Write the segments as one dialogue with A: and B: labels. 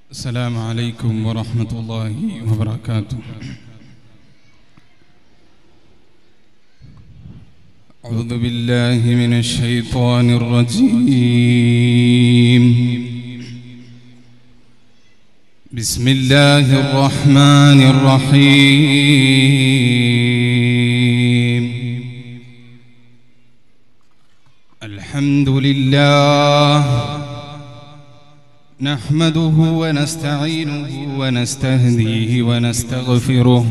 A: السلام عليكم ورحمة الله وبركاته أعوذ بالله من الشيطان الرجيم بسم الله الرحمن الرحيم الحمد لله نحمده ونستعينه ونستهديه ونستغفره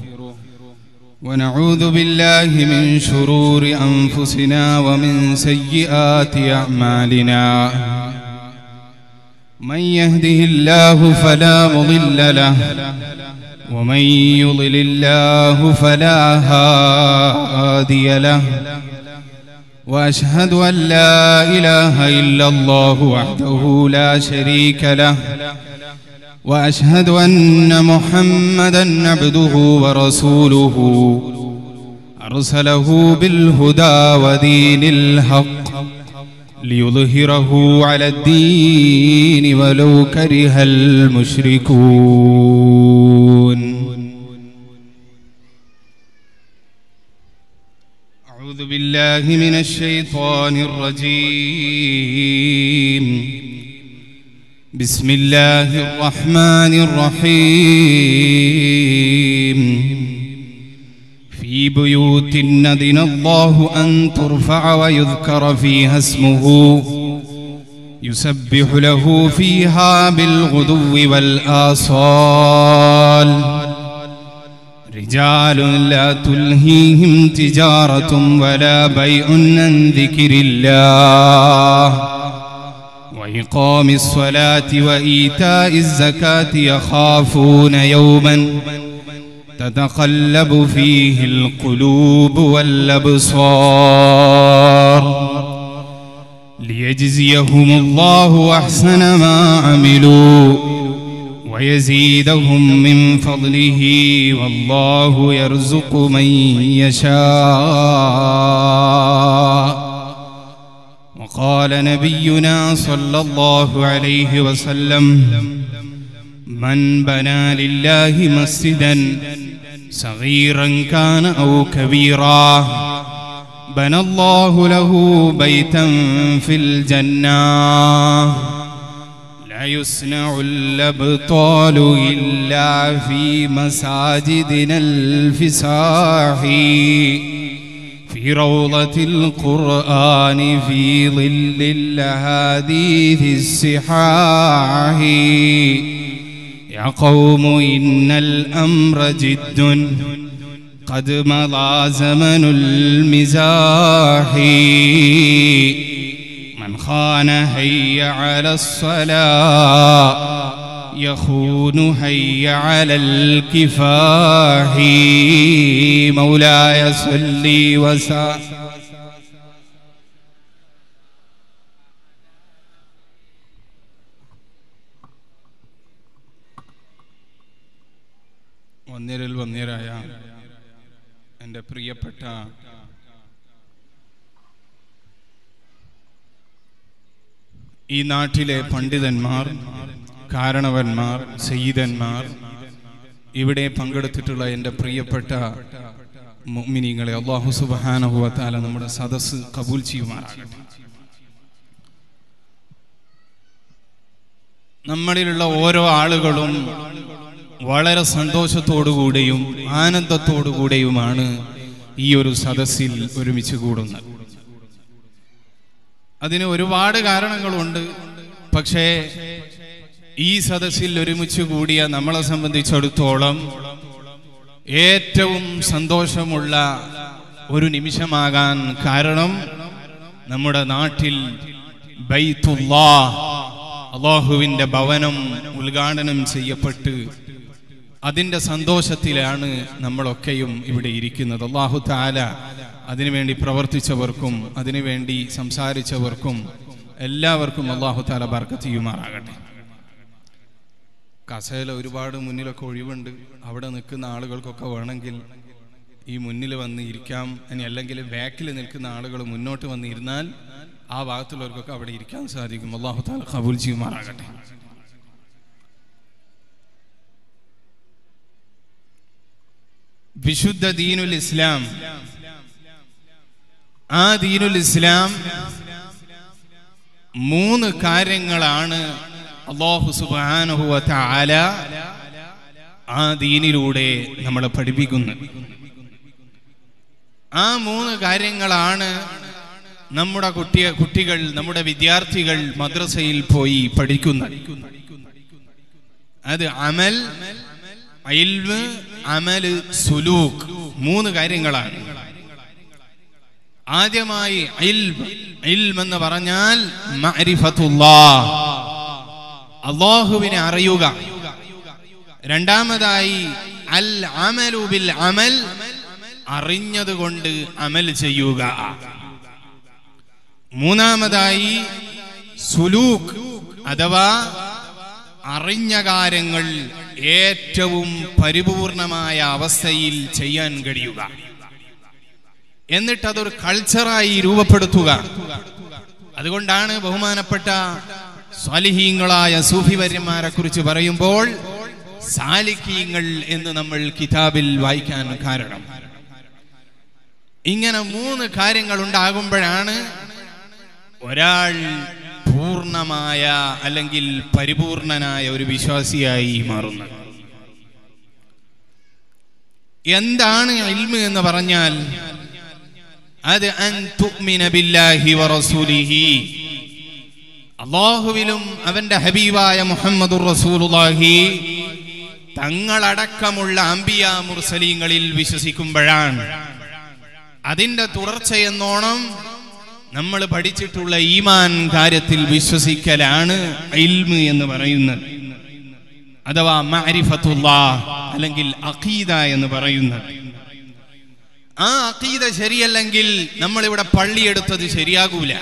A: ونعوذ بالله من شرور أنفسنا ومن سيئات أعمالنا من يهده الله فلا مضل له ومن يضلل الله فلا هادي له واشهد ان لا اله الا الله وحده لا شريك له واشهد ان محمدا عبده ورسوله ارسله بالهدى ودين الحق ليظهره على الدين ولو كره المشركون أعوذ بالله من الشيطان الرجيم بسم الله الرحمن الرحيم في بيوت ندن الله أن ترفع ويذكر فيها اسمه يسبح له فيها بالغدو والآصال رجال لا تلهيهم تجارة ولا بيع عن ذكر الله وإقام الصلاة وإيتاء الزكاة يخافون يوما تتقلب فيه القلوب والأبصار ليجزيهم الله أحسن ما عملوا ويزيدهم من فضله والله يرزق من يشاء وقال نبينا صلى الله عليه وسلم من بنى لله مسجدا صغيرا كان او كبيرا بنى الله له بيتا في الجنه لا يصنع الأبطال إلا في مساجدنا الفساح في روضة القرآن في ظل الأحاديث السحاح يا قوم إن الأمر جد قد مضى زمن المزاح من خان هيا على الصلاة يخون هيا على الكفاح مولاي صلي وسلم വന്യരിൽ വന്യരായ എൻ്റെ പ്രിയപ്പെട്ട ഈ നാട്ടിലെ പണ്ഡിതന്മാർ കാരണവന്മാർ സയ്യിദന്മാർ ഇവിടെ പങ്കെടുത്തിട്ടുള്ള എൻ്റെ പ്രിയപ്പെട്ട മുഅ്മിനീങ്ങളെ അള്ളാഹു സുബ്ഹാനഹു വതആല നമ്മുടെ സദസ്സ് കബൂൽ ചെയ്യുമാറാകട്ടെ നമ്മളിലുള്ള ഓരോ ആളുകളും വളരെ സന്തോഷത്തോടുകൂടിയും ആനന്ദത്തോടുകൂടിയുമാണ് ഈ ഒരു സദസ്സിൽ ഒരുമിച്ച് കൂടുന്നത് അതിന് ഒരുപാട് കാരണങ്ങളുണ്ട് പക്ഷേ ഈ സദസ്സിൽ ഒരുമിച്ച് കൂടിയ നമ്മളെ സംബന്ധിച്ചിടത്തോളം ഏറ്റവും സന്തോഷമുള്ള ഒരു നിമിഷമാകാൻ കാരണം നമ്മുടെ നാട്ടിൽ ബൈത്തുല്ലാ അള്ളാഹുവിന്റെ ഭവനം ഉദ്ഘാടനം ചെയ്യപ്പെട്ട് അതിന്റെ സന്തോഷത്തിലാണ് നമ്മളൊക്കെയും ഇവിടെ ഇരിക്കുന്നത് അള്ളാഹു താല അതിനുവേണ്ടി പ്രവർത്തിച്ചവർക്കും അതിനുവേണ്ടി സംസാരിച്ചവർക്കും എല്ലാവർക്കും അള്ളാഹു താല ബർക്കത്ത് ചെയ്യുമാറാകട്ടെ കസേല ഒരുപാട് മുന്നിലൊക്കെ ഒഴിവുണ്ട് അവിടെ നിൽക്കുന്ന ആളുകൾക്കൊക്കെ വേണമെങ്കിൽ ഈ മുന്നിൽ വന്ന് ഇരിക്കാം ഇനി അല്ലെങ്കിൽ ബാക്കിൽ നിൽക്കുന്ന ആളുകൾ മുന്നോട്ട് വന്ന് ഇരുന്നാൽ ആ ഭാഗത്തുള്ളവർക്കൊക്കെ അവിടെ ഇരിക്കാൻ സാധിക്കും അള്ളാഹു താല കബൂൽ ചെയ്യുമാറാകട്ടെ വിശുദ്ധ ദീനുൽ ഇസ്ലാം ആ ദീനുൽ ഇസ്ലാം മൂന്ന് കാര്യങ്ങളാണ് അള്ളാഹു സുബാനുഹുവ ആല ആ ദീനിലൂടെ നമ്മളെ പഠിപ്പിക്കുന്നത് ആ മൂന്ന് കാര്യങ്ങളാണ് നമ്മുടെ കുട്ടിയ കുട്ടികൾ നമ്മുടെ വിദ്യാർത്ഥികൾ മദ്രസയിൽ പോയി പഠിക്കുന്നത് അത് അമൽ ഇൽമ് അമല് സുലൂക്ക് മൂന്ന് കാര്യങ്ങളാണ് ആദ്യമായി ഇൽമ് ഇൽമ് എന്ന് പറഞ്ഞാൽ മഅരിഫത്തുല്ലാഹ് അള്ളാഹുവിനെ അറിയുക രണ്ടാമതായി അൽ അമലു ബിൽ അമൽ അറിഞ്ഞതുകൊണ്ട് അമൽ ചെയ്യുക മൂന്നാമതായി സുലൂക്ക് അഥവാ അറിഞ്ഞ കാര്യങ്ങൾ ഏറ്റവും പരിപൂർണമായ അവസ്ഥയിൽ ചെയ്യാൻ കഴിയുക എന്നിട്ട് അതൊരു കൾച്ചറായി രൂപപ്പെടുത്തുക അതുകൊണ്ടാണ് ബഹുമാനപ്പെട്ട സ്വാലിഹീങ്ങളായ സൂഫിവര്യന്മാരെ കുറിച്ച് പറയുമ്പോൾ സാലിക്കീങ്ങൾ എന്ന് നമ്മൾ കിതാബിൽ വായിക്കാൻ കാരണം ഇങ്ങനെ മൂന്ന് കാര്യങ്ങൾ ഉണ്ടാകുമ്പോഴാണ് ഒരാൾ പൂർണ്ണമായ അല്ലെങ്കിൽ പരിപൂർണനായ ഒരു വിശ്വാസിയായി മാറുന്നത് എന്താണ് ഇൽമ് എന്ന് പറഞ്ഞാൽ അത് അൻ തുഅ്മിന ബില്ലാഹി വറസൂലിഹി അള്ളാഹുവിലും അവന്റെ ഹബീബായ മുഹമ്മദുർ റസൂലുള്ളാഹി തങ്ങളടക്കമുള്ള അംബിയ മുർസലീങ്ങളിൽ വിശ്വസിക്കുമ്പോഴാണ് അതിന്റെ തുടർച്ചയെന്നോണം നമ്മൾ പഠിച്ചിട്ടുള്ള ഈമാൻ കാര്യത്തിൽ വിശ്വസിക്കലാണ് ഇൽമ് എന്ന് പറയുന്നത് അഥവാ മാരിഫത്തുള്ള അല്ലെങ്കിൽ അഖീദ എന്ന് പറയുന്നത് ആ അഖീദ ശരിയല്ലെങ്കിൽ നമ്മൾ ഇവിടെ പള്ളിയെടുത്തത് ശരിയാകൂല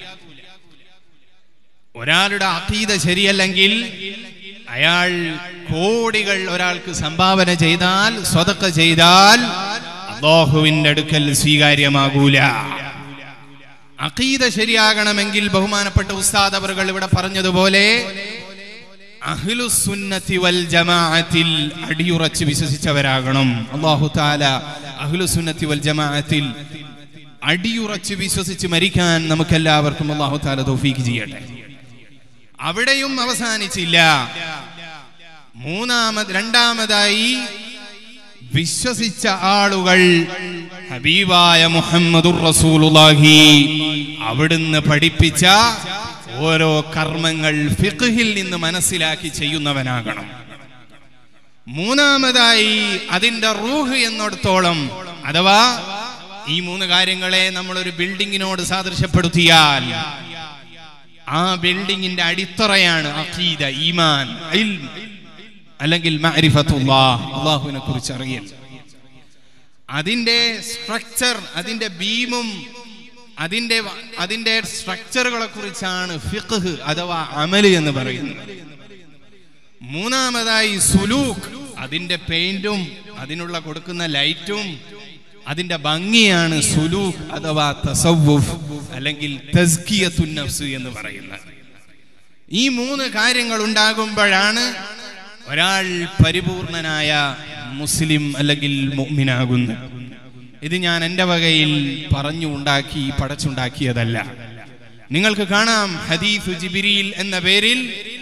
A: ഒരാളുടെ അഖീദ ശരിയല്ലെങ്കിൽ അയാൾ കോടികൾ ഒരാൾക്ക് സംഭാവന ചെയ്താൽ സ്വതക്ക ചെയ്താൽ അള്ളാഹുവിന്റെ അടുക്കൽ സ്വീകാര്യമാകൂല അഖീദ ശരിയാകണമെങ്കിൽ ബഹുമാനപ്പെട്ട ഉസ്താദ് അവറുകൾ ഇവിടെ പറഞ്ഞതുപോലെ അഹ്ലുസുന്നത്തി വൽ ജമാഅത്തിൽ അടിയുറച്ച് വിശ്വസിച്ചവരാകണം അള്ളാഹു താല അഹ്ലുസുന്നത്തി വൽ ജമാഅത്തിൽ അടിയുറച്ച് വിശ്വസിച്ച് മരിക്കാൻ നമുക്കെല്ലാവർക്കും അള്ളാഹു താല തൗഫീക്ക് ചെയ്യട്ടെ അവിടെയും അവസാനിച്ചില്ല മൂന്നാമത് രണ്ടാമതായി വിശ്വസിച്ച ആളുകൾ ഹബീബായ മുഹമ്മദുർ റസൂലുള്ളാഹി അവിടുന്ന് പഠിപ്പിച്ച ഓരോ കർമ്മങ്ങൾ ഫിഖ്ഹിൽ നിന്ന് മനസ്സിലാക്കി ചെയ്യുന്നവനാകണം മൂന്നാമതായി അതിന്റെ റൂഹ് എന്നിടത്തോളം അഥവാ ഈ മൂന്ന് കാര്യങ്ങളെ നമ്മൾ ഒരു ബിൽഡിങ്ങിനോട് സാദൃശ്യപ്പെടുത്തിയാൽ ആ ബിൽഡിങ്ങിന്റെ അടിത്തറയാണ് അഖീദ ഈമാൻ ഇൽം അല്ലെങ്കിൽ മഅരിഫത്തുല്ലാഹ് അള്ളാഹുവിനെ കുറിച്ച് അറിയൽ അതിന്റെ സ്ട്രക്ചർ അതിന്റെ ബീമും അതിന്റെ അതിന്റെ സ്ട്രക്ചറുകളെ കുറിച്ചാണ് ഫിഖ് അഥവാ അമല് എന്ന് പറയുന്നത് മൂന്നാമതായി സുലൂക്ക് അതിന്റെ പെയിന്റും അതിനുള്ള കൊടുക്കുന്ന ലൈറ്റും അതിന്റെ ഭംഗിയാണ് സുലൂക്ക് അഥവാ തസവുഫ് അല്ലെങ്കിൽ തസ്കിയത്തുൻ നഫ്സ് എന്ന് പറയുന്നത് ഈ മൂന്ന് കാര്യങ്ങൾ ഉണ്ടാകുമ്പോഴാണ് ഒരാൾ പരിപൂർണനായ മുസ്ലിം അല്ലെങ്കിൽ മുഅ്മിനാകുന്നത് ഇത് ഞാൻ എൻ്റെ വകയിൽ പറഞ്ഞു ഉണ്ടാക്കി പടച്ചുണ്ടാക്കിയതല്ല നിങ്ങൾക്ക് കാണാം ഹദീഫ് ജിബിരിയിൽ എന്ന പേരിൽ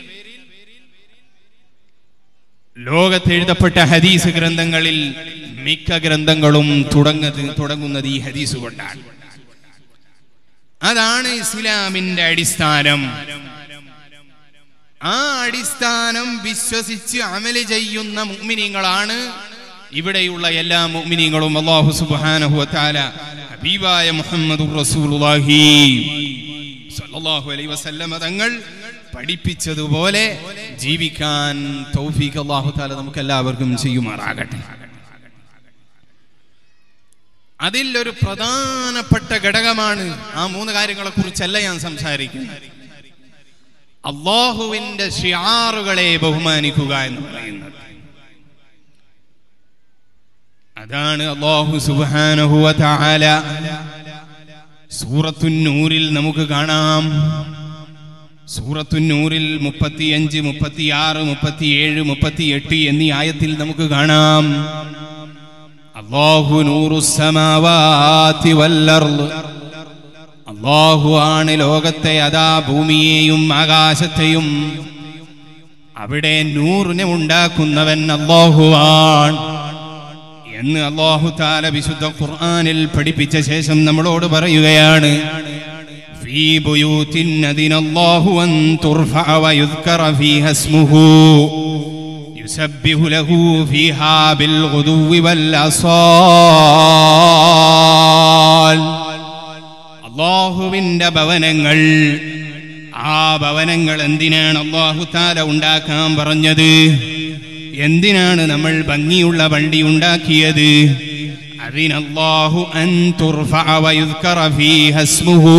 A: ലോകത്ത് എഴുതപ്പെട്ട ഹദീസ് ഗ്രന്ഥങ്ങളിൽ മിക്ക ഗ്രന്ഥങ്ങളും തുടങ്ങുന്നത് തുടങ്ങുന്നത് ഈ ഹദീസ് കൊണ്ടാണ് അതാണ് ഇസ്ലാമിന്റെ അടിസ്ഥാനം ആ അടിസ്ഥാനം വിശ്വസിച്ച് അമല് ചെയ്യുന്ന മുഅ്മിനീങ്ങളാണ് ഇവിടെയുള്ള എല്ലാ മുഅ്മിനീങ്ങളും അല്ലാഹു സുബ്ഹാനഹു വതആല ഹബീബായ മുഹമ്മദുർ റസൂലുള്ളാഹി സ്വല്ലല്ലാഹു അലൈഹി വസല്ലമ തങ്ങൾ പഠിപ്പിച്ചതുപോലെ ജീവിക്കാൻ തൗഫീഖ് അല്ലാഹു തആല നമുക്ക് എല്ലാവർക്കും ചെയ്യുമാറാകട്ടെ അതിൽ ഒരു പ്രധാനപ്പെട്ട ഘടകമാണ് ആ മൂന്ന് കാര്യങ്ങളെ കുറിച്ചല്ല ഞാൻ സംസാരിക്കുന്നത് അള്ളാഹുവിന്റെ ഷിയാറുകളെ ബഹുമാനിക്കുക എന്ന് പറയുന്നത് അതാണ് അള്ളാഹു സുബാനഹുവ തആല സൂറത്തുന്നൂരിൽ നമുക്ക് കാണാം സൂറത്തുന്നൂരിൽ മുപ്പത്തിയഞ്ച് മുപ്പത്തിയാറ് മുപ്പത്തിയേഴ് മുപ്പത്തിയെട്ട് എന്നീ ആയത്തിൽ നമുക്ക് കാണാം അള്ളാഹു നൂറുസമാവാതി വല്ലർള് അള്ളാഹു ആണ് ലോകത്തെ അതാ ഭൂമിയെയും ആകാശത്തെയും അവിടെ നൂറിനെ ഉണ്ടാക്കുന്നവൻ അള്ളാഹുവാൻ എന്ന് അള്ളാഹു താല വിശുദ്ധ ഖുർആനിൽ പഠിപ്പിച്ച ശേഷം നമ്മളോട് പറയുകയാണ് في بيوت أذن الله أن ترفع ويذكر فيها اسمه يسبح له فيها بالغدو والأصال അള്ളാഹുവിന്റെ ഭവനങ്ങൾ ആ ഭവനങ്ങൾ എന്തിനാണ് അള്ളാഹു താല ഉണ്ടാക്കാൻ പറഞ്ഞത് എന്തിനാണ് നമ്മൾ ഭംഗിയുള്ള വണ്ടി ഉണ്ടാക്കിയത് അതിനല്ലാഹു അൻ തുർഫഅ വയുദ്കറ ഫീഹ ഇസ്മുഹു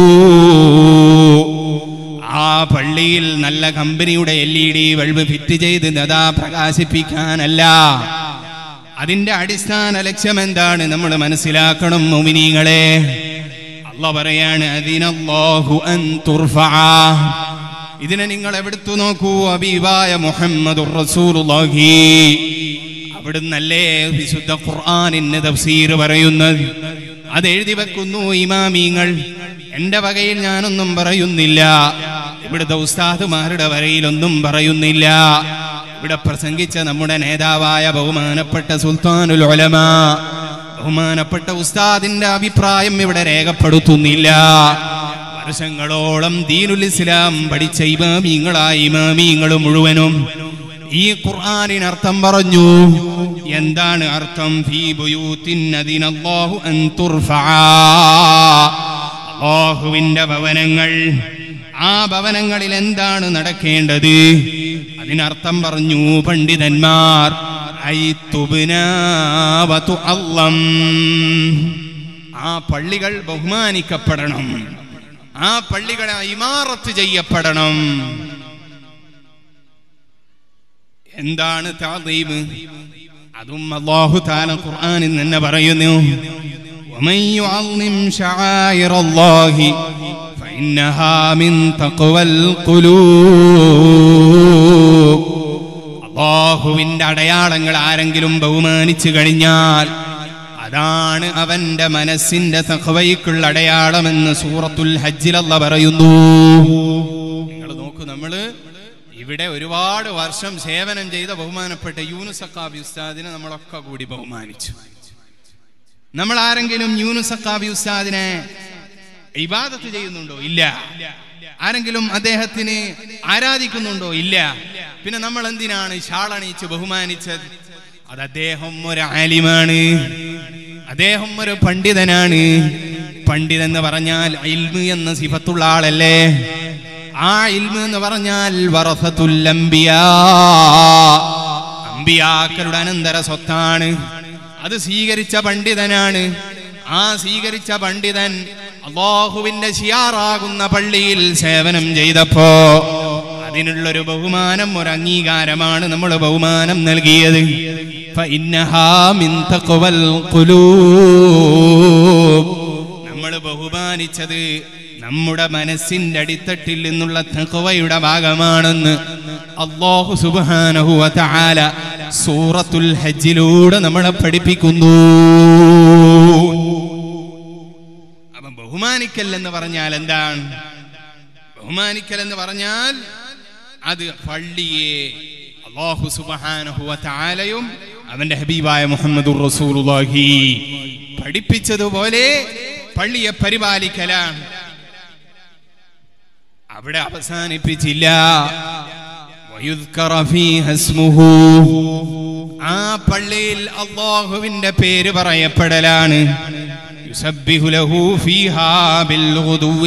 A: ആ പള്ളിയിൽ നല്ല കമ്പനിയുടെ L E D bulb fit ചെയ്ത് നദാ പ്രകാശിപ്പിക്കാനല്ല അതിന്റെ അടിസ്ഥാന ലക്ഷ്യം എന്താണ് നമ്മൾ മനസ്സിലാക്കണം മുമിനീങ്ങളെ അല്ല പറയാണ് അതിനല്ലാഹു അൻ തുർഫഅ ഇതിനെ നിങ്ങൾ എവിടുത്തു നോക്കൂ അബീബായ മുഹമ്മദുർ റസൂലുള്ളാഹി അവിടുന്നല്ലേ വിശുദ്ധ ഖുർആനിന് തഫ്സീർ പറയുന്നത് അത് എഴുതി വെക്കുന്നു ഇമാമീങ്ങൾ എന്റെ വകയിൽ ഞാനൊന്നും പറയുന്നില്ല ഇവിടുത്തെ ഉസ്താദുമാരുടെ വരയിലൊന്നും പറയുന്നില്ല ഇവിടെ പ്രസംഗിച്ച നമ്മുടെ നേതാവായ ബഹുമാനപ്പെട്ട സുൽത്താനുൽ ഉലമ ബഹുമാനപ്പെട്ട ഉസ്താദിന്റെ അഭിപ്രായം ഇവിടെ രേഖപ്പെടുത്തുന്നില്ല വർഷങ്ങളോളം ദീനുൽ ഇസ്ലാം പഠിച്ച ഇമാമീങ്ങളായ ഇമാമീങ്ങൾ മുഴുവനും ഈ ഖുർആനിനർത്ഥം പറഞ്ഞു എന്താണ് അർത്ഥം ഫീ ബുയൂത്തിൻ അദിനല്ലാഹു അൻ തുർഫഅ അല്ലാഹുവിന്റെ ഭവനങ്ങൾ ആ ഭവനങ്ങളിൽ എന്താണ് നടക്കേണ്ടത് അതിനർത്ഥം പറഞ്ഞു പണ്ഡിതന്മാർ ഐ തുബ്നാ വ തുഅല്ലം. ആ പള്ളികൾ ബഹുമാനിക്കപ്പെടണം ആ പള്ളികളെ ഇമാറത്ത് ചെയ്യപ്പെടണം എന്താണ് താദീബ് അതും അല്ലാഹു തആല ഖുർആനിൽ തന്നെ പറയുന്നു ومن يعظم شعائر الله فإنها من تقوى القلوب അള്ളാഹുവിന്റെ അടയാളങ്ങൾ ആരെങ്കിലും ബഹുമാനിച്ചു കഴിഞ്ഞാൽ അതാണ് അവന്റെ മനസ്സിന്റെ തഖ്വയ്ക്കുള്ള അടയാളമെന്ന് സൂറത്തുൽ ഹജ്ജിൽ അല്ല പറയുന്നു നിങ്ങൾ നോക്കൂ നമ്മള് ഇവിടെ ഒരുപാട് വർഷം സേവനം ചെയ്ത ബഹുമാനപ്പെട്ട യൂനുസക്കാബി ഉസ്താദിനെ നമ്മളൊക്കെ കൂടി ബഹുമാനിച്ചു നമ്മൾ ആരെങ്കിലും യൂനുസക്കാബി ഉസ്താദിനെ ഇബാദത്ത് ചെയ്യുന്നുണ്ടോ ഇല്ല ആരെങ്കിലും അദ്ദേഹത്തിന് ആരാധിക്കുന്നുണ്ടോ ഇല്ല പിന്നെ നമ്മൾ എന്തിനാണ് ഷാളണിച്ച് ബഹുമാനിച്ചത് അത് അദ്ദേഹം ഒരു ആലിമാണ് അദ്ദേഹം ഒരു പണ്ഡിതനാണ് പണ്ഡിതൻ എന്ന് പറഞ്ഞാൽ ഇൽമ് എന്ന സിഫത്തുള്ള ആളല്ലേ ആ ഇൽമ് എന്ന് പറഞ്ഞാൽ വറഫത്തുൽ അംബിയാ അമ്പിയാക്കളുടെ അനന്തര സ്വത്താണ് അത് സ്വീകരിച്ച പണ്ഡിതനാണ് ആ സ്വീകരിച്ച പണ്ഡിതൻ അള്ളാഹുവിന്റെ ഷിയാറാകുന്ന പള്ളിയിൽ സേവനം ചെയ്തപ്പോ അതിനുള്ളൊരു ബഹുമാനം ഒരു അംഗീകാരമാണ് നമ്മൾ ബഹുമാനം നൽകിയത് فإنها من تقوى القلوب. നമ്മൾ ബഹുമാനിച്ചത് നമ്മുടെ മനസ്സിന്റെ അടിത്തട്ടിൽ നിന്നുള്ള തഖ്വയുടെ ഭാഗമാണെന്ന് അള്ളാഹു സുബ്ഹാനഹു വ തആല സൂറത്തുൽ ഹജ്ജിലൂടെ നമ്മളെ പഠിപ്പിക്കുന്നു അപ്പം ബഹുമാനിക്കൽ എന്ന് പറഞ്ഞാൽ എന്താണ് ബഹുമാനിക്കൽ എന്ന് പറഞ്ഞാൽ അത് പള്ളിയെ അള്ളാഹു സുബ്ഹാനഹു വ തആലയും അവന്റെ ഹബീബായ മുഹമ്മദുർ റസൂലുള്ളാഹി പഠിപ്പിച്ചതുപോലെ പള്ളിയെ പരിപാലിക്കലാണ് അവിടെ അവസാനിപ്പിച്ചില്ല വയുദ്കറ ഫീഹ ഇസ്മുഹു. ആ പള്ളിയിൽ അള്ളാഹുവിന്റെ പേര് പറയപ്പെടലാണ് യുസബ്ബിഹു ലഹു ഫീഹാ ബിൽഗുദുവ്വി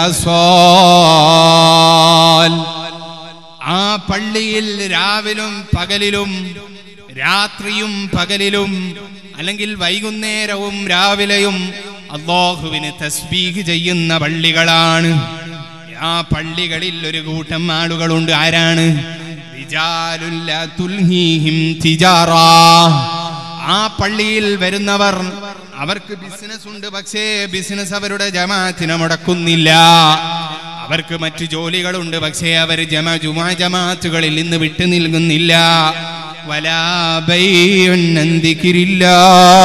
A: വല്ലാസ്വാൽ. ആ പള്ളിയിൽ രാവിലും പകലിലും രാത്രിയും പകലിലും അല്ലെങ്കിൽ വൈകുന്നേരവും രാവിലെയും അള്ളാഹുവിന് തസ്ബീഹ് ചെയ്യുന്ന പള്ളികളാണ് ആ പള്ളികളിൽ ഒരു കൂട്ടം ആളുകളുണ്ട് ആരാണ് റിജാലുൻ ലാ തുൽഹീഹിം തിജാറാ. ആ പള്ളിയിൽ വരുന്നവർ അവർക്ക് ബിസിനസ് ഉണ്ട് പക്ഷേ ബിസിനസ് അവരുടെ ജമാഅത്തിനെ മുടക്കുന്നില്ല അവർക്ക് മറ്റു ജോലികളുണ്ട് പക്ഷേ അവർ ജമ ജുമാ ജമാഅത്തുകളിൽ നിന്ന് വിട്ടു നിൽക്കുന്നില്ല വലാ ബൈഉൻ അൻ ദിക്രില്ലാ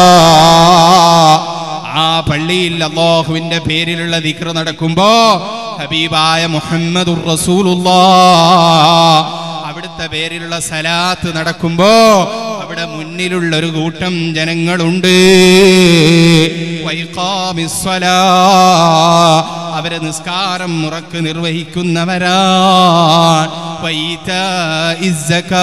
A: ആ പള്ളിയിൽ അള്ളാഹുവിന്റെ പേരിലുള്ള ദിക്ർ നടക്കുമ്പോ ഹബീബായ മുഹമ്മദുർ റസൂലുള്ളാ അവിടുത്തെ പേരിലുള്ള സലാത്ത് നടക്കുമ്പോ അവിടെ മുന്നിലുള്ള ഒരു കൂട്ടം ജനങ്ങളുണ്ട് വൈഖാമിസ്സലാ. അവരെ നിസ്കാരം മുറക്ക് നിർവഹിക്കുന്നവരാണ് വൈതാഇസ് സക്കാ.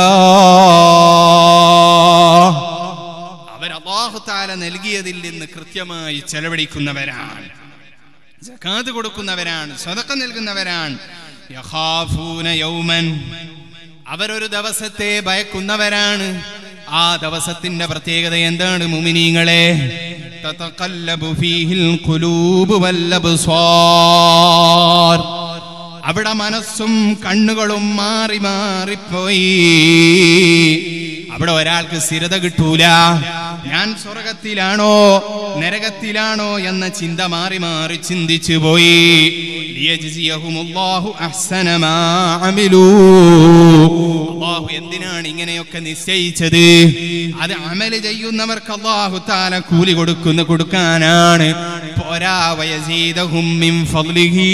A: അവർ അള്ളാഹു താല നൽകിയതിൽ നിന്ന് കൃത്യമായി ചെലവഴിക്കുന്നവരാണ് ജക്കാത്ത് കൊടുക്കുന്നവരാണ് സ്വതക്ക നൽകുന്നവരാണ് യഖാഫൂന യൗമൻ അവരൊരു ദിവസത്തെ ഭയക്കുന്നവരാണ് ആ ദിവസത്തിന്റെ പ്രത്യേകത എന്താണ് മുമിനീങ്ങളെ തതഖല്ലബു ഫീഹിൽ ഖുലൂബു വല്ലബ്സാർ അവിടെ മനസ്സും കണ്ണുകളും മാറി മാറിപ്പോയി അവിടെ ഒരാൾക്ക് സ്ഥിരത കിട്ടൂല ഞാൻ സ്വർഗത്തിലാണോ നരകത്തിലാണോ എന്ന ചിന്ത മാറി മാറി ചിന്തിച്ചു പോയി ലിയജ്സിയഹുമുല്ലാഹു അഹ്സന മാ അമിലൂ. അള്ളാഹു എന്തിനാണ് ഇങ്ങനെയൊക്കെ നിശ്ചയിച്ചത് അത് അമല് ചെയ്യുന്നവർക്ക് അള്ളാഹു താല കൂലി കൊടുക്കുന്ന കൊടുക്കാനാണ് പോരാ വയസീദഹും മിൻ ഫദ്ലിഹി.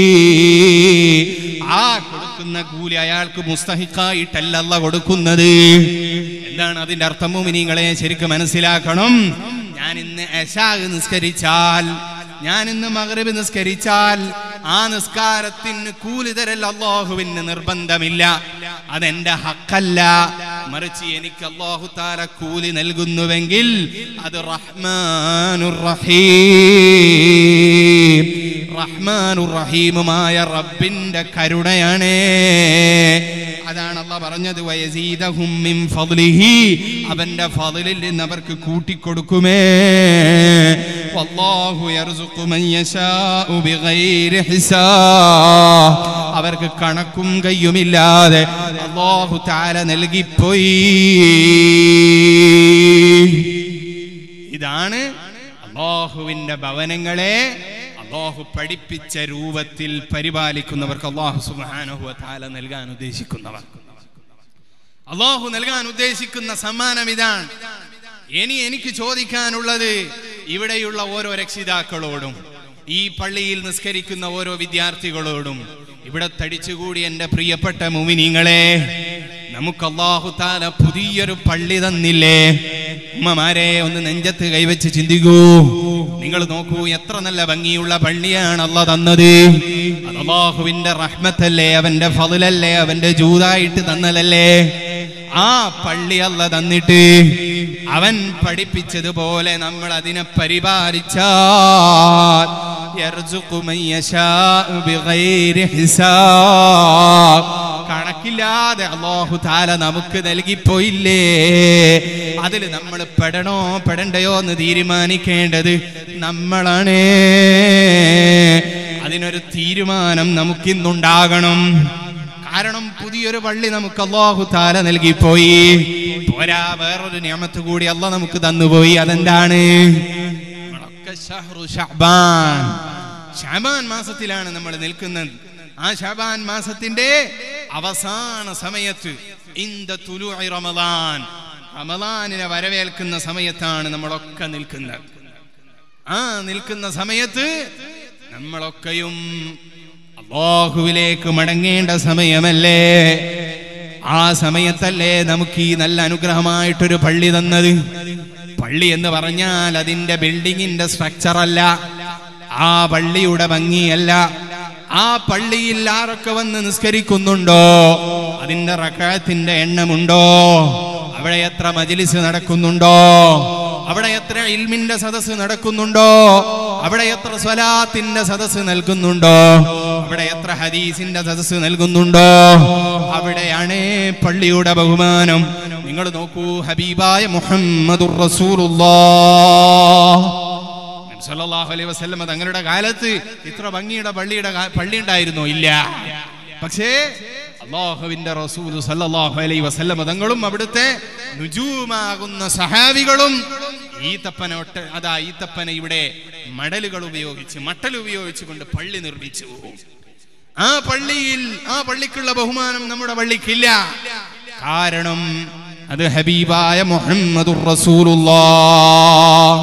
A: ആ കൊടുക്കുന്ന കൂലി അയാൾക്ക് മുസ്തഹിക്കായിട്ടല്ല അല്ല കൊടുക്കുന്നത് എന്താണ് അതിന്റെ അർത്ഥം മുമിനിങ്ങളെ ശരിക്കും മനസ്സിലാക്കണം ഞാൻ ഇന്ന് അശാഗ് നിസ്കരിച്ചാൽ ഞാൻ ഇന്ന് മഗ്രിബ് നിസ്കരിച്ചാൽ ആ നിസ്കാരത്തിന് കൂലി തരൽ അള്ളാഹുവിന് നിർബന്ധമില്ല അതെന്റെ ഹക്കല്ല മറിച്ച് എനിക്ക് അള്ളാഹു താല കൂലി നൽകുന്നുവെങ്കിൽ അത് റഹ്മാനുർ റഹീം റഹ്മാനുർ റഹീമുമായ റബ്ബിന്റെ കരുണയാണ് അതാണ് അല്ല പറഞ്ഞത് വയസീദഹും മിൻ ഫദ്ലിഹി അവന്റെ ഫضലിൽ നിന്ന് അവർക്ക് കൂട്ടിക്കൊടുക്കുമേ വല്ലാഹു യർസുഖു മൻ യശാഉ ബിഗൈരി ഹിസാബ് അവർക്ക് കണക്കും കയ്യുമില്ലാതെ അല്ലാഹു തആല നൽകിപ്പോയി ഇതാണ് അള്ളാഹുവിന്റെ ഭവനങ്ങളെ അള്ളാഹു പഠിപ്പിച്ച രൂപത്തിൽ പരിപാലിക്കുന്നവർക്ക് അള്ളാഹു സുബ്ഹാനഹു വതആല നൽകാൻ ഉദ്ദേശിക്കുന്നവർ അള്ളാഹു നൽകാൻ ഉദ്ദേശിക്കുന്ന സമ്മാനം ഇതാണ് ഇനി എനിക്ക് ചോദിക്കാനുള്ളത് ഇവിടെയുള്ള ഓരോ രക്ഷിതാക്കളോടും ഈ പള്ളിയിൽ നിസ്കരിക്കുന്ന ഓരോ വിദ്യാർത്ഥികളോടും ഇവിടെ തടിച്ചുകൂടി എൻ്റെ പ്രിയപ്പെട്ട മുമിനിങ്ങളെ നമുക്ക് അള്ളാഹു താല പുതിയൊരു പള്ളി തന്നില്ലേ ഉമ്മമാരെ ഒന്ന് നെഞ്ചത്ത് കൈവച്ച് ചിന്തിക്കൂ നിങ്ങൾ നോക്കൂ എത്ര നല്ല ഭംഗിയുള്ള പള്ളിയാണ് അല്ല തന്നത് അത് അള്ളാഹുവിന്റെ റഹ്മത്തല്ലേ അവന്റെ ഫതിലല്ലേ അവന്റെ ജൂതായിട്ട് തന്നതല്ലേ ആ പള്ളി അല്ല തന്നിട്ട് അവൻ പഠിപ്പിച്ചതുപോലെ നമ്മൾ അതിനെ പരിപാലിച്ചാൽ യർസുഖു മൻ യശാഉ ബിഗൈരി ഹിസാബ്. കണക്കില്ലാതെ അള്ളാഹു താല നമുക്ക് നൽകിപ്പോയില്ലേ അതിൽ നമ്മൾ പെടണോ പെടണ്ടയോ എന്ന് തീരുമാനിക്കേണ്ടത് നമ്മളാണ് അതിനൊരു തീരുമാനം നമുക്കിന്നുണ്ടാകണം കാരണം പുതിയൊരു പള്ളി നമുക്ക് അള്ളാഹു താല നൽകിപ്പോയി പോരാ വേറൊരു നിയമത്ത് കൂടി അല്ല നമുക്ക് തന്നുപോയി അതെന്താണ് നമ്മളൊക്കെ ഷഹ്റു ഷഅബാൻ. ഷഅബാൻ മാസത്തിലാണ് നമ്മൾ നിൽക്കുന്നത് ആ ഷാബാൻ മാസത്തിന്റെ അവസാന സമയത്ത് ഇന്ദ തുലൂഇ റമദാൻ റമദാനിനെ വരവേൽക്കുന്ന സമയത്താണ് നമ്മളൊക്കെ നിൽക്കുന്നത് ആ നിൽക്കുന്ന സമയത്ത് നമ്മളൊക്കെയും അള്ളാഹുവിലേക്ക് മടങ്ങേണ്ട സമയമല്ലേ ആ സമയത്തല്ലേ നമുക്ക് ഈ നല്ല അനുഗ്രഹമായിട്ടൊരു പള്ളി തന്നത് പള്ളി എന്ന് പറഞ്ഞാൽ അതിന്റെ ബിൽഡിങ്ങിന്റെ സ്ട്രക്ചർ അല്ല ആ പള്ളിയുടെ ഭംഗിയല്ല ആ പള്ളിയിൽ ആരൊക്കെ വന്ന് നിസ്കരിക്കുന്നുണ്ടോ അതിന്റെ റക്കാത്തിന്റെ എണ്ണമുണ്ടോ അവിടെ എത്ര മജിലിസ് നടക്കുന്നുണ്ടോ അവിടെ എത്ര ഇൽമിന്റെ സദസ്സ് നടക്കുന്നുണ്ടോ അവിടെ എത്ര സ്വലാത്തിന്റെ സദസ്സ് നൽകുന്നുണ്ടോ അവിടെ എത്ര ഹദീസിന്റെ സദസ്സ് നൽകുന്നുണ്ടോ അവിടെയാണ് പള്ളിയുടെ ബഹുമാനം നിങ്ങൾ നോക്കൂ ഹബീബായ മുഹമ്മദുർ റസൂലുള്ളാഹ് നബി സല്ലല്ലാഹു അലൈഹി വസല്ലമ തങ്ങളുടെ കാലത്ത് ഇത്ര ഭംഗിയുടെ പള്ളിയുടെ കാ- പള്ളി ഉണ്ടായിരുന്നോ ഇല്ല പക്ഷേ അള്ളാഹുവിന്റെ റസൂൽ സല്ലല്ലാഹു അലൈഹി വസല്ലമ തങ്ങളും അവിടുത്തെ നുജൂമാകുന്ന സഹാബികളും ഈത്തപ്പന ഒട്ട അതാ ഈത്തപ്പന ഇവിടെ മടലുകൾ ഉപയോഗിച്ച് മട്ടൽ ഉപയോഗിച്ചുകൊണ്ട് പള്ളി നിർമ്മിച്ചു ആ പള്ളിയിൽ ആ പള്ളിക്കുള്ള ബഹുമാനം നമ്മുടെ പള്ളിക്കില്ല കാരണം അത് ഹബീബായ മുഹമ്മദുർ റസൂലുള്ളാഹ്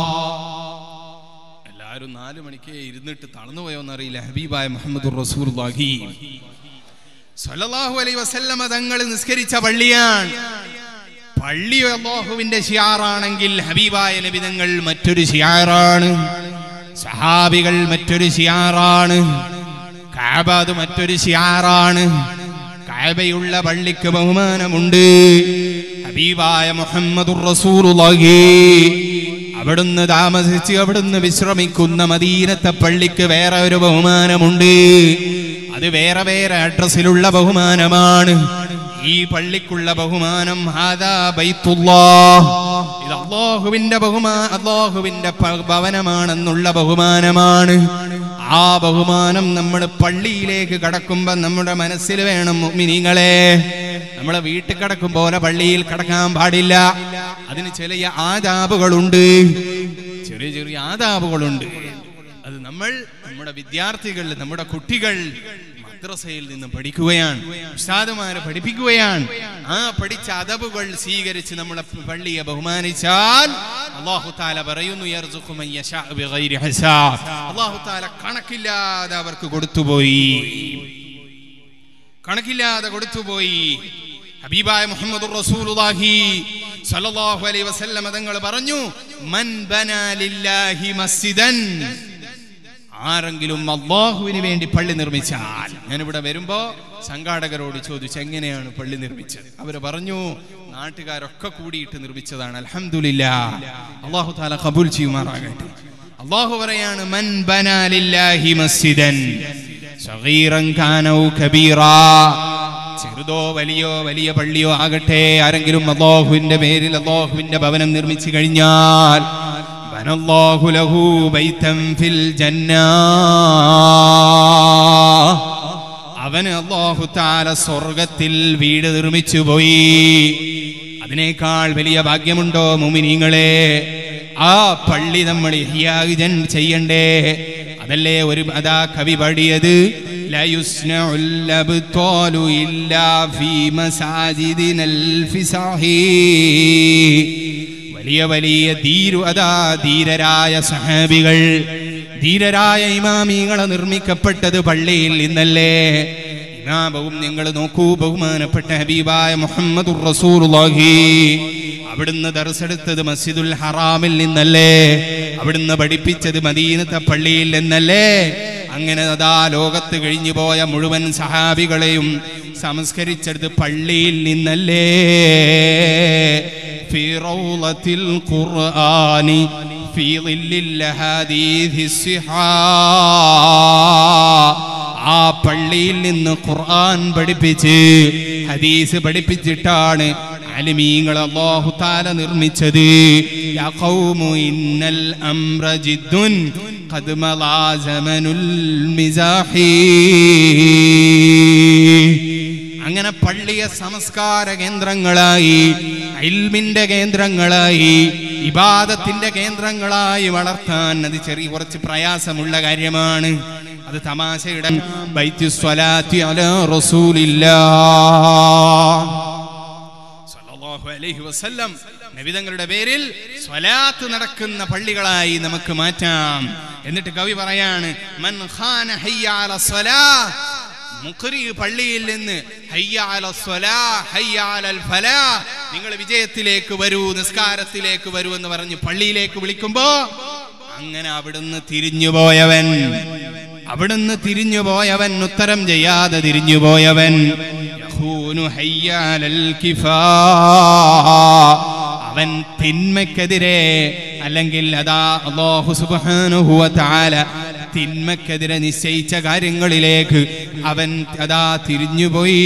A: എല്ലാവരും നാല് മണിക്ക് ഇരുന്നിട്ട് തളർന്നു പോയോന്നറിയില്ല ഹബീബായ മുഹമ്മദുർ റസൂലുള്ളാഹി സ്വല്ലല്ലാഹു അലൈഹി വസല്ലമ തങ്ങൾ നിസ്കരിച്ച പള്ളിയാണ് പള്ളി അള്ളാഹുവിന്റെ ഷിയാറാണെങ്കിൽ ഹബീബായ നബി തങ്ങൾ മറ്റൊരു ഷിയാറാണ് സഹാബികൾ മറ്റൊരു ഷിയാറാണ് കാബ അത് മറ്റൊരു ഷിയാറാണ് കാബയുള്ള പള്ളിക്ക് ബഹുമാനമുണ്ട് ഹബീബായ മുഹമ്മദുർ റസൂലുള്ളാഹി അവിടുന്ന് താമസിച്ച് അവിടുന്ന് വിശ്രമിക്കുന്ന മദീനത്തെ പള്ളിക്ക് വേറെ ഒരു ബഹുമാനമുണ്ട് അത് വേറെ വേറെ അഡ്രസ്സിലുള്ള ബഹുമാനമാണ് ഈ പള്ളിക്കുള്ള ബഹുമാനം ഹാദാ ബൈത്തുല്ലാഹ് ഇത് അള്ളാഹുവിന്റെ ബഹുമാ അള്ളാഹുവിന്റെ പ- ഭവനമാണെന്നുള്ള ബഹുമാനമാണ് ആ ബഹുമാനം നമ്മൾ പള്ളിയിലേക്ക് കടക്കുമ്പോ നമ്മുടെ മനസ്സിൽ വേണം മുഅ്മിനീങ്ങളെ നമ്മളെ വീട്ടിൽ കിടക്കും പോലെ പള്ളിയിൽ കിടക്കാൻ പാടില്ല അതിന് ചില ആദാബുകളുണ്ട് ചെറിയ ചെറിയ ആദാബുകളുണ്ട് അത് നമ്മൾ നമ്മുടെ വിദ്യാർത്ഥികൾ നമ്മുടെ കുട്ടികൾ മദ്രസയിൽ നിന്ന് പഠിക്കുകയാണ് ഉസ്താദുമാരെ പഠിപ്പിക്കുകയാണ് ആ പഠിച്ച അതബുകൾ സ്വീകരിച്ച് നമ്മളെ പള്ളിയെ ബഹുമാനിച്ചാൽ അള്ളാഹു താല പറയുന്നു "യർസുഖു മൻ യശാഉ ബിഗൈരി ഹിസാബ്." അള്ളാഹു താല കണക്കില്ലാതെ അവർക്ക് കൊടുത്തുപോയി കണക്കില്ലാതെ കൊടുത്തുപോയി ഹബീബായ മുഹമ്മദ് റസൂലുള്ളാഹി സല്ലല്ലാഹു അലൈഹി വസല്ലം തങ്ങൾ പറഞ്ഞു മൻ ബനാ ലില്ലാഹി മസ്ജിദൻ ആരെങ്കിലും അള്ളാഹുവിന് വേണ്ടി പള്ളി നിർമ്മിച്ചാൽ ഞാനിവിടെ വരുമ്പോ സംഘാടകരോട് ചോദിച്ചു എങ്ങനെയാണ് പള്ളി നിർമ്മിച്ചത് അവര് പറഞ്ഞു നാട്ടുകാരൊക്കെ കൂടിയിട്ട് നിർമ്മിച്ചതാണ് അൽഹംദുലില്ലാ അള്ളാഹു താല കബൂൽ ചെയ്യുമാറാകട്ടെ അള്ളാഹു പറയാണ് മൻ ബനാ ലില്ലാഹി മസ്ജിദൻ സഗീറൻ കാനൗ കബീറാ ചെറുതോ വലിയോ വലിയ പള്ളിയോ ആകട്ടെ ആരെങ്കിലും അള്ളാഹുവിന്റെ പേരിൽ അള്ളാഹുവിന്റെ ഭവനം നിർമ്മിച്ചു കഴിഞ്ഞാൽ ബനല്ലാഹു ലഹു ബൈതൻ ഫിൽ ജന്നാ അവന് അള്ളാഹു താല സ്വർഗത്തിൽ വീട് നിർമ്മിച്ചു പോയി അതിനേക്കാൾ വലിയ ഭാഗ്യമുണ്ടോ മുമിനീങ്ങളെ ആ പള്ളി നമ്മൾ ഇഹ്യാജൻ ചെയ്യണ്ടേ അതല്ലേ ഒരു അതാ കവി പാടിയത് لا يصنع الأبطال إلا في مساجدنا الفساح വലിയ വലിയ ധീരു അതാ ധീരരായ സഹാബികൾ ധീരരായ ഇമാമികളെ നിർമ്മിക്കപ്പെട്ടത് പള്ളിയിൽ നിന്നല്ലേ ഇമാമവും നിങ്ങൾ നോക്കൂ ബഹുമാനപ്പെട്ട ഹബീബായ മുഹമ്മദ് റസൂലുള്ളാഹി അവിടുന്ന് ദർസെടുത്തത് മസ്ജിദുൽ ഹറാമിൽ നിന്നല്ലേ അവിടുന്ന് പഠിപ്പിച്ചത് മദീനത്തെ പള്ളിയിൽ നിന്നല്ലേ അങ്ങനെ അതാ ലോകത്ത് കഴിഞ്ഞു പോയ മുഴുവൻ സഹാബികളെയും സംസ്കരിച്ചത് പള്ളിയിൽ നിന്നല്ലേ في روضة القرآن في ظل الحديث الصحاح ആ പള്ളിയിൽ നിന്ന് ഖുർആൻ പഠിപ്പിച്ച് ഹദീസ് പഠിപ്പിച്ചിട്ടാണ് അലിമീങ്ങൾ അല്ലാഹു താല നിർമ്മിച്ചത് യാ ഖൗമു ഇന്നൽ അംറ ജിദ്ദുൻ ഖദ് മളാ സമനുൽ മിസാഹി അങ്ങനെ പള്ളിയെ സംസ്കാര കേന്ദ്രങ്ങളായി ഇൽമിന്റെ കേന്ദ്രങ്ങളായി ഇബാദത്തിന്റെ കേന്ദ്രങ്ങളായി വളർത്താൻ അത് ചെറിയ കുറച്ച് പ്രയാസമുള്ള കാര്യമാണ് അത് തമാശയുടെ ബൈത്തു സ്വലാത്തി അലാ റസൂലില്ലാ സല്ലല്ലാഹു അലൈഹി വസല്ലം നബിതങ്ങളുടെ പേരിൽ സ്വലാത്ത് നടക്കുന്ന പള്ളികളായി നമുക്ക് മാറ്റാം എന്നിട്ട് കവി പറയാണ് മൻ ഖാന ഹയ്യ അല സ്വലാ മുഖരി പള്ളിയിൽ നിന്ന് ഹയ്യ അല സ്വലാ ഹയ്യ അലൽ ഫലാ നിങ്ങൾ വിജയത്തിലേക്ക് വരൂ നിസ്കാരത്തിലേക്ക് വരൂ എന്ന് പറഞ്ഞ് പള്ളിയിലേക്ക് വിളിക്കുമ്പോ അങ്ങനെ അവിടുന്ന് തിരിഞ്ഞുപോയവൻ അവിടുന്ന് തിരിഞ്ഞുപോയവൻ ഉത്തരം ചെയ്യാതെ തിരിഞ്ഞുപോയവൻ യഖൂനു ഹയ്യ അലൽ കിഫാ അവൻ തിന്മയ്ക്കെതിരെ അല്ലെങ്കിൽ അതാ അല്ലാഹു സുബ്ഹാനഹു വ തആല തിന്മയ്ക്കെതിരെ നിശ്ചയിച്ച കാര്യങ്ങളിലേക്ക് അവൻ അതാ തിരിഞ്ഞുപോയി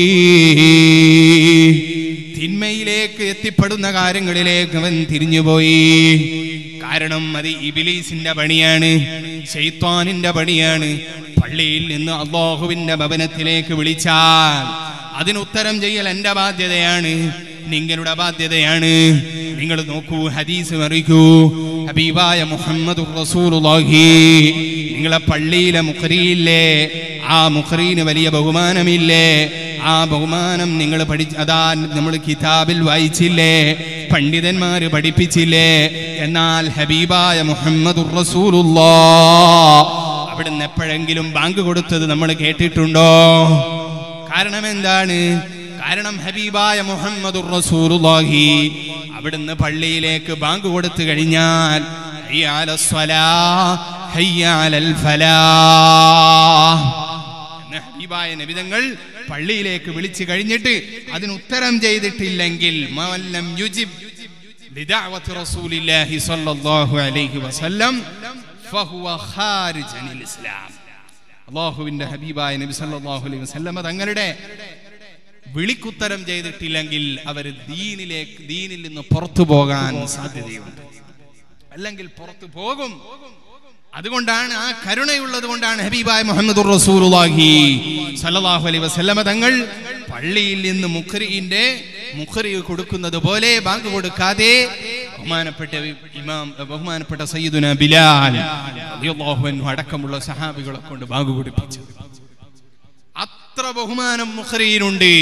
A: തിന്മയിലേക്ക് എത്തിപ്പെടുന്ന കാര്യങ്ങളിലേക്ക് അവൻ തിരിഞ്ഞുപോയി കാരണം അത് ഇബിലീസിന്റെ പണിയാണ് ശൈത്വാനിന്റെ പണിയാണ് പള്ളിയിൽ നിന്ന് അള്ളാഹുവിന്റെ ഭവനത്തിലേക്ക് വിളിച്ചാൽ അതിന് ഉത്തരം ചെയ്യൽ എന്റെ ബാധ്യതയാണ് നിങ്ങളുടെ ബാധ്യതയാണ് നിങ്ങൾ നോക്കൂ ഹദീസ് മറിക്കൂ ഹബീബായ മുഹമ്മദ് റസൂലുള്ളാഹി നിങ്ങളെ പള്ളിയിലെ മുഖറിയില്ലേ ആ മുഖറീന് വലിയ ബഹുമാനമില്ലേ ആ ബഹുമാനം നിങ്ങൾ പഠി അതാ നമ്മൾ കിതാബിൽ വായിച്ചില്ലേ പണ്ഡിതന്മാര് പഠിപ്പിച്ചില്ലേ എന്നാൽ ഹബീബായ മുഹമ്മദ് അവിടുന്ന് എപ്പോഴെങ്കിലും ബാങ്ക് കൊടുത്തത് നമ്മൾ കേട്ടിട്ടുണ്ടോ കാരണം എന്താണ് കാരണം ഹബീബായ മുഹമ്മദ് റസൂലുള്ളാഹി അവിടുന്ന് പള്ളിയിലേക്ക് ബാങ്ക് കൊടുത്തു കഴിഞ്ഞാൽ ഹയ്യ അലസ് സ്വലാ, ഹയ്യ അലൽ ഫലാഹ് എന്ന ഹബീബായ നബിതങ്ങൾ പള്ളിയിലേക്ക് വിളിച്ചു കഴിഞ്ഞിട്ട് അതിന് ഉത്തരം ചെയ്തിട്ടില്ലെങ്കിൽ മവല്ലം യുജിബ് ലിദഅവത്തി റസൂലില്ലാഹി സ്വല്ലല്ലാഹു അലൈഹി വസല്ലം ഫഹുവ ഖാരിജ് അനിൽ ഇസ്ലാം അള്ളാഹുവിന്റെ ഹബീബായ നബി സല്ലല്ലാഹു അലൈഹി വസല്ലമ തങ്ങളുടെ വിളിക്കുത്തരം ചെയ്തിട്ടില്ലെങ്കിൽ അവർ ദീനിലേക്ക് ദീനിൽ നിന്ന് പുറത്തു പോകാൻ സാധ്യതയുണ്ട് അല്ലെങ്കിൽ പുറത്തു പോകും അതുകൊണ്ടാണ് ആ കരുണയുള്ളത് കൊണ്ടാണ് ഹബീബായ മുഹമ്മദ് റസൂലുള്ളാഹി സല്ലല്ലാഹു അലൈഹി വസല്ലമ തങ്ങൾ പള്ളിയിൽ നിന്ന് മുഖറിന്റെ മുഖറി കൊടുക്കുന്നത് പോലെ ബാങ്ക് കൊടുക്കാതെ ബഹുമാനപ്പെട്ട ഇമാം ബഹുമാനപ്പെട്ട സയ്യിദുന ബിലാൽ റളിയല്ലാഹു അൻഹു അടക്കമുള്ള സഹാബികളെ കൊണ്ട് ബാങ്ക് കൊടുപ്പിച്ചു അത്ര ബഹുമാനം മുഖറിയിനുണ്ട്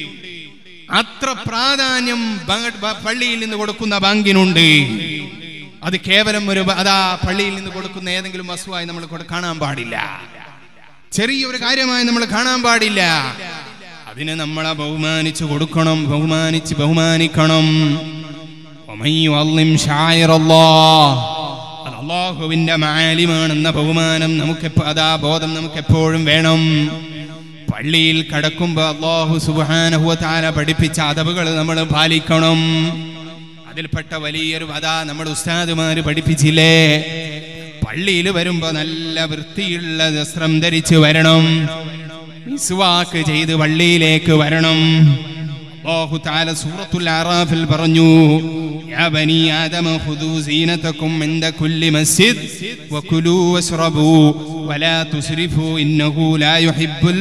A: അത്ര പ്രാധാന്യം ബാങ്ക് ബ- പള്ളിയിൽ നിന്ന് കൊടുക്കുന്ന ബാങ്കിനുണ്ട് അത് കേവലം ഒരു ബ- അതാ പള്ളിയിൽ നിന്ന് കൊടുക്കുന്ന ഏതെങ്കിലും വസ്തുവായി നമ്മൾ കൊടു- കാണാൻ പാടില്ല ചെറിയൊരു കാര്യമായി നമ്മൾ കാണാൻ പാടില്ല അതിനെ നമ്മളെ ബഹുമാനിച്ചു കൊടുക്കണം ബഹുമാനിച്ച് ബഹുമാനിക്കണം ومن يعظم شعائر الله അത് അള്ളാഹുവിന്റെ മാലിമാണെന്ന ബഹുമാനം നമുക്ക് എപ്പ- അതാ ബോധം നമുക്ക് എപ്പോഴും വേണം പള്ളിയിൽ കടക്കുമ്പോ അള്ളാഹു സുബാനഹുവ താര പഠിപ്പിച്ച അതവുകൾ നമ്മൾ പാലിക്കണം അതിൽപ്പെട്ട വലിയൊരു അതാ നമ്മുടെ ഉസ്താദുമാര് പഠിപ്പിച്ചില്ലേ പള്ളിയിൽ വരുമ്പോ നല്ല വൃത്തിയുള്ള വസ്ത്രം ധരിച്ച് വരണം മിസ്വാക്ക് ചെയ്ത് പള്ളിയിലേക്ക് വരണം അല്ലാഹു തആല സൂറത്തുൽ അറാഫിൽ പറഞ്ഞു യാ ബനി ആദമ ഖുദൂ സീനതകും ഇൻദ കുല്ലി മസ്ജിദ് വകുലൂ വശ്റബൂ വലാ തുസ്രിഫൂ ഇന്നഹു ലാ യുഹിബ്ബുൽ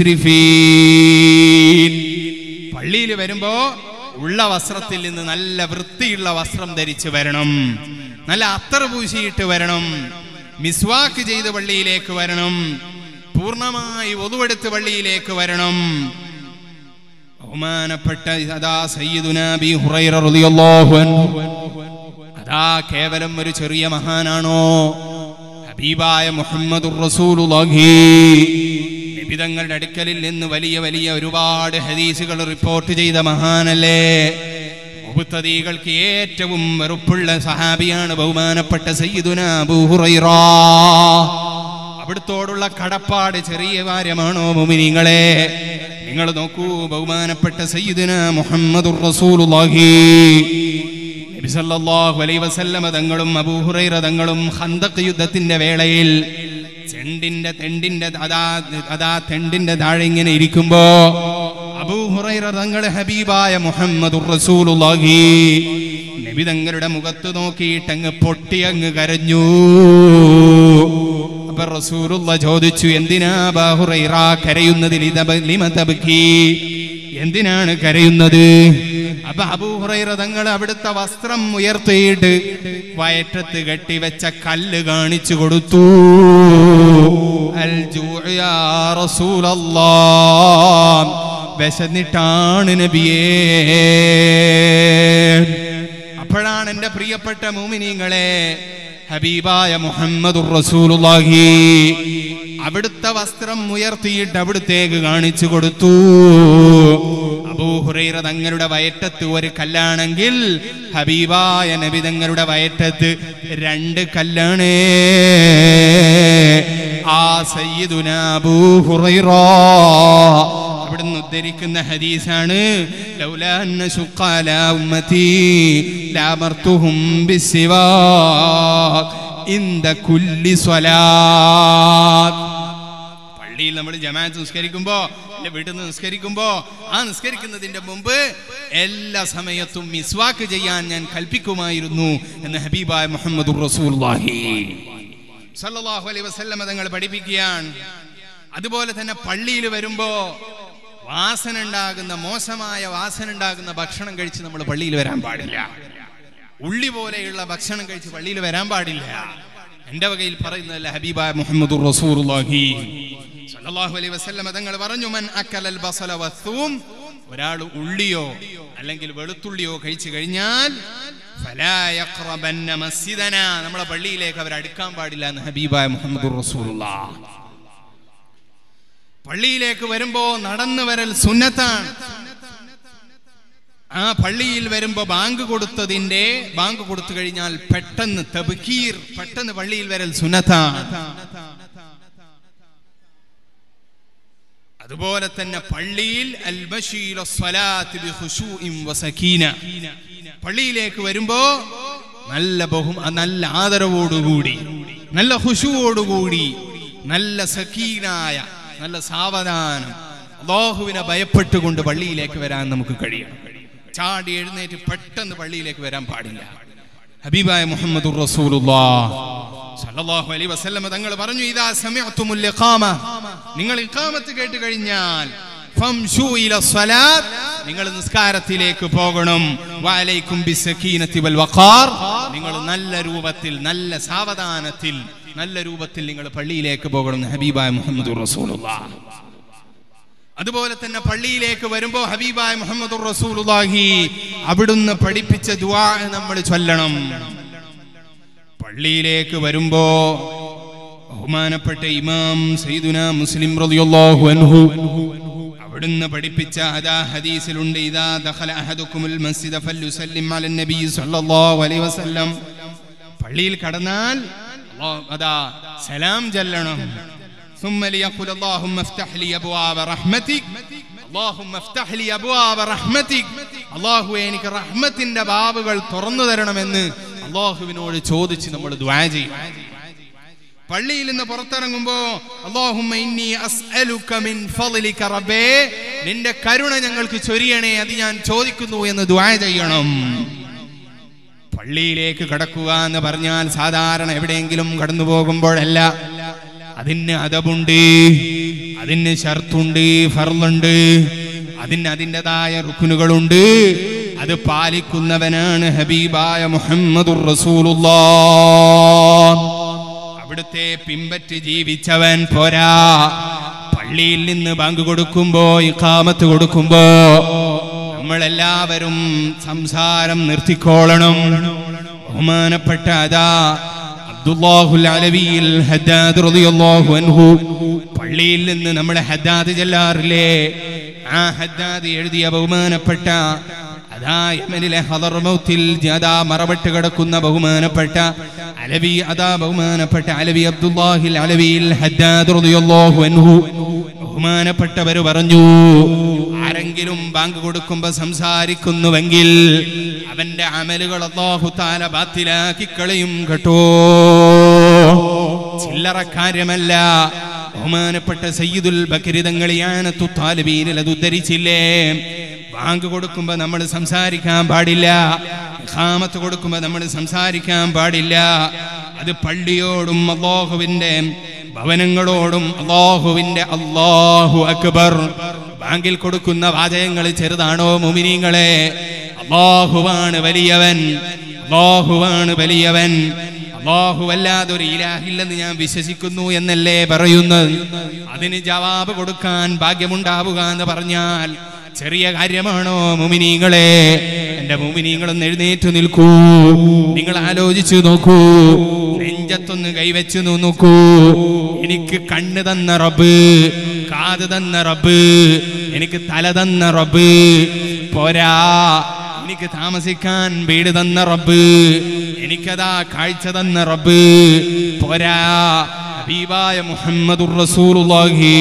A: മുസ്രിഫീൻ പള്ളിയിൽ വരുമ്പോ ഉള്ള വസ്ത്രത്തിൽ നിന്ന് നല്ല വൃത്തിയുള്ള വസ്ത്രം ധരിച്ച് വരണം നല്ല അത്തർ പൂശിയിട്ട് വരണം മിസ്വാക്ക് ചെയ്ത് പള്ളിയിലേക്ക് വരണം പൂർണ്ണമായി ഒതുവെടുത്ത് പള്ളിയിലേക്ക് വരണം ബഹുമാനപ്പെട്ട അതാ സയ്യിദുന അബീ ഹുറൈറ റളിയല്ലാഹു അൻഹു അതാ കേവലം ഒരു ചെറിയ മഹാനാണോ ഹബീബായ മുഹമ്മദുർ റസൂലുള്ളാഹി നിബിതങ്ങളുടെ അടുക്കലിൽ നിന്ന് വലിയ വലിയ ഒരുപാട് ഹദീസുകൾ റിപ്പോർട്ട് ചെയ്ത മഹാനല്ലേ മുബത്തദീകൾക്ക് ഏറ്റവും വെറുപ്പുള്ള സഹാബിയാണ് ബഹുമാനപ്പെട്ട സയ്യിദുന അബൂ ഹുറൈറ അവിടുത്തോടുള്ള കടപ്പാട് ചെറിയ കാര്യമാണോ മുമിനിങ്ങളെ നിങ്ങൾ നോക്കൂ ബഹുമാനപ്പെട്ട സയ്യിദുന മുഹമ്മദുർ റസൂലുള്ളാഹി നബി സല്ലല്ലാഹു അലൈഹി വസല്ലമ തങ്ങളും അബൂ ഹുറൈറ തങ്ങളും ഖന്തഖ് യുദ്ധത്തിന്റെ വേളയിൽ ചെണ്ടിന്റെ തെണ്ടിന്റെ അതാ അതാ തെണ്ടിന്റെ താഴെ ഇങ്ങനെ ഇരിക്കുമ്പോ അബൂ ഹുറൈറ തങ്ങൾ ഹബീബായ മുഹമ്മദുർ റസൂലുള്ളാഹി നബി തങ്ങളുടെ മുഖത്ത് നോക്കിയിട്ട് അങ്ങ് പൊട്ടി അങ്ങ് കരഞ്ഞു അപ്പൊ റസൂലുള്ള ചോദിച്ചു എന്തിനാ ബാഹുറൈറ കരയുന്നതിൽ ഇതബ- ലിമ തബ്കി? എന്തിനാണ് കരയുന്നത് അപ്പൊ അബൂഹുറൈറ തങ്ങൾ അവിടുത്തെ വസ്ത്രം ഉയർത്തിയിട്ട് വയറ്റത്ത് കെട്ടിവെച്ച കല്ല് കാണിച്ചു കൊടുത്തു അൽ ജൂഅ യാ റസൂലല്ലാഹ്. വിശന്നിട്ടാണ് നബിയേ അപ്പോഴാണ് എൻ്റെ പ്രിയപ്പെട്ട മൂമിനീങ്ങളെ ഹബീബായ മുഹമ്മദുർ റസൂലുള്ളാഹി അവിടുത്തെ വസ്ത്രം ഉയർത്തിയിട്ട് അവിടുത്തേക്ക് കാണിച്ചു കൊടുത്തു അബൂഹുറൈറ തങ്ങളുടെ വയറ്റത്ത് ഒരു കല്ലാണെങ്കിൽ ഹബീബായ നബി തങ്ങളുടെ വയറ്റത്ത് രണ്ട് കല്ലാണ് ആ സയ്യിദുന അബൂഹുറൈറ അവിടുന്ന് ഉദ്ധരിക്കുന്ന ഹദീസാണ് ലൗലാ അന്ന ശുഖാല ഉമ്മതി ലാമർത്തുഹും ബിസ്സിവാക് ഇന്ദ കുല്ലി സ്വലാത്ത് പള്ളിയിൽ നമ്മൾ ജമാഅത്ത് നിസ്കരിക്കുമ്പോ അല്ലെ വീട്ടിൽ നിന്ന് നിസ്കരിക്കുമ്പോ ആ നിസ്കരിക്കുന്നതിന്റെ മുമ്പ് എല്ലാ സമയത്തും മിസ്വാക്ക് ചെയ്യാൻ ഞാൻ കൽപ്പിക്കുമായിരുന്നു എന്ന് ഹബീബായ മുഹമ്മദ് റസൂലുള്ളാഹി സല്ലല്ലാഹു അലൈഹി വസല്ലമ തങ്ങൾ പഠിപ്പിക്കുകയാണ് അതുപോലെ തന്നെ പള്ളിയിൽ വരുമ്പോ വാസന ഉണ്ടാകുന്ന മോശമായ വാസന ഉണ്ടാകുന്ന ഭക്ഷണം കഴിച്ച് നമ്മൾ പള്ളിയിൽ വരാൻ പാടില്ല ഉള്ളി പോലെയുള്ള ഭക്ഷണം കഴിച്ച് പള്ളിയിൽ വരാൻ പാടില്ല എന്റെ വകയിൽ പറയുന്നതല്ല ഹബീബായ മുഹമ്മദ് റസൂലുള്ളാഹി സല്ലല്ലാഹു അലൈഹി വസല്ലം തങ്ങൾ പറഞ്ഞു മൻ അക്കലൽ ബസല വസ്സൂം ഒരാൾ ഉള്ളിയോ അല്ലെങ്കിൽ വെളുത്തുള്ളിയോ കഴിച്ചു കഴിഞ്ഞാൽ ഫലാ യഖ്റബന്ന മസ്ജിദന നമ്മളെ പള്ളിയിലേക്ക് അവർ അടുക്കാൻ പാടില്ല എന്ന് ഹബീബായ മുഹമ്മദുർ റസൂലുള്ളാഹ് പള്ളിയിലേക്ക് വരുമ്പോ നടന്നു വരൽ സുന്നത്താണ് ആ പള്ളിയിൽ വരുമ്പോ ബാങ്ക് കൊടുത്തതിന്റെ ബാങ്ക് കൊടുത്തു കഴിഞ്ഞാൽ പെട്ടെന്ന് തബ്കീർ പെട്ടെന്ന് പള്ളിയിൽ വരൽ സുന്നത്താണ് അതുപോലെ തന്നെ പള്ളിയിൽ അൽ ബശീല സ്വലാത്ത് ബി ഖുശൂഇൻ വസകീന പള്ളിയിലേക്ക് വരുമ്പോ നല്ല ബഹു നല്ല ആദരവോടുകൂടി നല്ല ഖുശുവോടുകൂടി നല്ല സക്കീനായ നല്ല സാവധാനം അള്ളാഹുവിനെ ഭയപ്പെട്ടുകൊണ്ട് പള്ളിയിലേക്ക് വരാൻ നമുക്ക് കഴിയണം ചാടി എഴുന്നേറ്റ് പെട്ടെന്ന് പള്ളിയിലേക്ക് വരാൻ പാടില്ല ഹബീബായ മുഹമ്മദുർ റസൂലുള്ളാഹ് സല്ലല്ലാഹു അലൈഹി വസല്ലം തങ്ങൾ പറഞ്ഞു ഇദാ സമിഅതുമുൽ ഇഖാമ നിങ്ങൾ ഇഖാമത്ത് കേട്ട് കഴിഞ്ഞാൽ ഫംശു ഇല സ്വലാത്ത് നിങ്ങൾ നിസ്കാരത്തിലേക്ക് പോകണം വഅലൈക്കും ബിസകീനത്തി വൽ വഖാർ നിങ്ങൾ നല്ല രൂപത്തിൽ നല്ല സാവധാനത്തിൽ നല്ല രൂപത്തിൽ നിങ്ങൾ പള്ളിയിലേക്ക് പോകണം എന്ന് ഹബീബായ മുഹമ്മദുർ റസൂലുള്ളാഹ് അതുപോലെ തന്നെ പള്ളിയിലേക്ക് വരുമ്പോ ഹബീബായ മുഹമ്മദ് റസൂലുള്ളാഹി അവിടുന്ന് പഠിപ്പിച്ച ദുആ നമ്മൾ ചൊല്ലണം പള്ളിയിലേക്ക് വരുമ്പോ ബഹുമാനപ്പെട്ട ഇമാം സയ്യിദുന മുസ്ലിം റളിയല്ലാഹു അൻഹു അവിടുന്ന് പഠിപ്പിച്ച അതാ ഹദീസിലുണ്ട് ഇദാ ദഖല അഹദുക്കുമുൽ മസ്ജിദ ഫല്യുസല്ലിം അലൻ നബി സല്ലല്ലാഹു അലൈഹി വസല്ലം പള്ളിയിൽ കടന്നാൽ അല്ലാഹു- അതാ സലാം ചൊല്ലണം ثم ليقول اللهم افتح لي ابواب رحمتك اللهم افتح لي ابواب رحمتك അള്ളാഹു എനിക്ക് റഹ്മത്തിന്റെ ബാബുകൾ തുറന്നു തരണമെന്ന് അള്ളാഹുവിനോട് ചോദിച്ച് നമ്മൾ ദ്വാ ചെയ്യും പള്ളിയിൽ നിന്ന് പുറത്തിറങ്ങുമ്പോ അല്ലാഹുമ്മ ഇന്നി അസ്അലുക മിൻ ഫളിക റബ്ബേ നിന്റെ കരുണ ഞങ്ങൾക്ക് ചൊരിയണേ അത് ഞാൻ ചോദിക്കുന്നു എന്ന് ദ്വാ ചെയ്യണം പള്ളിയിലേക്ക് കടക്കുക എന്ന് പറഞ്ഞാൽ സാധാരണ എവിടെയെങ്കിലും കടന്നു പോകുമ്പോഴല്ല അതിന് അതബുണ്ട് അതിന് ഷർത്തുണ്ട് ഫർളുണ്ട് അതിന് അതിൻ്റെതായ റുക്കുനുകളുണ്ട് അത് പാലിക്കുന്നവനാണ് ഹബീബായ മുഹമ്മദുർ റസൂലുള്ളാഹ് അവിടുത്തെ പിമ്പറ്റ് ജീവിച്ചവൻ പോരാ പള്ളിയിൽ നിന്ന് ബാങ്ക് കൊടുക്കുമ്പോ ഇഖാമത്ത് കൊടുക്കുമ്പോ നമ്മളെല്ലാവരും സംസാരം നിർത്തിക്കോളണം ബഹുമാനപ്പെട്ട അതാ അബ്ദുല്ലാഹുൽ അലവിയിൽ ഹദ്ദാദ് റളിയല്ലാഹു അൻഹു പള്ളിയിൽ നിന്ന് നമ്മുടെ ഹദ്ദാദ് ചെല്ലാറില്ലേ ആ ഹദ്ദാദ് എഴുതിയ ബഹുമാനപ്പെട്ട അതാ യമനിലെ ഹദർമൗത്തിൽ അതാ മറവിട്ട് കിടക്കുന്ന ബഹുമാനപ്പെട്ട അലവി അതാ ബഹുമാനപ്പെട്ട അലവി അബ്ദുല്ലാഹിൽ അലവിയിൽ ഹദ്ദാദ് റളിയല്ലാഹു അൻഹു ബഹുമാനപ്പെട്ടവർ പറഞ്ഞു ആരെങ്കിലും ബാങ്ക് കൊടുക്കുമ്പോ സംസാരിക്കുന്നുവെങ്കിൽ അവന്റെ അമലുകൾ അള്ളാഹു താല ബാത്തിലാക്കി കളയും കേട്ടോ ചില്ലറ കാര്യമല്ല ബഹുമാനപ്പെട്ട സയ്യിദുൽ ബക്രിതങ്ങളിയാനത്തു താലിബീനിൽ അത് ഉദ്ധരിച്ചില്ലേ ബാങ്ക് കൊടുക്കുമ്പോ നമ്മൾ സംസാരിക്കാൻ പാടില്ല ഖാമത്ത് കൊടുക്കുമ്പോ നമ്മൾ സംസാരിക്കാൻ പാടില്ല അത് പള്ളിയോടും അള്ളാഹുവിന്റെ ഭവനങ്ങളോടും അള്ളാഹുവിന്റെ അള്ളാഹു അക്ബർ ബാങ്കിൽ കൊടുക്കുന്ന വാചകങ്ങൾ ചെറുതാണോ മുമിനീങ്ങളെ അള്ളാഹുവാണ് വലിയവൻ അള്ളാഹുവാണ് വലിയവൻ അള്ളാഹു അല്ലാതൊരു ഇലാഹില്ലെന്ന് ഞാൻ വിശ്വസിക്കുന്നു എന്നല്ലേ പറയുന്നത് അതിന് ജവാബ് കൊടുക്കാൻ ഭാഗ്യമുണ്ടാവുക എന്ന് പറഞ്ഞാൽ ചെറിയ കാര്യമാണോ മുമിനീങ്ങളെ എന്റെ മുമിനീങ്ങളൊന്ന് എഴുന്നേറ്റ് നിൽക്കൂ നിങ്ങൾ ആലോചിച്ചു നോക്കൂ നെഞ്ചത്തൊന്ന് കൈവച്ചു നോക്കൂ എനിക്ക് കണ്ണ് തന്ന റബ്ബ് കാത് തന്ന റബ്ബ് എനിക്ക് തല തന്ന റബ്ബ് പോരാ എനിക്ക് താമസിക്കാൻ വീട് തന്ന റബ്ബ് എനിക്കതാ കാഴ്ച തന്ന റബ്ബ് പോരാ ഹബീബായ മുഹമ്മദുർ റസൂലുള്ളാഹി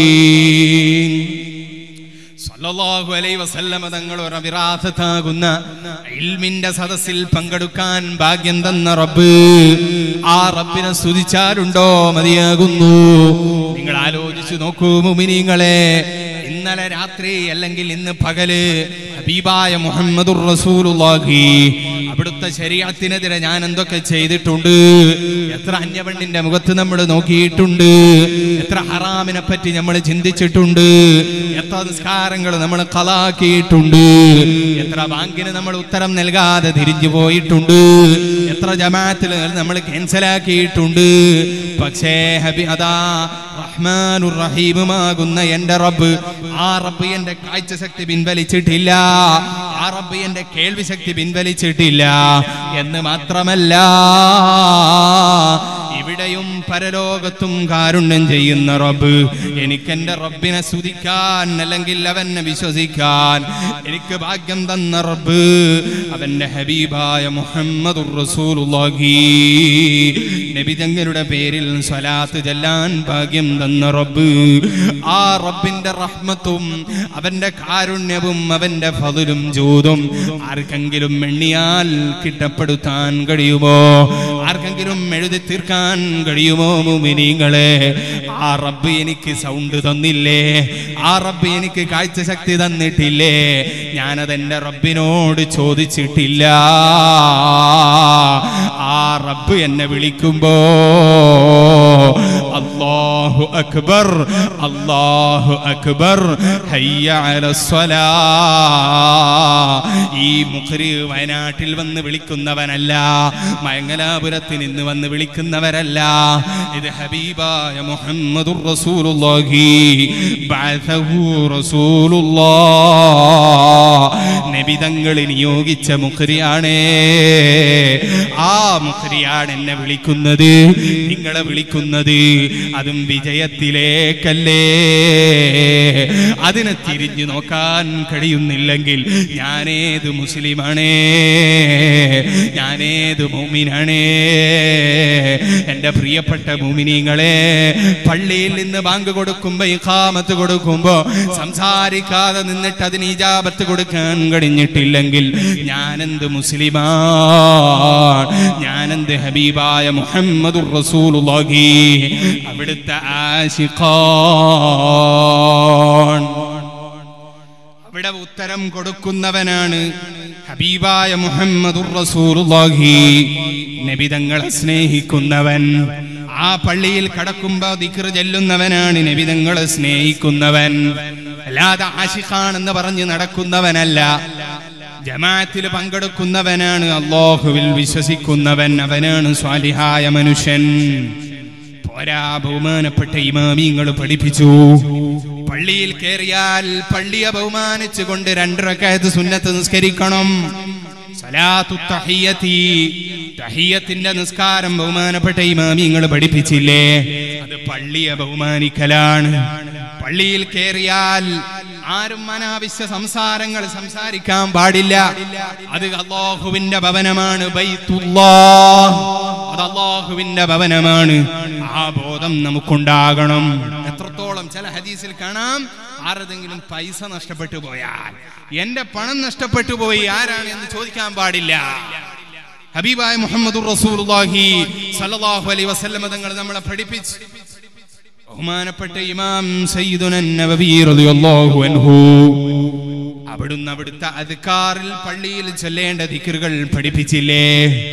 A: സല്ലല്ലാഹു അലൈഹി വസല്ലമ തങ്ങൾ ഒരു വിറാസത്താകുന്ന ഇൽമിന്റെ സദസ്സിൽ പങ്കെടുക്കാൻ ഭാഗ്യം തന്ന റബ്ബ് ആ റബ്ബിനെ സ്തുതിച്ചാലുണ്ടോ മതിയാകുന്നു നിങ്ങൾ ആലോചിച്ചു നോക്കൂ മുമിനീങ്ങളെ ഇന്നലെ രാത്രി അല്ലെങ്കിൽ ഇന്ന് പകല് ഹബീബായ മുഹമ്മദുർ റസൂലുള്ളാഹി അവിടുത്തെ ശരീരത്തിനെതിരെ ഞാൻ എന്തൊക്കെ ചെയ്തിട്ടുണ്ട് എത്ര അന്യപെണ്ണിന്റെ മുഖത്ത് നമ്മൾ നോക്കിയിട്ടുണ്ട് എത്ര ഹറാമിനെ പറ്റി നമ്മൾ ചിന്തിച്ചിട്ടുണ്ട് എത്ര നിസ്കാരങ്ങൾ നമ്മൾ കലാക്കിയിട്ടുണ്ട് എത്ര ബാങ്കിന് നമ്മൾ ഉത്തരം നൽകാതെ തിരിഞ്ഞു പോയിട്ടുണ്ട് എത്ര എത്ര ജമാഅത്തിൽ നമ്മൾ ക്യാൻസലാക്കിയിട്ടുണ്ട് പക്ഷേ ഹബി അതാ റഹ്മാനുർ റഹീമുമാകുന്ന എന്റെ റബ്ബ് ആ റബ്ബ് എന്റെ കാഴ്ച ശക്തി പിൻവലിച്ചിട്ടില്ല ആ റബ്ബ് എന്റെ കേൾവി ശക്തി പിൻവലിച്ചിട്ടില്ല എന്ന് മാത്രമല്ല ഇവിടെയും പരലോകത്തും കാരുണ്യം ചെയ്യുന്ന റബ്ബ് എനിക്കെന്റെ റബ്ബിനെ സ്തുതിക്കാൻ അല്ലെങ്കിൽ അവനെ വിശ്വസിക്കാൻ എനിക്ക് ഭാഗ്യം തന്ന റബ്ബ് അവന്റെ ഹബീബായ മുഹമ്മദുർ റസൂലുള്ളാഹി നബി തങ്ങളുടെ പേരിൽ സ്വലാത്ത് ചെല്ലാൻ ഭാഗ്യം തന്ന റബ്ബ് ആ റബ്ബിന്റെ റഹ്മത്തും അവന്റെ കാരുണ്യവും അവന്റെ ഫതിലും ജൂതും ആർക്കെങ്കിലും എണ്ണിയാൽ കിട്ടപ്പെടുത്താൻ കഴിയുമോ ആർക്കെങ്കിലും എഴുതി തീർക്കാൻ കഴിയുമോ മുമിനിങ്ങളെ ആ റബ്ബ് എനിക്ക് സൗണ്ട് തന്നില്ലേ ആ റബ്ബ് എനിക്ക് കാഴ്ച ശക്തി തന്നിട്ടില്ലേ ഞാനതെന്റെ റബ്ബിനോട് ചോദിച്ചിട്ടില്ല ആ റബ്ബ് എന്നെ വിളിക്കുമ്പോ അല്ലാഹു അക്ബർ അല്ലാഹു അക്ബർ ഹയ്യ അലസ്വലാ ഈ മുഖരി വയനാട്ടിൽ വന്ന് വിളിക്കുന്നവനല്ല മംഗലാപുരത്ത് നിന്ന് വന്ന് വിളിക്കുന്നവരല്ല ഇത് ഹബീബായ മുഹമ്മദുർ റസൂലുള്ളാഹി ബഅസഹു റസൂലുള്ളാഹ് നബി തങ്ങൾ നിയോഗിച്ച മുഖരിയാണേ ആ മുഖരിയാണ് എന്നെ വിളിക്കുന്നത് നിങ്ങളെ വിളിക്കുന്നത് അതും വിജയത്തിലേക്കല്ലേ അതിനെ തിരിഞ്ഞു നോക്കാൻ കഴിയുന്നില്ലെങ്കിൽ ഞാനേത് മുസ്ലിമാണേ ഞാനേത് മൂമിനാണേ എൻ്റെ പ്രിയപ്പെട്ട മൂമിനിങ്ങളെ പള്ളിയിൽ നിന്ന് ബാങ്ക് കൊടുക്കുമ്പോ ഇഖാമത്ത് കൊടുക്കുമ്പോ സംസാരിക്കാതെ നിന്നിട്ട് അതിന് ഇജാബത്ത് കൊടുക്കാൻ കഴിഞ്ഞിട്ടില്ലെങ്കിൽ ഞാനെന്ത് മുസ്ലിമാ ഞാനെന്ത് ഹബീബായ മുഹമ്മദുർ റസൂലുള്ളാഹി അവിടുത്തെ ആശിഖാൻ അവിടെ ഉത്തരം കൊടുക്കുന്നവനാണ് ഹബീബായ മുഹമ്മദുർ റസൂലുള്ളാഹി നബി തങ്ങളെ സ്നേഹിക്കുന്നവൻ ആ പള്ളിയിൽ കടക്കുമ്പോ ദിക്ർ ചെല്ലുന്നവനാണ് നബി തങ്ങളെ സ്നേഹിക്കുന്നവൻ അല്ലാതെ ആശിഖാണെന്ന് പറഞ്ഞ് നടക്കുന്നവനല്ല ജമാഅത്തിൽ പങ്കെടുക്കുന്നവനാണ് അള്ളാഹുവിൽ വിശ്വസിക്കുന്നവൻ അവനാണ് സ്വാലിഹായ മനുഷ്യൻ പോരാ ബഹുമാനപ്പെട്ട ഇമാമിങ്ങൾ പഠിപ്പിച്ചു പള്ളിയിൽ കയറിയാൽ പള്ളിയെ ബഹുമാനിച്ചുകൊണ്ട് രണ്ടരക്കായത്ത് സുന്നത്ത് നിസ്കരിക്കണം സലാത്തു തഹിയത്തി തഹിയത്തിന്റെ നിസ്കാരം ബഹുമാനപ്പെട്ട ഇമാമിങ്ങൾ പഠിപ്പിച്ചില്ലേ അത് പള്ളിയെ ബഹുമാനിക്കലാണ് പള്ളിയിൽ കയറിയാൽ ആരും അനാവശ്യ സംസാരങ്ങൾ സംസാരിക്കാൻ പാടില്ല അത് അള്ളാഹുവിന്റെ ഭവനമാണ് ബൈത്തുല്ലാഹ്. അത് അള്ളാഹുവിന്റെ ഭവനമാണ് ആ ബോധം നമുക്കുണ്ടാകണം എത്രത്തോളം ചില ഹദീസിൽ കാണാം ആരതെങ്കിലും പൈസ നഷ്ടപ്പെട്ടു പോയാൽ എന്റെ പണം നഷ്ടപ്പെട്ടു പോയി ആരാണ് എന്ന് ചോദിക്കാൻ പാടില്ല ഹബീബായ മുഹമ്മദ് റസൂലുള്ളാഹി സല്ലല്ലാഹു അലൈഹി വസല്ലമ തങ്ങൾ നമ്മളെ പഠിപ്പിച്ചു ബഹുമാനപ്പെട്ട ഇമാം സയ്യിദുന നബവി റളിയല്ലാഹു അൻഹു അവിടുന്ന് അവിടുത്തെ അദ്കാറിൽ പള്ളിയിൽ ചൊല്ലേണ്ട ദിക്റുകൾ പഠിപ്പിച്ചില്ലേ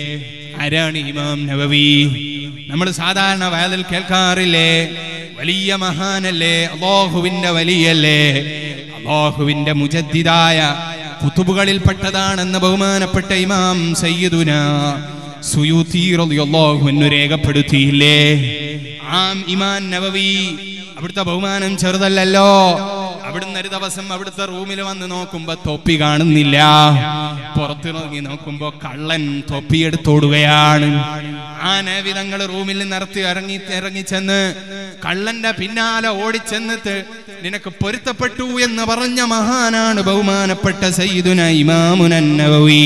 A: ആരാണ് ഇമാം നബവി നമ്മൾ സാധാരണ വയലിൽ കേൾക്കാറില്ലേ വലിയ മഹാനല്ലേ അള്ളാഹുവിന്റെ വലിയല്ലേ അള്ളാഹുവിന്റെ മുജദ്ദിദായ കുത്തുബുകളിൽ പെട്ടതാണെന്ന് ബഹുമാനപ്പെട്ട ഇമാം സയ്യിദുന സുയൂത്തി റളിയല്ലാഹു അൻഹു രേഖപ്പെടുത്തിയില്ലേ ആം ഇമാൻ നവവി അവിടുത്തെ ബഹുമാനം ചെറുതല്ലല്ലോ അവിടുന്ന് ഒരു ദിവസം അവിടുത്തെ റൂമിൽ വന്ന് നോക്കുമ്പോ തൊപ്പി കാണുന്നില്ല പുറത്തിറങ്ങി നോക്കുമ്പോ കള്ളൻ തൊപ്പിയെടുത്തോടുകയാണ് ആ നവിധങ്ങൾ റൂമിൽ നിർത്തി ഇറങ്ങി ഇറങ്ങി ചെന്ന് കള്ളന്റെ പിന്നാലെ ഓടിച്ചെന്നിട്ട് നിനക്ക് പൊരുത്തപ്പെട്ടു എന്ന് പറഞ്ഞ മഹാനാണ് ബഹുമാനപ്പെട്ട സയ്യിദുന ഇമാമുനൻ നവവി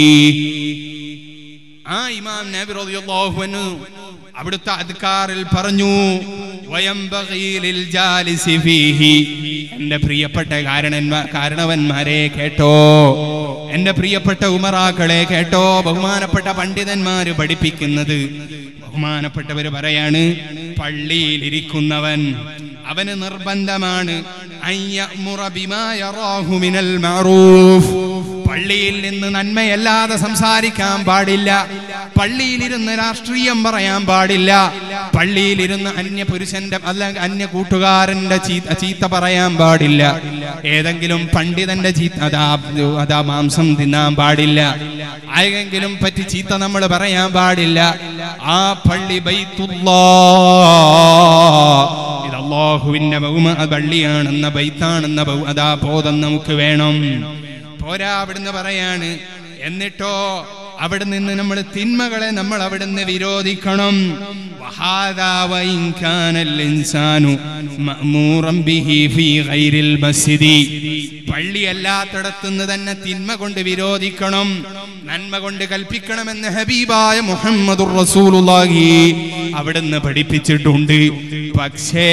A: ആ ഇമാം നബി റളിയല്ലാഹു അൻഹു അവിടുത്തെ അദ്കാറിൽ പറഞ്ഞു വയംബഗീ ലിൽ ജാലിസി ഫീഹി എന്റെ പ്രിയപ്പെട്ട കാരണന്മാ കാരണവന്മാരെ കേട്ടോ എന്റെ പ്രിയപ്പെട്ട ഉമറാക്കളെ കേട്ടോ ബഹുമാനപ്പെട്ട പണ്ഡിതന്മാര് പഠിപ്പിക്കുന്നത് ബഹുമാനപ്പെട്ടവര് പറയാണ് പള്ളിയിലിരിക്കുന്നവൻ അവന് നിർബന്ധമാണ് അൻ യഅ്മുറ ബിമാ യറാഹു മിനൽ മഅറൂഫ് പള്ളിയിൽ നിന്ന് നന്മയല്ലാതെ സംസാരിക്കാൻ പാടില്ല പള്ളിയിലിരുന്ന് രാഷ്ട്രീയം പറയാൻ പാടില്ല പള്ളിയിലിരുന്ന് അന്യ പുരുഷന്റെ അല്ല അന്യ കൂട്ടുകാരന്റെ ചീത്ത ചീത്ത പറയാൻ പാടില്ല ഏതെങ്കിലും പണ്ഡിതന്റെ ചീത്ത അതാ അതാ മാംസം തിന്നാൻ പാടില്ല ആരെങ്കിലും പറ്റി ചീത്ത നമ്മൾ പറയാൻ പാടില്ല ആ പള്ളി ബൈത്തുല്ലാ ഇത് അള്ളാഹുവിന്റെ ബഹുമ പള്ളിയാണെന്ന ബൈത്താണെന്ന ബഹു അതാ ബോധം നമുക്ക് വേണം പോരാ അവിടുന്ന് പറയാണ് എന്നിട്ടോ അവിടെ നിന്ന് നമ്മൾ തിന്മകളെ നമ്മൾ അവിടുന്ന് വിരോധിക്കണം وهذا وإن كان الإنسان مأمورا به في غير المسجد പള്ളിയല്ലാത്തിടത്തുനിന്ന് തന്നെ തിന്മ കൊണ്ട് വിരോധിക്കണം നന്മ കൊണ്ട് കൽപ്പിക്കണമെന്ന് ഹബീബായ മുഹമ്മദുർ റസൂലുള്ളാഹി അവിടുന്ന് പഠിപ്പിച്ചിട്ടുണ്ട് പക്ഷേ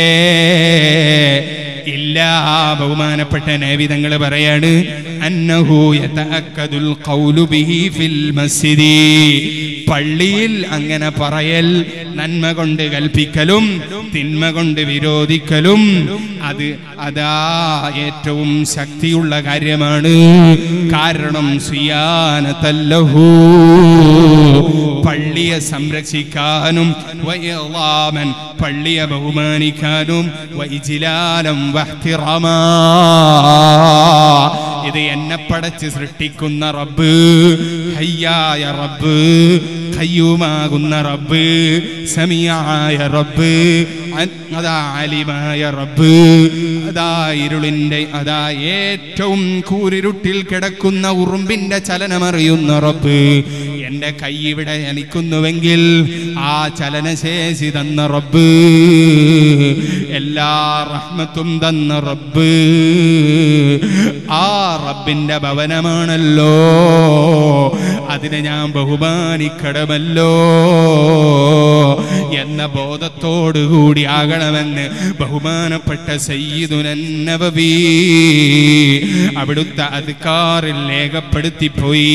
A: ഇല്ല ബഹുമാനപ്പെട്ട നബിതങ്ങൾ പറയാണ് അന്നഹു യതഅക്കദുൽ ഖൗലു ബിഹി ഫിൽ മസ്ജിദി പള്ളിയിൽ അങ്ങനെ പറയൽ നന്മ കൊണ്ട് കൽപ്പിക്കലും തിന്മ കൊണ്ട് വിരോധിക്കലും അത് അതാ ഏറ്റവും ശക്തിയുള്ള കാര്യമാണ് കാരണം സുയാനത്തല്ലഹു പള്ളിയെ സംരക്ഷിക്കാനും വയലാമൻ പള്ളിയെ ബഹുമാനിക്കാനും വൈജിലാലം വഹ്തിറമാ ഇത് എന്നെ പടച്ച് സൃഷ്ടിക്കുന്ന റബ്ബ് ഹയ്യായ റബ്ബ് ഖയ്യൂമാകുന്ന റബ്ബ് സമിയായ റബ്ബ് അൻ- അതാ ആലിമായ റബ്ബ് അതാ ഇരുളിന്റെ അതാ ഏറ്റവും കൂരിരുട്ടിൽ കിടക്കുന്ന ഉറുമ്പിന്റെ ചലനമറിയുന്ന റബ്ബ് എന്റെ കൈ ഇവിടെ ചലിക്കുന്നുവെങ്കിൽ ആ ചലനശേഷി തന്ന റബ്ബ് എല്ലാ റഹ്മത്തും തന്ന റബ്ബ് ആ റബ്ബിന്റെ ഭവനമാണല്ലോ അതിനെ ഞാൻ ബഹുമാനിക്കണമല്ലോ എന്ന ബോധത്തോടുകൂടി ആകണമെന്ന് ബഹുമാനപ്പെട്ട സയ്യിദുനൻ നബവി അവിടുത്തെ അധികാറിൽ രേഖപ്പെടുത്തിപ്പോയി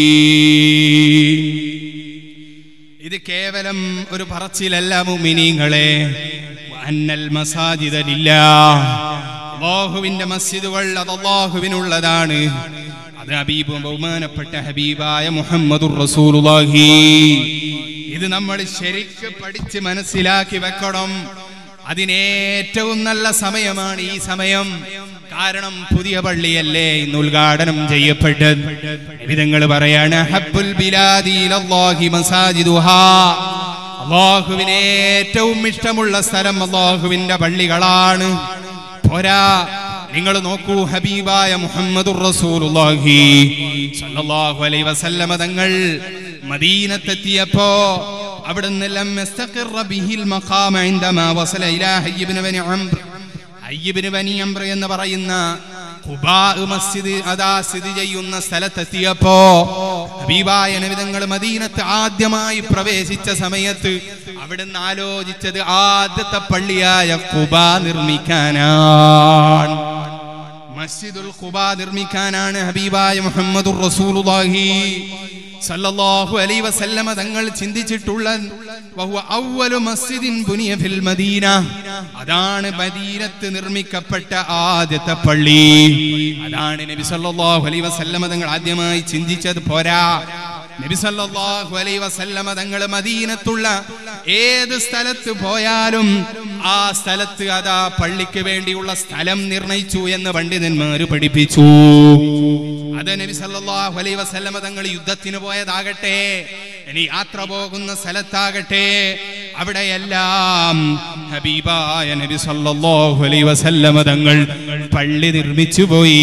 A: ഇത് കേവലം ഒരു പറച്ചിലല്ല മുമിനീങ്ങളെ അന്നൽ മസാജിദലില്ല അള്ളാഹുവിന്റെ മസ്ജിദുകൾ അത് അള്ളാഹുവിനുള്ളതാണ് അത് ഹബീബ് ബഹുമാനപ്പെട്ട ഹബീബായ മുഹമ്മദുർ റസൂലുള്ളാഹി ഇത് നമ്മൾ ശരിക്ക് പഠിച്ച് മനസ്സിലാക്കി വെക്കണം അതിനേറ്റവും നല്ല സമയമാണ് ഈ സമയം കാരണം പുതിയ പള്ളിയല്ലേ ഇന്ന് ഉദ്ഘാടനം ചെയ്യപ്പെട്ടത് വിധങ്ങൾ പറയാണ് ഹബ്ബുൽ ബിലാദി ഇലല്ലാഹി മസാജിദുഹാ അള്ളാഹുവിന് ഏറ്റവും ഇഷ്ടമുള്ള സ്ഥലം അള്ളാഹുവിന്റെ പള്ളികളാണ് പോരാ നിങ്ങൾ നോക്കൂ ഹബീബായ മുഹമ്മദുർ റസൂലുള്ളാഹി സ്വല്ലല്ലാഹു അലൈഹി വസല്ലമ തങ്ങൾ മദീനത്തെത്തിയപ്പോ അവിടുന്ന് ലം യസ്തഖിറ ബിഹിൽ മഖാമ ഇൻദമാ വസല ഇലാ ഹയ്യിബ്നു ബനി അംർ ഹയ്യിബ്നു ബനി അംർ എന്ന് പറയുന്ന ഖുബാ മസ്ജിദ് അതാ സ്ഥിതി ചെയ്യുന്ന സ്ഥലത്തെത്തിയപ്പോ ഹബീബായ നബിതങ്ങൾ മദീനത്ത് ആദ്യമായി പ്രവേശിച്ച സമയത്ത് അവിടുന്ന് ആലോചിച്ചത് ആദ്യത്തെ പള്ളിയായ ഖുബാ നിർമ്മിക്കാനാണ് മസ്ജിദുൽ ഖുബ നിർമ്മിക്കാനാണ് ഹബീബായ മുഹമ്മദുർ റസൂലുള്ളാഹി സല്ലല്ലാഹു അലൈഹി വസല്ലമ തങ്ങൾ ചിന്തിച്ചിട്ടുള്ള വഹുവ അവ്വലു മസ്ജിദിൻ ബുനിയ ഫിൽ മദീന അതാണ് മദീനത്ത് നിർമ്മിക്കപ്പെട്ട ആദ്യത്തെ പള്ളി അതാണ് നബി സല്ലല്ലാഹു അലൈഹി വസല്ലമ തങ്ങൾ ആദ്യമായി ചിന്തിച്ചത് പോരാ നബി സല്ലല്ലാഹു അലൈഹി വസല്ലമ തങ്ങൾ മദീനത്തുള്ള ഏത് സ്ഥലത്ത് പോയാലും ആ സ്ഥലത്ത് അതാ പള്ളിക്ക് വേണ്ടിയുള്ള സ്ഥലം നിർണയിച്ചു എന്ന് പണ്ഡിതന്മാര് പഠിപ്പിച്ചു അത് നബി സല്ലല്ലാഹു അലൈഹി വസല്ലമ തങ്ങൾ യുദ്ധത്തിന് പോയതാകട്ടെ ഇനി യാത്ര പോകുന്ന സ്ഥലത്താകട്ടെ അവിടെയെല്ലാം ഹബീബായ നബി സല്ലല്ലാഹു അലൈഹി വസല്ലമ തങ്ങൾ പള്ളി നിർമ്മിച്ചു പോയി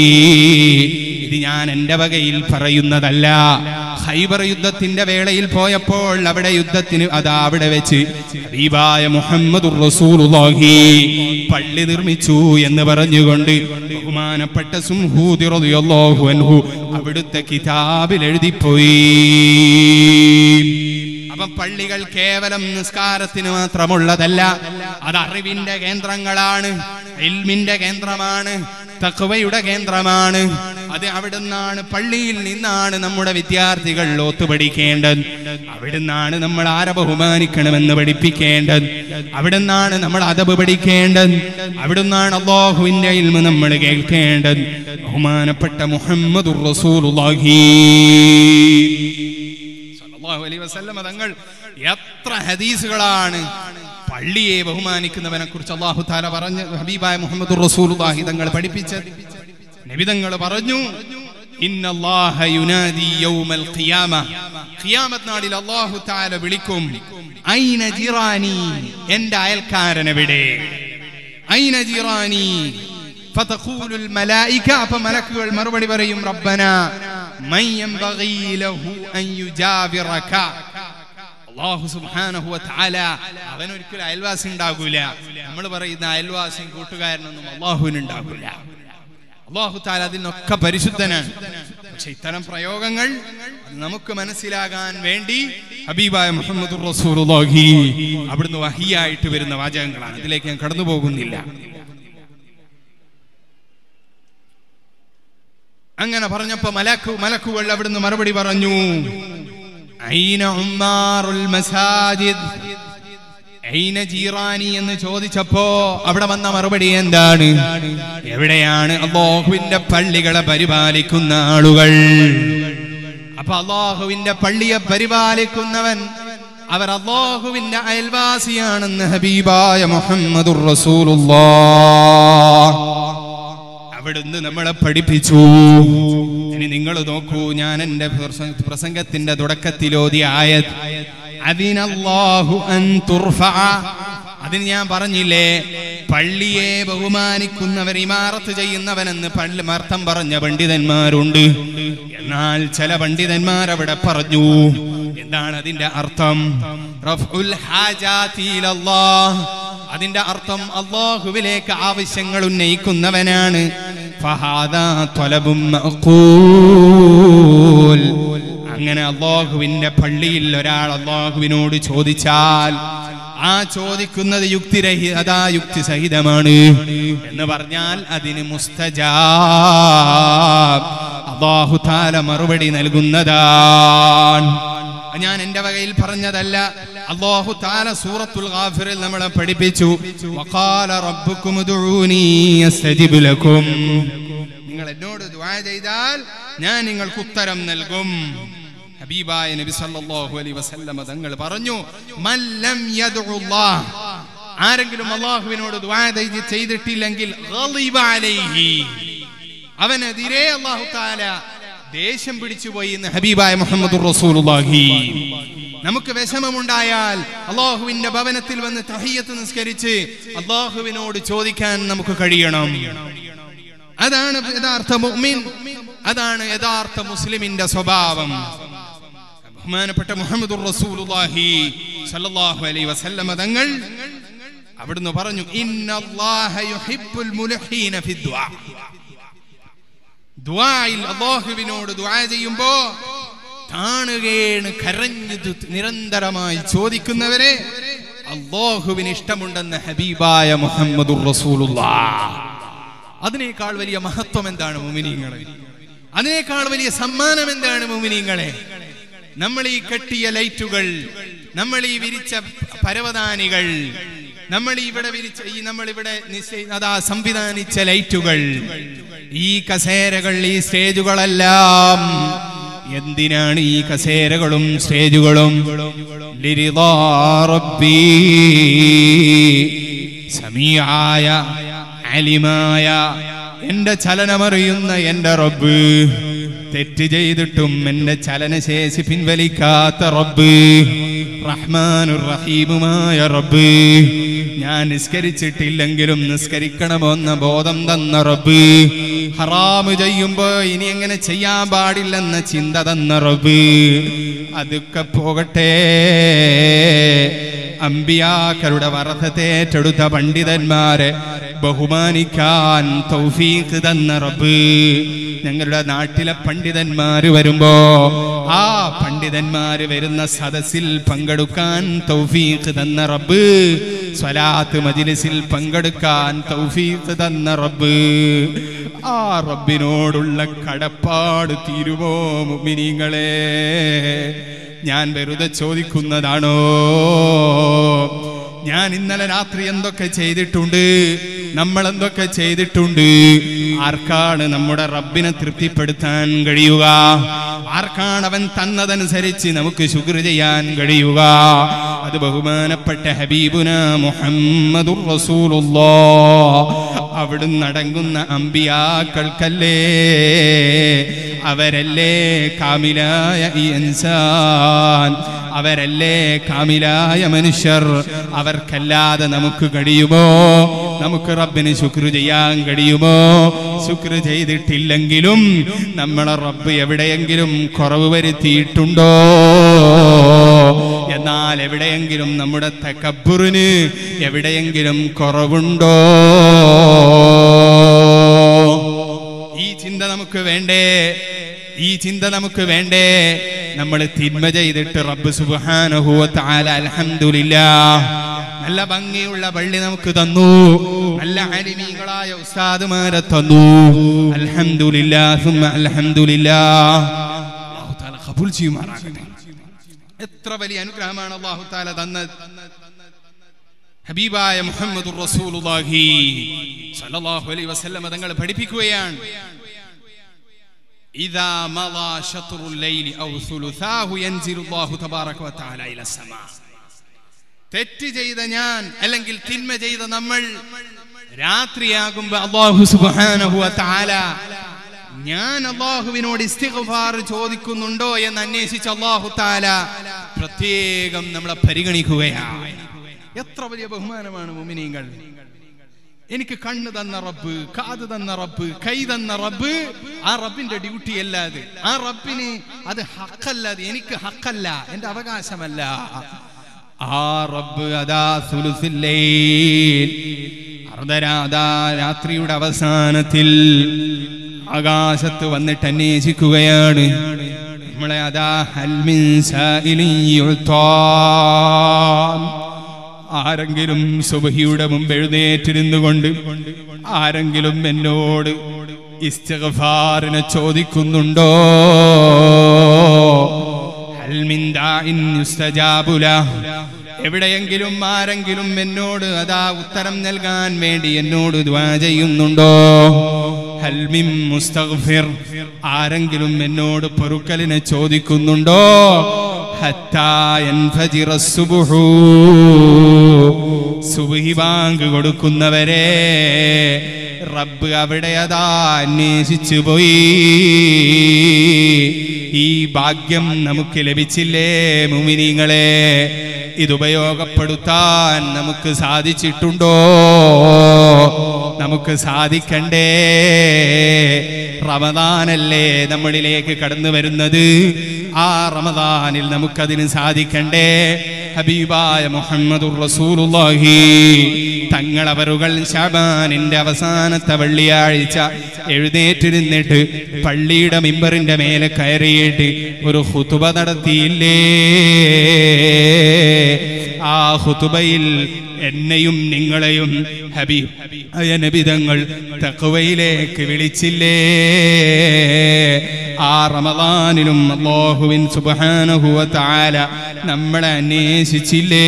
A: ഇത് ഞാൻ എന്റെ വകയിൽ പറയുന്നതല്ല ഹൈബർ യുദ്ധത്തിന്റെ വേളയിൽ പോയപ്പോൾ അവിടെ യുദ്ധത്തിന് അതാ അവിടെ വെച്ച് ഹബീബായ മുഹമ്മദ് റസൂലുള്ളാഹി പള്ളി നിർമ്മിച്ചു എന്ന് പറഞ്ഞുകൊണ്ട് ബഹുമാനപ്പെട്ട സുംഹൂദി റളിയല്ലാഹു അൻഹു അവിടുത്തെ കിതാബിൽ എഴുതിപ്പോയി അപ്പം പള്ളികൾ കേവലം നിസ്കാരത്തിന് മാത്രമുള്ളതല്ല അത് അറിവിന്റെ കേന്ദ്രങ്ങളാണ് ഇൽമിന്റെ കേന്ദ്രമാണ് തക്വയുടെ കേന്ദ്രമാണ് അത് അവിടുന്നാണ് പള്ളിയിൽ നിന്നാണ് നമ്മുടെ വിദ്യാർത്ഥികൾ ഒത്തുപഠിക്കേണ്ടത് അവിടുന്നാണ് നമ്മൾ ആരെ ബഹുമാനിക്കണമെന്ന് പഠിപ്പിക്കേണ്ടത് അവിടുന്നാണ് നമ്മൾ അതബ് പഠിക്കേണ്ടത് അവിടുന്നാണ് അള്ളാഹുവിന്റെ ഇൽമ നമ്മൾ കേൾക്കേണ്ടത് ബഹുമാനപ്പെട്ട മുഹമ്മദുർ റസൂലുള്ളാഹി സല്ലല്ലാഹു അലൈഹി വസല്ലമ തങ്ങൾ എത്ര ഹദീസുകളാണ് പള്ളിയെ ബഹുമാനിക്കുന്നവനെ കുറിച്ച് അള്ളാഹു താല പറഞ്ഞ് ഹബീബായ മുഹമ്മദ് റസൂലുള്ളാഹി തങ്ങൾ പഠിപ്പിച്ചത് നബിതങ്ങൾ പറഞ്ഞു ഇന്നല്ലാഹ യുനാദി യൗമൽ ഖിയാമ ഖിയാമത്ത് നാളിൽ അല്ലാഹു തആല വിളിക്കും ഐന ജിറാനി എൻ്റെ അയൽക്കാരൻ എവിടെ ഐന ജിറാനി ഫതഖൂലുൽ മലായിക അപ്പോൾ മലക്കുകൾ മറുപടി പറയും റബ്ബന മൻ യംബഗി ലഹു അൻ യുജാവിറക അള്ളാഹു സുബ്ഹാനഹു വ തആല അവൻ ഒരിക്കലും അയൽവാസി ഉണ്ടാകൂല നമ്മൾ പറയുന്ന അയൽവാസിയും കൂട്ടുകാരനൊന്നും അള്ളാഹുവിന് ഉണ്ടാകൂല അള്ളാഹു താല അതിനൊക്കെ പരിശുദ്ധനാണ് പക്ഷെ ഇത്തരം പ്രയോഗങ്ങൾ അത് നമുക്ക് മനസ്സിലാകാൻ വേണ്ടി ഹബീബായ മുഹമ്മദ് റസൂലുള്ളാഹി അവിടുന്ന് വഹിയായിട്ട് വരുന്ന വാചകങ്ങളാണ് ഇതിലേക്ക് ഞാൻ കടന്നു പോകുന്നില്ല അങ്ങനെ പറഞ്ഞപ്പോ മലക്കു മലക്കുകൾ അവിടുന്ന് മറുപടി പറഞ്ഞു ഐന ഉമ്മാറുൽ മസാജിദ് ഐന ജീറാനി എന്ന് ചോദിച്ചപ്പോ അവിടെ വന്ന മറുപടി എന്താണ് എവിടെയാണ് അള്ളാഹുവിന്റെ പള്ളികളെ പരിപാലിക്കുന്ന ആളുകൾ അപ്പൊ അള്ളാഹുവിന്റെ പള്ളിയെ പരിപാലിക്കുന്നവൻ അവർ അള്ളാഹുവിന്റെ അയൽവാസിയാണെന്ന് ഹബീബായ മുഹമ്മദുർ റസൂലുള്ളാഹ് അവിടുന്ന് നമ്മളെ പഠിപ്പിച്ചു ഇനി നിങ്ങൾ നോക്കൂ ഞാൻ എന്റെ പ്രസംഗ- പ്രസംഗത്തിന്റെ തുടക്കത്തിലോതി ആയത് അതിനല്ലാഹു അൻ തുർഫഅ അതിന് ഞാൻ പറഞ്ഞില്ലേ പള്ളിയെ ബഹുമാനിക്കുന്നവർ ഇമാറത്ത് ചെയ്യുന്നവനെന്ന് പള്ളി അർത്ഥം പറഞ്ഞ പണ്ഡിതന്മാരുണ്ട് എന്നാൽ ചില പണ്ഡിതന്മാർ അവിടെ പറഞ്ഞു എന്താണ് അതിന്റെ അർത്ഥം റഫ്ഉൽ ഹാജാതി ഇലല്ലാഹ്. അതിന്റെ അർത്ഥം അള്ളാഹുവിലേക്ക് ആവശ്യങ്ങൾ ഉന്നയിക്കുന്നവനാണ് ഫഹാദാ ത്വലബും മഅഖൂൽ. അങ്ങനെ അള്ളാഹുവിന്റെ പള്ളിയിൽ ഒരാൾ അള്ളാഹുവിനോട് ചോദിച്ചാൽ ആ ചോദിക്കുന്നത് യുക്തിരഹി അതാ യുക്തി സഹിതമാണ് എന്ന് പറഞ്ഞാൽ അതിന് മുസ്തജാബ് അള്ളാഹു താല മറുപടി നൽകുന്നതാണ് ഞാൻ എന്റെ വകയിൽ പറഞ്ഞതല്ല അള്ളാഹു താല സൂറത്തുൽ ഗാഫിറിൽ നമ്മളെ പഠിപ്പിച്ചു വഖാല റബ്ബുക്കും ഉദ്ഉനി അസ്തജിബ് ലക്കും നിങ്ങൾ എന്നോട് ദുആ ചെയ്താൽ ഞാൻ നിങ്ങൾക്ക് ഉത്തരം നൽകും ഹബീബായ നബി സല്ലല്ലാഹു അലൈഹി വസല്ലമ തങ്ങൾ പറഞ്ഞു മല്ലം യദ്ഉല്ലാഹ് ആരെങ്കിലും അള്ളാഹുവിനോട് ദുആ ചെയ്ത് ചെയ്തിട്ടില്ലെങ്കിൽ ഗളിബ അലൈഹി അവനെതിരെ അള്ളാഹു താല ദേഷ്യം പിടിച്ചുപോയി എന്ന് ഹബീബായ മുഹമ്മദ് റസൂലുള്ളാഹി നമുക്ക് വിഷമമുണ്ടായാൽ അള്ളാഹുവിന്റെ ഭവനത്തിൽ വന്ന് തഹിയത്ത് നിസ്കരിച്ച് അള്ളാഹുവിനോട് ചോദിക്കാൻ നമുക്ക് കഴിയണം അതാണ് യഥാർത്ഥ മുഅ്മിൻ അതാണ് യഥാർത്ഥ മുസ്ലിമിന്റെ സ്വഭാവം ബഹുമാനപ്പെട്ട മുഹമ്മദ് റസൂലുള്ളാഹി സല്ലല്ലാഹു അലൈഹി വസല്ലമ തങ്ങൾ അവിടുന്ന് പറഞ്ഞു ഇന്നല്ലാഹ യുഹിബ്ബുൽ മുൽഹീന ഫി ദുആ ദുആയിൽ അള്ളാഹുവിനോട് ദുആ ചെയ്യുമ്പോ കാണുകയാണ് കരഞ്ഞു തു- നിരന്തരമായി ചോദിക്കുന്നവരെ അള്ളാഹുവിന് ഇഷ്ടമുണ്ടെന്ന് ഹബീബായ മുഹമ്മദുർ റസൂലുള്ളാഹ് അതിനേക്കാൾ വലിയ മഹത്വം എന്താണ് മുമിനീങ്ങളെ അതിനേക്കാൾ വലിയ സമ്മാനം എന്താണ് മുമിനീങ്ങളെ നമ്മൾ ഈ കെട്ടിയ ലൈറ്റുകൾ നമ്മൾ ഈ വിരിച്ച പരവതാനികൾ നമ്മൾ ഇവിടെ വിരിച്ച ഈ നമ്മൾ ഇവിടെ നിശ്ചയി- അതാ സംവിധാനിച്ച ലൈറ്റുകൾ ഈ കസേരകൾ ഈ സ്റ്റേജുകളെല്ലാം എന്തിനാണ് ഈ കസേരകളും സ്റ്റേജുകളും ലിരിദാ റബ്ബീ സമീആയ അലിമായ എന്റെ ചലനമറിയുന്ന എന്റെ റബ്ബ് തെറ്റ് ചെയ്തിട്ടും എന്റെ ചലനശേഷി പിൻവലിക്കാത്ത റബ്ബ് റഹ്മാനുർ റഹീമുമായ റബ്ബ് ഞാൻ നിസ്കരിച്ചിട്ടില്ലെങ്കിലും നിസ്കരിക്കണമെന്ന ബോധം തന്ന റബ്ബ് ഹറാമ് ചെയ്യുമ്പോ ഇനി എങ്ങനെ ചെയ്യാൻ പാടില്ലെന്ന ചിന്ത തന്ന റബ്ബ് അതൊക്കെ പോകട്ടെ അമ്പിയാക്കളുടെ വറഥത്തെ ഏറ്റെടുത്ത പണ്ഡിതന്മാരെ ബഹുമാനിക്കാൻ തൗഫീഖ് തന്ന റബ്ബ് ഞങ്ങളുടെ നാട്ടിലെ പണ്ഡിതന്മാര് വരുമ്പോ ആ പണ്ഡിതന്മാര് വരുന്ന സദസ്സിൽ പങ്കെടുക്കാൻ തൗഫീഖ് തന്ന റബ്ബ് സ്വലാത്ത് മജിലിസിൽ പങ്കെടുക്കാൻ തൗഫീഖ് തന്ന റബ്ബ് ആ റബ്ബിനോടുള്ള കടപ്പാട് തീരുമോ മുമിനിങ്ങളെ ഞാൻ വെറുതെ ചോദിക്കുന്നതാണോ ഞാൻ ഇന്നലെ രാത്രി എന്തൊക്കെ ചെയ്തിട്ടുണ്ട് നമ്മൾ എന്തൊക്കെ ചെയ്തിട്ടുണ്ട് ആർക്കാണ് നമ്മുടെ റബ്ബിനെ തൃപ്തിപ്പെടുത്താൻ കഴിയുക ആർക്കാണ് അവൻ തന്നതനുസരിച്ച് നമുക്ക് ശുക്ർ ചെയ്യാൻ കഴിയുക അത് ബഹുമാനപ്പെട്ട ഹബീബുന മുഹമ്മദുർ റസൂലുള്ളാ അവിടുന്ന് അടങ്ങുന്ന അമ്പിയാക്കൾക്കല്ലേ അവരല്ലേ കാമിലായ ഈ ഇൻസാൻ അവരല്ലേ കാമിലായ മനുഷ്യർ അവർക്കല്ലാതെ നമുക്ക് കഴിയുമോ നമുക്ക് റബ്ബിന് ശുക്ർ ചെയ്യാൻ കഴിയുമോ ശുക്ർ ചെയ്തിട്ടില്ലെങ്കിലും നമ്മളെ റബ്ബ് എവിടെയെങ്കിലും കുറവ് വരുത്തിയിട്ടുണ്ടോ എന്നാൽ എവിടെയെങ്കിലും നമ്മുടെ തക്കബുറിന് എവിടെയെങ്കിലും കുറവുണ്ടോ ഈ ചിന്ത നമുക്ക് വേണ്ടേ ഈ ചിന്ത നമുക്ക് വേണ്ടേ നമ്മൾ തിന്മ ചെയ്തിട്ട് റബ്ബ് സുബ്ഹാനഹു വ തആല അൽഹംദുലില്ലാ നല്ല ഭംഗിയുള്ള പള്ളി നമുക്ക് തന്നു നല്ല അലിമീകളായ ഉസ്താദുമാരെ തന്നു അൽഹംദുലില്ലാ സുമ്മ അൽഹംദുലില്ലാ അല്ലാഹു തആല ഖബൂൽ ചെയ്യുമാറാകട്ടെ എത്ര വലിയ അനുഗ്രഹമാണ് അല്ലാഹു തആല തന്നത് ഹബീബായ മുഹമ്മദ് റസൂലുള്ളാഹി സല്ലല്ലാഹു അലൈഹി വസല്ലം തങ്ങൾ പഠിപ്പിക്കുകയാണ് ഇദാ മളാ ശത്റുൽ ലൈലി ഔ സുലുസാഹു യൻസിലു അല്ലാഹു തബാറക വ തആല ഇല സമാ തെറ്റ് ചെയ്ത ഞാൻ അല്ലെങ്കിൽ തിന്മ ചെയ്ത നമ്മൾ രാത്രിയാകുമ്പോ അല്ലാഹു സുബ്ഹാനഹു വ തആല ഞാൻ അള്ളാഹുവിനോട് ഇസ്തിഗ്ഫാർ ചോദിക്കുന്നുണ്ടോ എന്ന് അന്വേഷിച്ച് അള്ളാഹു താല പ്രത്യേകം നമ്മളെ പരിഗണിക്കുകയാണ് എത്ര വലിയ ബഹുമാനമാണ് മുമിനീങ്ങൾ എനിക്ക് കണ്ണ് തന്ന റബ്ബ് കാത് തന്ന റബ്ബ് കൈ തന്ന റബ്ബ് ആ റബ്ബിന്റെ ഡ്യൂട്ടി അല്ല അത് ആ റബ്ബിന് അത് ഹക്കല്ല അത് എനിക്ക് ഹക്കല്ല എന്റെ അവകാശമല്ല ആ റബ്ബ് അതാ സുലുസില്ലയിൽ അർദ്ധരാധാ രാത്രിയുടെ അവസാനത്തിൽ ആകാശത്ത് വന്നിട്ട് അന്വേഷിക്കുകയാണ് നമ്മളെ അതാ ഹൽമിൻ സായിലിൻ യുഴ്ത്താൻ ആരെങ്കിലും സുബഹിയുടെ മുമ്പ് എഴുന്നേറ്റിരുന്നു കൊണ്ട് ആരെങ്കിലും എന്നോട് ഇസ്തിഗ്ഫാറിനെ ചോദിക്കുന്നുണ്ടോ ഹൽ മിൻ ദാഇൻ യുസ്തജാബു ലഹ്. എവിടെയെങ്കിലും ആരെങ്കിലും എന്നോട് അതാ ഉത്തരം നൽകാൻ വേണ്ടി എന്നോട് ദ്വാ ചെയ്യുന്നുണ്ടോ ഹൽ മിൻ മുസ്തഗ്ഫിർ ആരെങ്കിലും എന്നോട് പൊറുക്കലിനെ ചോദിക്കുന്നുണ്ടോ ഹത്താ യൻഫജിറ സുബ്ഹു സുബ്ഹി ബാങ്ക് കൊടുക്കുന്നവരെ റബ്ബ് അവിടെ അതാ അന്വേഷിച്ചു പോയി ഈ ഭാഗ്യം നമുക്ക് ലഭിച്ചില്ലേ മുമിനിങ്ങളെ ഇതുപയോഗപ്പെടുത്താൻ നമുക്ക് സാധിച്ചിട്ടുണ്ടോ നമുക്ക് സാധിക്കണ്ടേ റമദാനല്ലേ നമ്മളിലേക്ക് കടന്നു വരുന്നത് ആ റമദാനിൽ നമുക്കതിന് സാധിക്കണ്ടേ ഹബീബായ മുഹമ്മദുർ റസൂലുള്ളാഹി തങ്ങളവരുകൾ ശബാനിന്റെ അവസാനത്തെ വെള്ളിയാഴ്ച എഴുന്നേറ്റിരുന്നിട്ട് പള്ളിയുടെ മിമ്പറിന്റെ മേലെ കയറിയിട്ട് ഒരു ഹുതുബ നടത്തിയില്ലേ ആ ഹുതുബയിൽ എന്നെയും നിങ്ങളെയും ഹബീബ് നബിതങ്ങൾ തഖ്വയിലേക്ക് വിളിച്ചില്ലേ ആ റമദാനിലും അല്ലാഹുവിൻ സുബ്ഹാനഹു വ തആല നമ്മളെ അന്വേഷിച്ചില്ലേ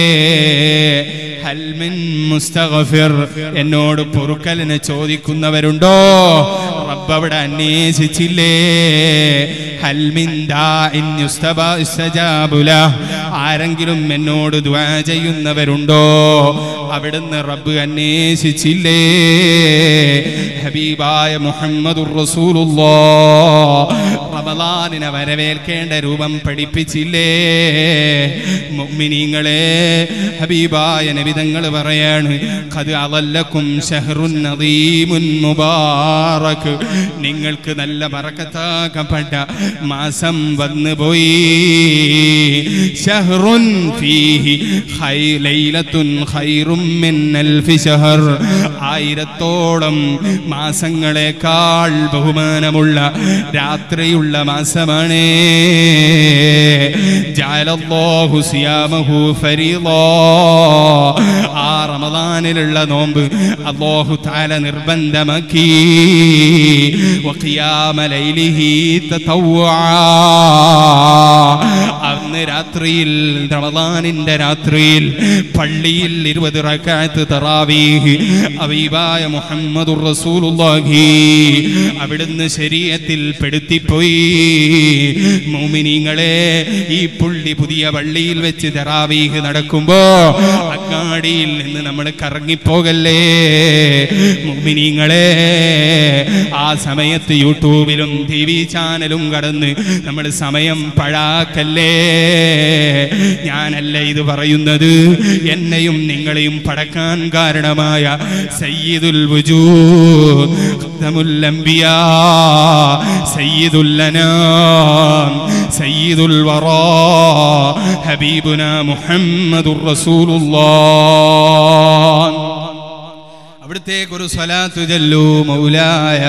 A: ഹൽ മിൻ മുസ്തഗ്ഫിർ എന്നോട് പൊറുക്കലിനെ ചോദിക്കുന്നവരുണ്ടോ റബ്ബ് അവിടെ അന്വേഷിച്ചില്ലേ ഹൽ മിൻ ദാഇൻ യുസ്തബ യുസ്തജാബു ലഹ്. ആരെങ്കിലും എന്നോട് ദ്വാ ചെയ്യുന്നവരുണ്ടോ അവിടുന്ന് റബ്ബ് അന്വേഷിച്ചില്ലേ ഹബീബായ മുഹമ്മദുർ റസൂലുള്ളാഹ് റമദാനിനെ വരവേൽക്കേണ്ട രൂപം പഠിപ്പിച്ചില്ലേ മുഅ്മിനീങ്ങളെ ഹബീബായ നബിതങ്ങൾ പറയാണ് ഖദ് അളല്ലക്കും ഷഹ്റുൻ നദീമുൻ മുബാറക് നിങ്ങൾക്ക് നല്ല ബറക്കത്താക്കപ്പെട്ട മാസം വന്നു പോയി ഷഹ്റുൻ ഫീഹി ഖൈ ലൈലത്തുൻ ഖൈറും മിൻ അൽഫി ഷഹർ ആയിരത്തോളം മാസങ്ങളെക്കാൾ ബഹുമാനമുള്ള രാത്രിയുള്ള മാസമാണ് ജഅലല്ലാഹു സിയാമഹു ഫരീളാ ആ റമദാനിലുള്ള നോമ്പ് അല്ലാഹു തആല നിർബന്ധമാക്കി വഖിയാമ ലൈലിഹി തതവ്വുആ അന്ന് അന്ന് രാത്രിയിൽ റമദാനിന്റെ രാത്രിയിൽ പള്ളിയിൽ ഇരുപത് റക്കാത്ത് തറാവീഹ് അബീബായ മുഹമ്മദുർ റസൂലുള്ളാഹി അവിടുന്ന് ശരീരത്തിൽ പെടുത്തിപ്പോയി മോമിനിങ്ങളെ ഈ പുള്ളി പുതിയ പള്ളിയിൽ വെച്ച് തറാവീഹ് നടക്കുമ്പോ അങ്ങാടിയിൽ നിന്ന് നമ്മൾ കറങ്ങിപ്പോകല്ലേ മോമിനിങ്ങളെ ആ സമയത്ത് യൂട്യൂബിലും ടി വി ചാനലും കടന്ന് നമ്മൾ സമയം പഴാക്കല്ലേ ഞാനല്ല ഇത് പറയുന്നത് എന്നെയും നിങ്ങളെയും പടക്കാൻ കാരണമായ സയ്യിദുൽ വജൂദ് ഖദ്ദമുൽ അംബിയാ സയ്യിദുൽ അനാം സയ്യിദുൽ വറാ ഹബീബുന മുഹമ്മദുർ റസൂലുള്ളാഹ് അവിടുത്തേക്ക് ഒരു സ്വലാത്തു ചൊല്ലൂ മൗലായ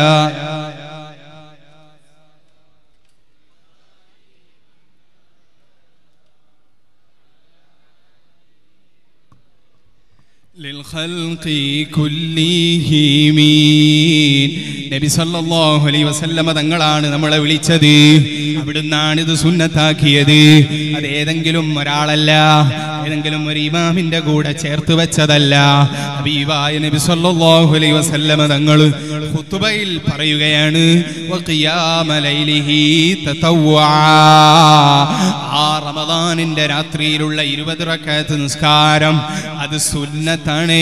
A: للخلق كلهم നബി സല്ലല്ലാഹു അലൈഹി വസല്ലമ തങ്ങളാണ് നമ്മളെ വിളിച്ചത് അവിടുന്നാണ് ഇത് സുന്നത്താക്കിയത് അത് ഏതെങ്കിലും ഒരാളല്ല ഏതെങ്കിലും ഒരു ഇമാമിന്റെ കൂടെ ചേർത്ത് വെച്ചതല്ല ഹബീബായ നബി സല്ലല്ലാഹു അലൈഹി വസല്ലമ തങ്ങൾ ഖുതുബയിൽ പറയുകയാണ് വഖിയാമ ലൈലിഹി തതവ്വാ ആ റമദാനിന്റെ രാത്രിയിലുള്ള ഇരുപത് റക്അത്ത് നിസ്കാരം അത് സുന്നത്താണ്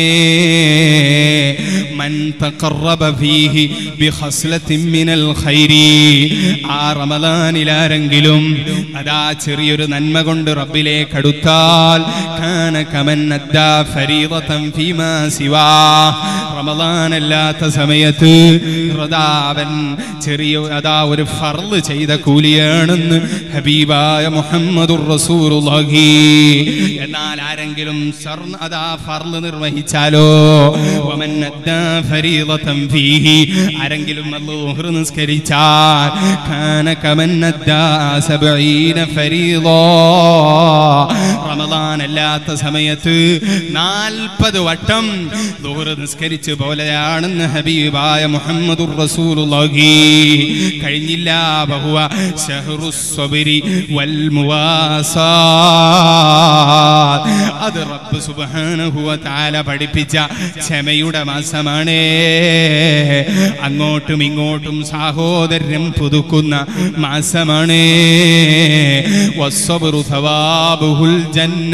A: മൻ തഖറബ ഫീഹി ബിഖസ്ലത്തിൻ മിനൽ ഖൈരി ആ റമദാനിൽ ആരെങ്കിലും അതാ ചെറിയൊരു നന്മ കൊണ്ട് റബ്ബിലേക്ക് അടുത്താൽ കാന കമൻ അദ്ദാ ഫരീദതൻ ഫീമാ സിവാ റമദാൻ അല്ലാത്ത സമയത്ത് അതാ അവൻ ചെറിയ അതാ ഒരു ഫർള് ചെയ്ത കൂലിയാണെന്ന് ഹബീബായ മുഹമ്മദുർ റസൂലുള്ളാഹി എന്നാൽ ആരെങ്കിലും സർന്ന അതാ ഫർള് നിർവഹിച്ചാലോ വമൻ അദ്ദാ ഫരീദതൻ ഫീഹി ആരെങ്കിലും അല്ലാഹു നിസ്കരിച്ചാൽ കാന കമൻ അദ്ദാ സബഈന ഫരീദാ റമദാൻ അല്ലാത്ത സമയത്ത് നാൽപ്പത് വട്ടം ദുഹർ നിസ്കരിച്ച് പോലെയാണെന്ന് ഹബീബായ മുഹമ്മദുർ റസൂലുള്ളാഹി കഴിഞ്ഞില്ല ബഹുവ ശഹ്റുസ്സബരി വൽ മുവാസാ അത് റബ്ബ് സുബ്ഹാനഹു വ തആല പഠിപ്പിച്ച ക്ഷമയുടെ മാസമാണ് അങ്ങോട്ടും ഇങ്ങോട്ടും സാഹോദര്യം പുതുക്കുന്ന മാസമാണ് വസ്സബ്റു സവാബുഹുൽ ജന്ന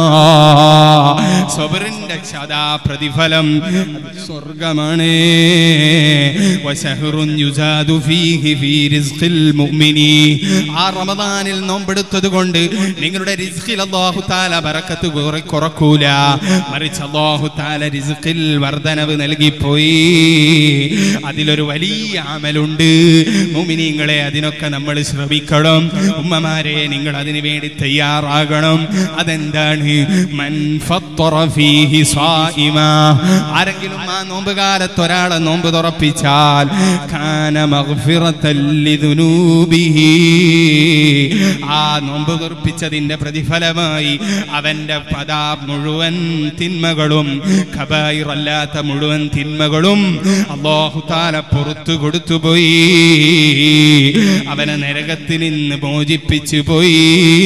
A: സബറിന്റെ സദാ പ്രതിഫലം സ്വർഗമാണ് വശഹറുൻ യുസാദു ഫീഹി ഫീ റിസ്ഖിൽ മുഅ്മിനി ആ റമദാനിൽ നോമ്പെടുത്തത് കൊണ്ട് നിങ്ങളുടെ റിസ്ഖിൽ അല്ലാഹു തആല ബറക്കത്ത് കുറെ കുറക്കൂല മറിച്ച് അല്ലാഹു തആല റിസ്ഖിൽ വർധനവ് നൽകിപ്പോയി അതിലൊരു വലിയ അമലുണ്ട് മുഅ്മിനീങ്ങളെ അതിനൊക്കെ നമ്മൾ ശ്രമിക്കണം ഉമ്മമാരെ നിങ്ങൾ അതിനു വേണ്ടി തയ്യാറാകണം അതെന്താണ് മൻ ഫത്തറ ഫീഹി സ്വാഇമ ആരെങ്കിലും ആ നോമ്പ് കാലത്ത് ഒരാളെ നോമ്പ് തുറപ്പിച്ചാൽ കാന മഗ്ഫിറത്തൻ ലിദുനൂബിഹി ആ നോമ്പ് തുറപ്പിച്ചതിന്റെ പ്രതിഫലമായി അവന്റെ പദാ മുഴുവൻ തിന്മകളും ഖബായിറല്ലാത്ത മുഴുവൻ തിന്മകളും അല്ലാഹു താല പുറത്തു കൊടുത്തുപോയി അവനെ നരകത്തിൽ നിന്ന് മോചിപ്പിച്ചു പോയി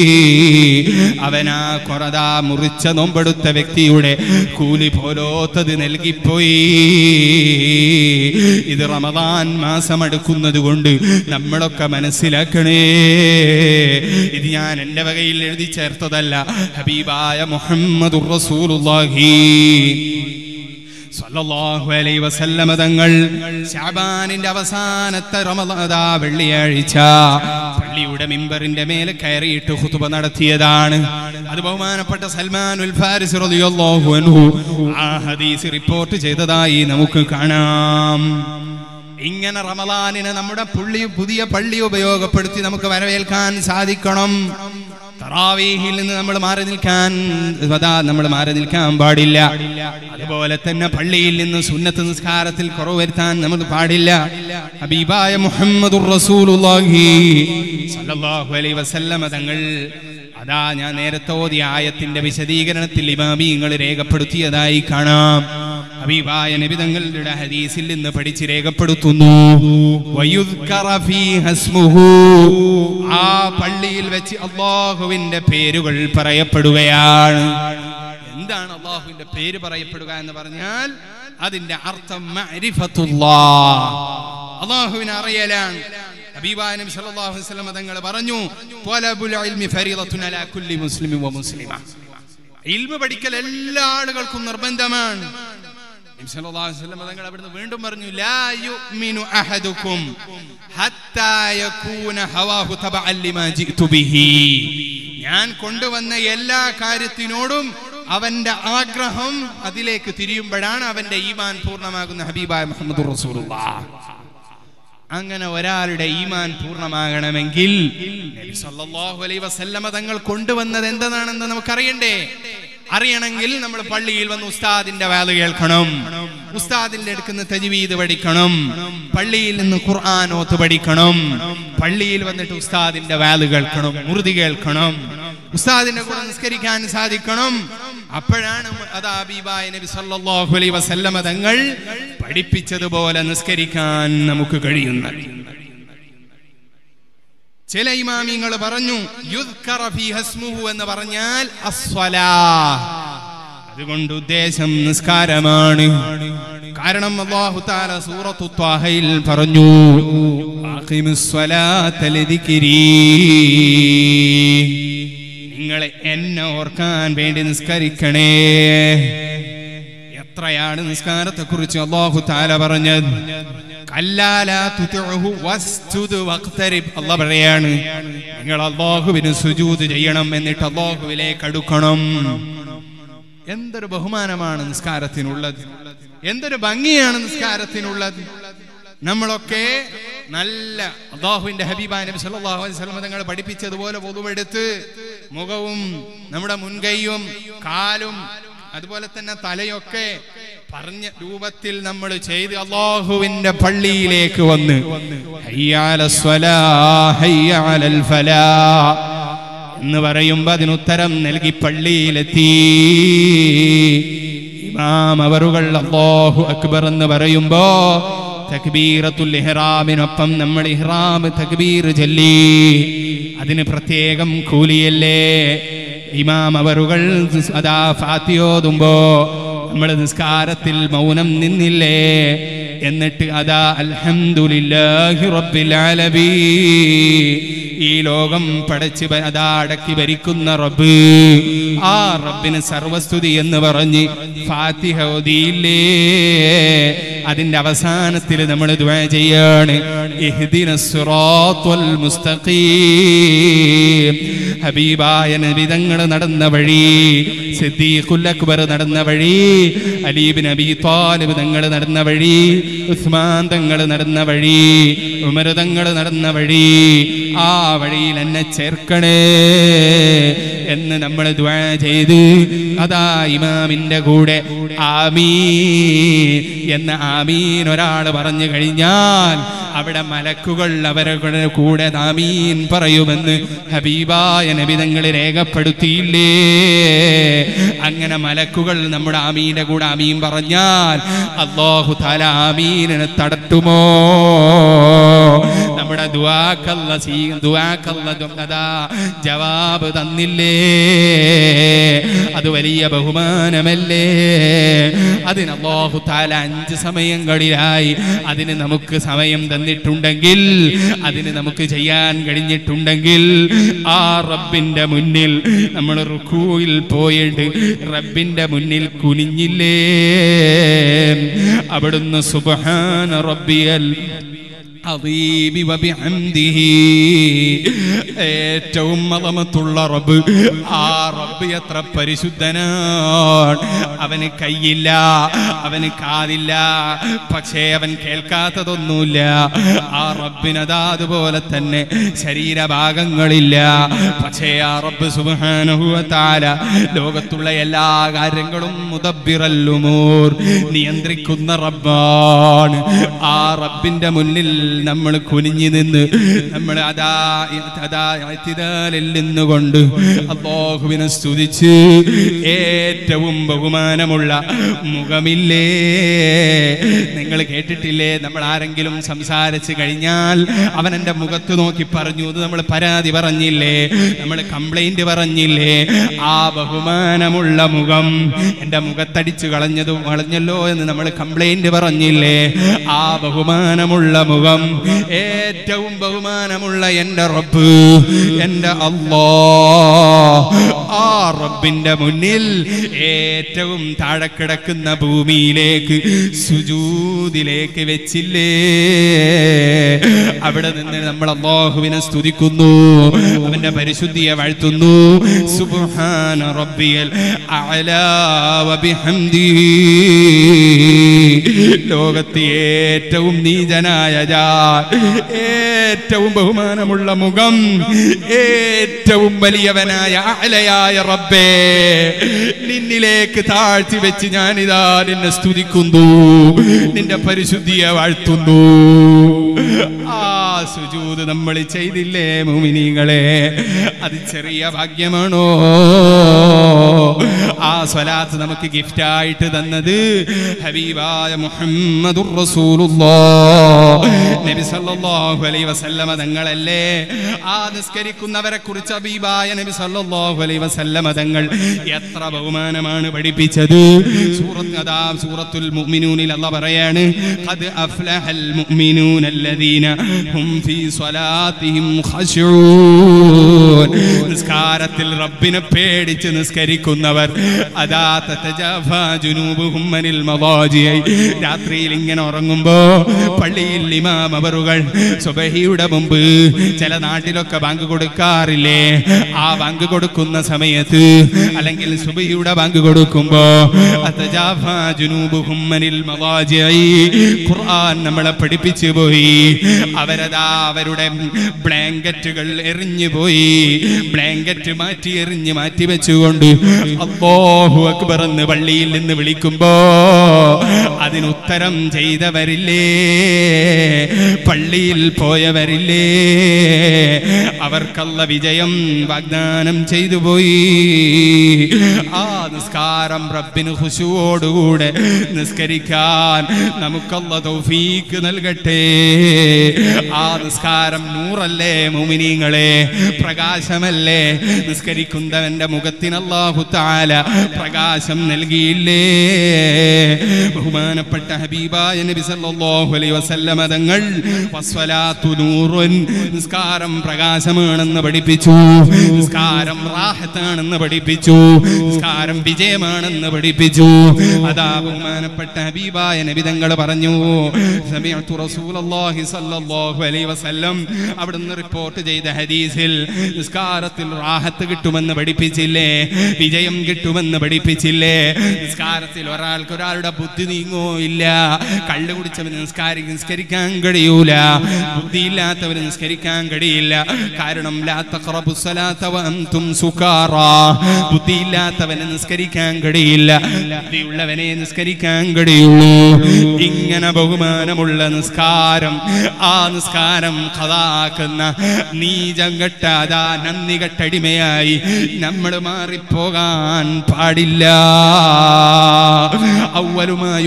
A: അവനാ കൊറതാ മുറിച്ച നോമ്പെടുത്ത വ്യക്തിയുടെ കൂലി പോലോത്തത് നൽകിപ്പോയി ഇത് റമദാൻ മാസം അടുക്കുന്നത് കൊണ്ട് നമ്മളൊക്കെ മനസ്സിലാക്കണേ ഇത് ഞാൻ എൻ്റെ വകയിൽ എഴുതി ചേർത്തതല്ല ഹബീബായ മുഹമ്മദുർ റസൂലുള്ളാഹി സ്വല്ലല്ലാഹു അലൈഹി വസല്ലമ തങ്ങൾ ശഅബാനിന്റെ അവസാനത്തെ റമദാ വെള്ളിയാഴ്ച പള്ളിയുടെ മിമ്പറിന്റെ മേലെ കയറിയിട്ട് ഖുതുബ നടത്തിയതാണ് അത് ബഹുമാനപ്പെട്ട സൽമാനുൽ ഫാരിസ് റളിയല്ലാഹു അൻഹു ആ ഹദീസ് റിപ്പോർട്ട് ചെയ്തതായി നമുക്ക് കാണാം ഇങ്ങനെ റമദാനിനെ നമ്മുടെ പുള്ളി പുതിയ പള്ളി ഉപയോഗപ്പെടുത്തി നമുക്ക് വരവേൽക്കാൻ സാധിക്കണം തറാവീഹിൽ നിന്ന് നമ്മൾ മാറി നിൽക്കാൻ അതാ നമ്മൾ മാറി നിൽക്കാൻ പാടില്ല അതുപോലെ തന്നെ പള്ളിയിൽ നിന്ന് സുന്നത്ത് നിസ്കാരത്തിൽ കുറവ് വരുത്താൻ നമ്മൾ പാടില്ല ഹബീബായ മുഹമ്മദുർ റസൂലുള്ളാഹി സല്ലല്ലാഹു അലൈഹി വസല്ലമ തങ്ങൾ അതാ ഞാൻ നേരത്തെ ഓതിയ ആയത്തിന്റെ വിശദീകരണത്തിൽ ഇമാമിങ്ങൾ രേഖപ്പെടുത്തിയതായി കാണാം ഹബീബായ നബി തങ്ങളുടെ ഹദീസിൽ നിന്ന് പഠിച്ച് രേഖപ്പെടുത്തുന്നു വയുദ്കറ ഫീഹ ഇസ്മുഹു. ആ പള്ളിയിൽ വെച്ച് അള്ളാഹുവിന്റെ പേരുകൾ പറയപ്പെടുകയാണ് എന്താണ് അള്ളാഹുവിന്റെ പേര് പറയപ്പെടുക എന്ന് പറഞ്ഞാൽ അതിന്റെ അർത്ഥം മഅരിഫത്തുല്ലാഹ്. അള്ളാഹുവിനെ അറിയലാണ് ഹബീബായ നബി സല്ലല്ലാഹു അലൈഹി വസല്ലം തങ്ങൾ പറഞ്ഞു ത്വലബുൽ ഇൽമി ഫരീളത്തുൻ അലാ കുല്ലി മുസ്ലിമിൻ വ മുസ്ലിമ ഇൽമ പഠിക്കൽ എല്ലാ ആളുകൾക്കും നിർബന്ധമാണ് നബി സല്ലല്ലാഹു അലൈഹി വസല്ലം തങ്ങൾ അവിടുന്ന് വീണ്ടും പറഞ്ഞു ലാ യുഅ്മിനു അഹദുക്കും ഹത്താ യകൂന ഹവാഹു തബഅൻ ലിമാ ജിഅ്തു ബിഹി ഞാൻ കൊണ്ടുവന്ന എല്ലാ കാര്യത്തിനോടും അവന്റെ ആഗ്രഹം അതിലേക്ക് തിരിയുമ്പോഴാണ് അവന്റെ ഈമാൻ പൂർണ്ണമാകുന്ന ഹബീബായ മുഹമ്മദ് റസൂലുള്ളാഹ് അങ്ങനെ ഒരാളുടെ ഈമാൻ പൂർണ്ണമാകണമെങ്കിൽ നബി സല്ലല്ലാഹു അലൈഹി വസല്ലമ തങ്ങൾ കൊണ്ടുവന്നത് എന്താണെന്ന് നമുക്കറിയണ്ടേ അറിയണമെങ്കിൽ നമ്മൾ പള്ളിയിൽ വന്ന് ഉസ്താദിന്റെ വാല് കേൾക്കണം ഉസ്താദിന്റെ അടുക്കുന്ന തജ്വീദ് പഠിക്കണം പള്ളിയിൽ നിന്ന് ഖുർആൻ ഓത്ത് പഠിക്കണം പള്ളിയിൽ വന്നിട്ട് ഉസ്താദിന്റെ വാല് കേൾക്കണം മുറുതി കേൾക്കണം ഉസ്താദിന്റെ കൂടെ നിസ്കരിക്കാൻ സാധിക്കണം അപ്പോഴാണ് അതാ ഹബീബായ നബി സല്ലല്ലാഹു അലൈഹി വസല്ലമ തങ്ങൾ പഠിപ്പിച്ചതുപോലെ നിസ്കരിക്കാൻ നമുക്ക് കഴിയുന്നത് ചില ഇമാമിങ്ങൾ പറഞ്ഞു യുദ്കറ ഫീഹ ഇസ്മുഹു എന്ന് പറഞ്ഞാൽ അസ്വലാ അതുകൊണ്ട് ഉദ്ദേശം നിസ്കാരമാണ് കാരണം അല്ലാഹു തആല സൂറത്തു ത്വാഹയിൽ പറഞ്ഞു അഖിമിസ് സ്വലാത്ത ലിദിക്രി നിങ്ങൾ എന്നെ ഓർക്കാൻ വേണ്ടി നിസ്കരിക്കണേ എത്രയാണ് നിസ്കാരത്തെ കുറിച്ച് അള്ളാഹു താല പറഞ്ഞത് കല്ലാല തുതിഉഹു വസ്ജുദ് വഖ്തരിബ് അല്ലാഹ് പറയാണ് നിങ്ങൾ അള്ളാഹുവിന് സുജൂദ് ചെയ്യണം എന്നിട്ട് അള്ളാഹുവിലേക്ക് അടുക്കണം എന്തൊരു ബഹുമാനമാണ് നിസ്കാരത്തിനുള്ളത് എന്തൊരു ഭംഗിയാണ് നിസ്കാരത്തിനുള്ളത് നമ്മളൊക്കെ നല്ല അള്ളാഹുവിന്റെ ഹബീബ നബി സല്ലല്ലാഹു അലൈഹി വസല്ലം തങ്ങൾ പഠിപ്പിച്ചതുപോലെ പൊതുവെടുത്ത് മുഖവും നമ്മുടെ മുൻകൈയും കാലും അതുപോലെ തന്നെ തലയൊക്കെ പറഞ്ഞ രൂപത്തിൽ നമ്മൾ ചെയ്ത് അള്ളാഹുവിന്റെ പള്ളിയിലേക്ക് വന്ന് ഹയ്യാല സ്വലാ, ഹയ്യാലൽ ഫലാ എന്ന് പറയുമ്പോ അതിനുത്തരം നൽകി പള്ളിയിലെത്തി ഇമാം അവറുകൾ അല്ലാഹു അക്ബർ എന്ന് പറയുമ്പോ തക്ബീറത്തുൽ ഇഹ്റാമിനൊപ്പം നമ്മൾ ഇഹ്റാം തക്ബീർ ചൊല്ലി അതിന് പ്രത്യേകം കൂലിയല്ലേ ഇമാം അവറുകൾ അതാ ഫാത്തിയോതുമ്പോ നമ്മൾ നിസ്കാരത്തിൽ മൗനം നിന്നില്ലേ എന്നിട്ട് അതാ അൽഹംദുലില്ലാഹി റബ്ബിൽ ആലമീൻ ഈ ലോകം പടച്ച് ഭ- അതാ അടക്കി ഭരിക്കുന്ന റബ്ബ് ആ റബ്ബിന് സർവസ്തുതി എന്ന് പറഞ്ഞ് ഫാത്തിഹ ഓതിയില്ലേ അതിന്റെ അവസാനത്തിൽ നമ്മൾ ദുആ ചെയ്യാണ് ഇഹ്ദിന സിറാത്തുൽ മുസ്തഖീം ഹബീബായ നബിതങ്ങൾ നടന്ന വഴി സിദ്ദീഖുൽ അക്ബർ നടന്ന വഴി അലീബ് നബി താലിബ് തങ്ങൾ നടന്ന വഴി ഉസ്മാൻ തങ്ങൾ നടന്ന വഴി ഉമർ തങ്ങൾ നടന്ന വഴി ആ വഴിയിൽ എന്നെ ചേർക്കണേ എന്ന് നമ്മൾ ദ്വാ ചെയ്ത് അതാ ഇമാമിന്റെ കൂടെ ആമീൻ എന്ന ആമീൻ ഒരാൾ പറഞ്ഞു കഴിഞ്ഞാൽ അവിടെ മലക്കുകൾ അവരുടെ കൂടെ ആമീൻ പറയുമെന്ന് ഹബീബായ നബിതങ്ങൾ രേഖപ്പെടുത്തിയില്ലേ അങ്ങനെ മലക്കുകൾ നമ്മുടെ ആമീന്റെ കൂടെ ആമീൻ പറഞ്ഞാൽ അള്ളാഹു താല ആമീനെ തടട്ടുമോ നമ്മുടെ ദുവാക്കല്ല സീ ദുവാക്കല്ല അതാ ജവാബ് തന്നില്ലേ അത് വലിയ ബഹുമാനമല്ലേ അതിന് അള്ളാഹു താല അഞ്ച് സമയങ്ങളിലായി അതിന് നമുക്ക് സമയം തന്നിട്ടുണ്ടെങ്കിൽ അതിന് നമുക്ക് ചെയ്യാൻ കഴിഞ്ഞിട്ടുണ്ടെങ്കിൽ ആ റബ്ബിന്റെ മുന്നിൽ നമ്മൾ റുക്കൂയിൽ പോയിട്ട് റബ്ബിന്റെ മുന്നിൽ കുനിഞ്ഞില്ലേ അവിടുന്ന് സുബ്ഹാന റബ്ബിയൽ അദീബി വബിഹംദിഹി ഏറ്റവും മതമത്തുള്ള റബ്ബ് ആ റബ്ബ് എത്ര പരിശുദ്ധനാണ് അവന് കൈയില്ല അവന് കാതില്ല പക്ഷേ അവൻ കേൾക്കാത്തതൊന്നുമില്ല ആ റബ്ബിനതാ അതുപോലെ തന്നെ ശരീരഭാഗങ്ങളില്ല പക്ഷേ ആ റബ്ബ് സുബാനുഭവത്താല ലോകത്തുള്ള എല്ലാ കാര്യങ്ങളും മുതബിറല്ലുമോർ നിയന്ത്രിക്കുന്ന റബ്ബാണ് ആ റബ്ബിന്റെ മുന്നിൽ നമ്മൾ കുനിഞ്ഞു നിന്ന് നമ്മൾ അതാ അതാ ഇഅ്തിദാലിൽ നിന്നുകൊണ്ട് അള്ളാഹുവിനെ സ്തുതിച്ച് ഏറ്റവും ബഹുമാനമുള്ള മുഖമില്ലേ നിങ്ങൾ കേട്ടിട്ടില്ലേ നമ്മൾ ആരെങ്കിലും സംസാരിച്ച് കഴിഞ്ഞാൽ അവൻ എൻ്റെ മുഖത്ത് നോക്കി പറഞ്ഞു ഇത് നമ്മൾ പരാതി പറഞ്ഞില്ലേ നമ്മൾ കംപ്ലൈന്റ് പറഞ്ഞില്ലേ ആ ബഹുമാനമുള്ള മുഖം എൻ്റെ മുഖത്തടിച്ചു കളഞ്ഞത് കളഞ്ഞല്ലോ എന്ന് നമ്മൾ കംപ്ലൈന്റ് പറഞ്ഞില്ലേ ആ ബഹുമാനമുള്ള മുഖം ഏറ്റവും ബഹുമാനമുള്ള എൻ്റെ റബ്ബ് എൻ്റെ അള്ളാ ആ റബ്ബിന്റെ മുന്നിൽ ഏറ്റവും താഴെ കിടക്കുന്ന ഭൂമിയിലേക്ക് സുജൂതിലേക്ക് വെച്ചില്ലേ അവിടെ നിന്ന് നമ്മൾ അള്ളാഹുവിനെ സ്തുതിക്കുന്നു അവന്റെ പരിശുദ്ധിയെ വാഴ്ത്തുന്നു സുബ്ഹാന റബ്ബിയൽ അഅലാ വബിഹംദി ലോകത്തെ ഏറ്റവും നീചനായ ഞാൻ ഏറ്റവും ബഹുമാനമുള്ള മുഖം ഏറ്റവും വലിയവനായ അലയായ റബ്ബേ നിന്നിലേക്ക് താഴ്ത്തി വെച്ച് ഞാനിതാ നിന്നെ സ്തുതിക്കുന്നു നിന്റെ പരിശുദ്ധിയെ വാഴ്ത്തുന്നു ആ സുജൂത് നമ്മൾ ചെയ്തില്ലേ മുമിനികളെ അത് ചെറിയ ഭാഗ്യമാണോ ആ സ്വലാത്ത് നമുക്ക് ഗിഫ്റ്റ് ആയിട്ട് തന്നത് ഹബീബായ മുഹമ്മദുർ റസൂലുള്ളാഹ് നബി സല്ലല്ലാഹു അലൈഹി വസല്ലമ തങ്ങളല്ലേ ആ നിസ്കരിക്കുന്നവരെ കുറിച്ച് ഹബീബായ നബി സല്ലല്ലാഹു അലൈഹി വസല്ലമ തങ്ങൾ എത്ര ബഹുമാനമാണ് പഠിപ്പിച്ചത് സൂറത്ത് അതാ സൂറത്തുൽ മുഅ്മിനൂനിൽ അല്ലാഹ് പറയാണ് ഖദ് അഫ്ലഹൽ മുഅ്മിനൂന അല്ലദീന ഹും ഫീ സ്വലാത്തിഹിം ഖശൂൻ നിസ്കാരത്തിൽ റബ്ബിനെ പേടിച്ച് നിസ്കരിക്കുന്നവർ അതാ തതജാഫാ ജുനൂബുഹും അനിൽ മദാജിഇ രാത്രിയിൽ ഇങ്ങനെ ഉറങ്ങുമ്പോ പള്ളിയിൽ ഇമാം അവറുകൾ സുബഹിയുടെ മുമ്പ് ചില നാട്ടിലൊക്കെ ബാങ്ക് കൊടുക്കാറില്ലേ ആ ബാങ്ക് കൊടുക്കുന്ന സമയത്ത് അല്ലെങ്കിൽ സുബഹിയുടെ ബാങ്ക് കൊടുക്കുമ്പോ അത്തജാഫാ ജുനൂബുഹും അനിൽ മദാജിഇ ഖുർആൻ നമ്മളെ പഠിപ്പിച്ചു പോയി അവരതാ അവരുടെ ബ്ലാങ്കറ്റുകൾ എറിഞ്ഞു പോയി ബ്ലാങ്കറ്റ് മാറ്റി എറിഞ്ഞ് മാറ്റി വെച്ചുകൊണ്ട് അല്ലാഹു അക്ബർ എന്ന് പള്ളിയിൽ നിന്ന് വിളിക്കുമ്പോ അതിനുത്തരം ചെയ്തവരില്ലേ പള്ളിയിൽ പോയവരില്ലേ അവർക്കല്ല വിജയം വാഗ്ദാനം ചെയ്തു പോയി ആ നിസ്കാരം റബ്ബിന് ഹുശുവോടുകൂടെ നിസ്കരിക്കാൻ നമുക്കല്ല തൗഫീക്ക് നൽകട്ടെ ആ നിസ്കാരം നൂറല്ലേ മുമിനീങ്ങളെ പ്രകാശമല്ലേ നിസ്കരിക്കുന്നവന്റെ മുഖത്തിന് അല്ലാഹു തആല പ്രകാശം നൽകിയില്ലേ ബഹുമാനപ്പെട്ട ഹബീബായ നബി സല്ലല്ലാഹു അലൈഹി വസല്ലമ തങ്ങൾ വസ്വലാത്തു നൂറുൻ നിസ്കാരം പ്രകാശമാണെന്ന് പഠിപ്പിച്ചു നിസ്കാരം റാഹത്താണെന്ന് പഠിപ്പിച്ചു നിസ്കാരം വിജയമാണെന്ന് പഠിപ്പിച്ചു അതാ ബഹുമാനപ്പെട്ട ഹബീബായ നബി തങ്ങൾ പറഞ്ഞു സമയത്തു റസൂലുള്ളാഹി സ്വല്ലല്ലാഹു അലൈഹി വസല്ലം അവിടുന്ന് റിപ്പോർട്ട് ചെയ്ത ഹദീസിൽ നിസ്കാരത്തിൽ റാഹത്ത് കിട്ടുമെന്ന് പഠിപ്പിച്ചില്ലേ വിജയം കിട്ടുമെന്ന് പഠിപ്പിച്ചില്ലേ നിസ്കാരത്തിൽ ഒരാൾക്ക് ഒരാളുടെ ബുദ്ധി നീങ്ങോ ഇല്ല കള്ളു കുടിച്ചവന് നിസ്കാരി നിസ്കരിക്കാൻ കഴിയൂല ബുദ്ധിയില്ലാത്തവന് നിസ്കരിക്കാൻ കഴിയില്ല കാരണം ലാ തഖറബു സ്വലാത്ത വഅൻതും സുകാറാ ബുദ്ധിയില്ലാത്തവന് നിസ്കരിക്കാൻ കഴിയില്ല ബുദ്ധിയുള്ളവനെ നിസ്കരിക്കാൻ കഴിയുള്ളൂ ഇങ്ങനെ ബഹുമാനമുള്ള നിസ്കാരം ആ നിസ്കാരം കഥാക്കുന്ന നീചം കെട്ടാതാ നന്ദി കെട്ടടിമയായി നമ്മൾ മാറിപ്പോകാൻ പാടില്ല അവലുമായി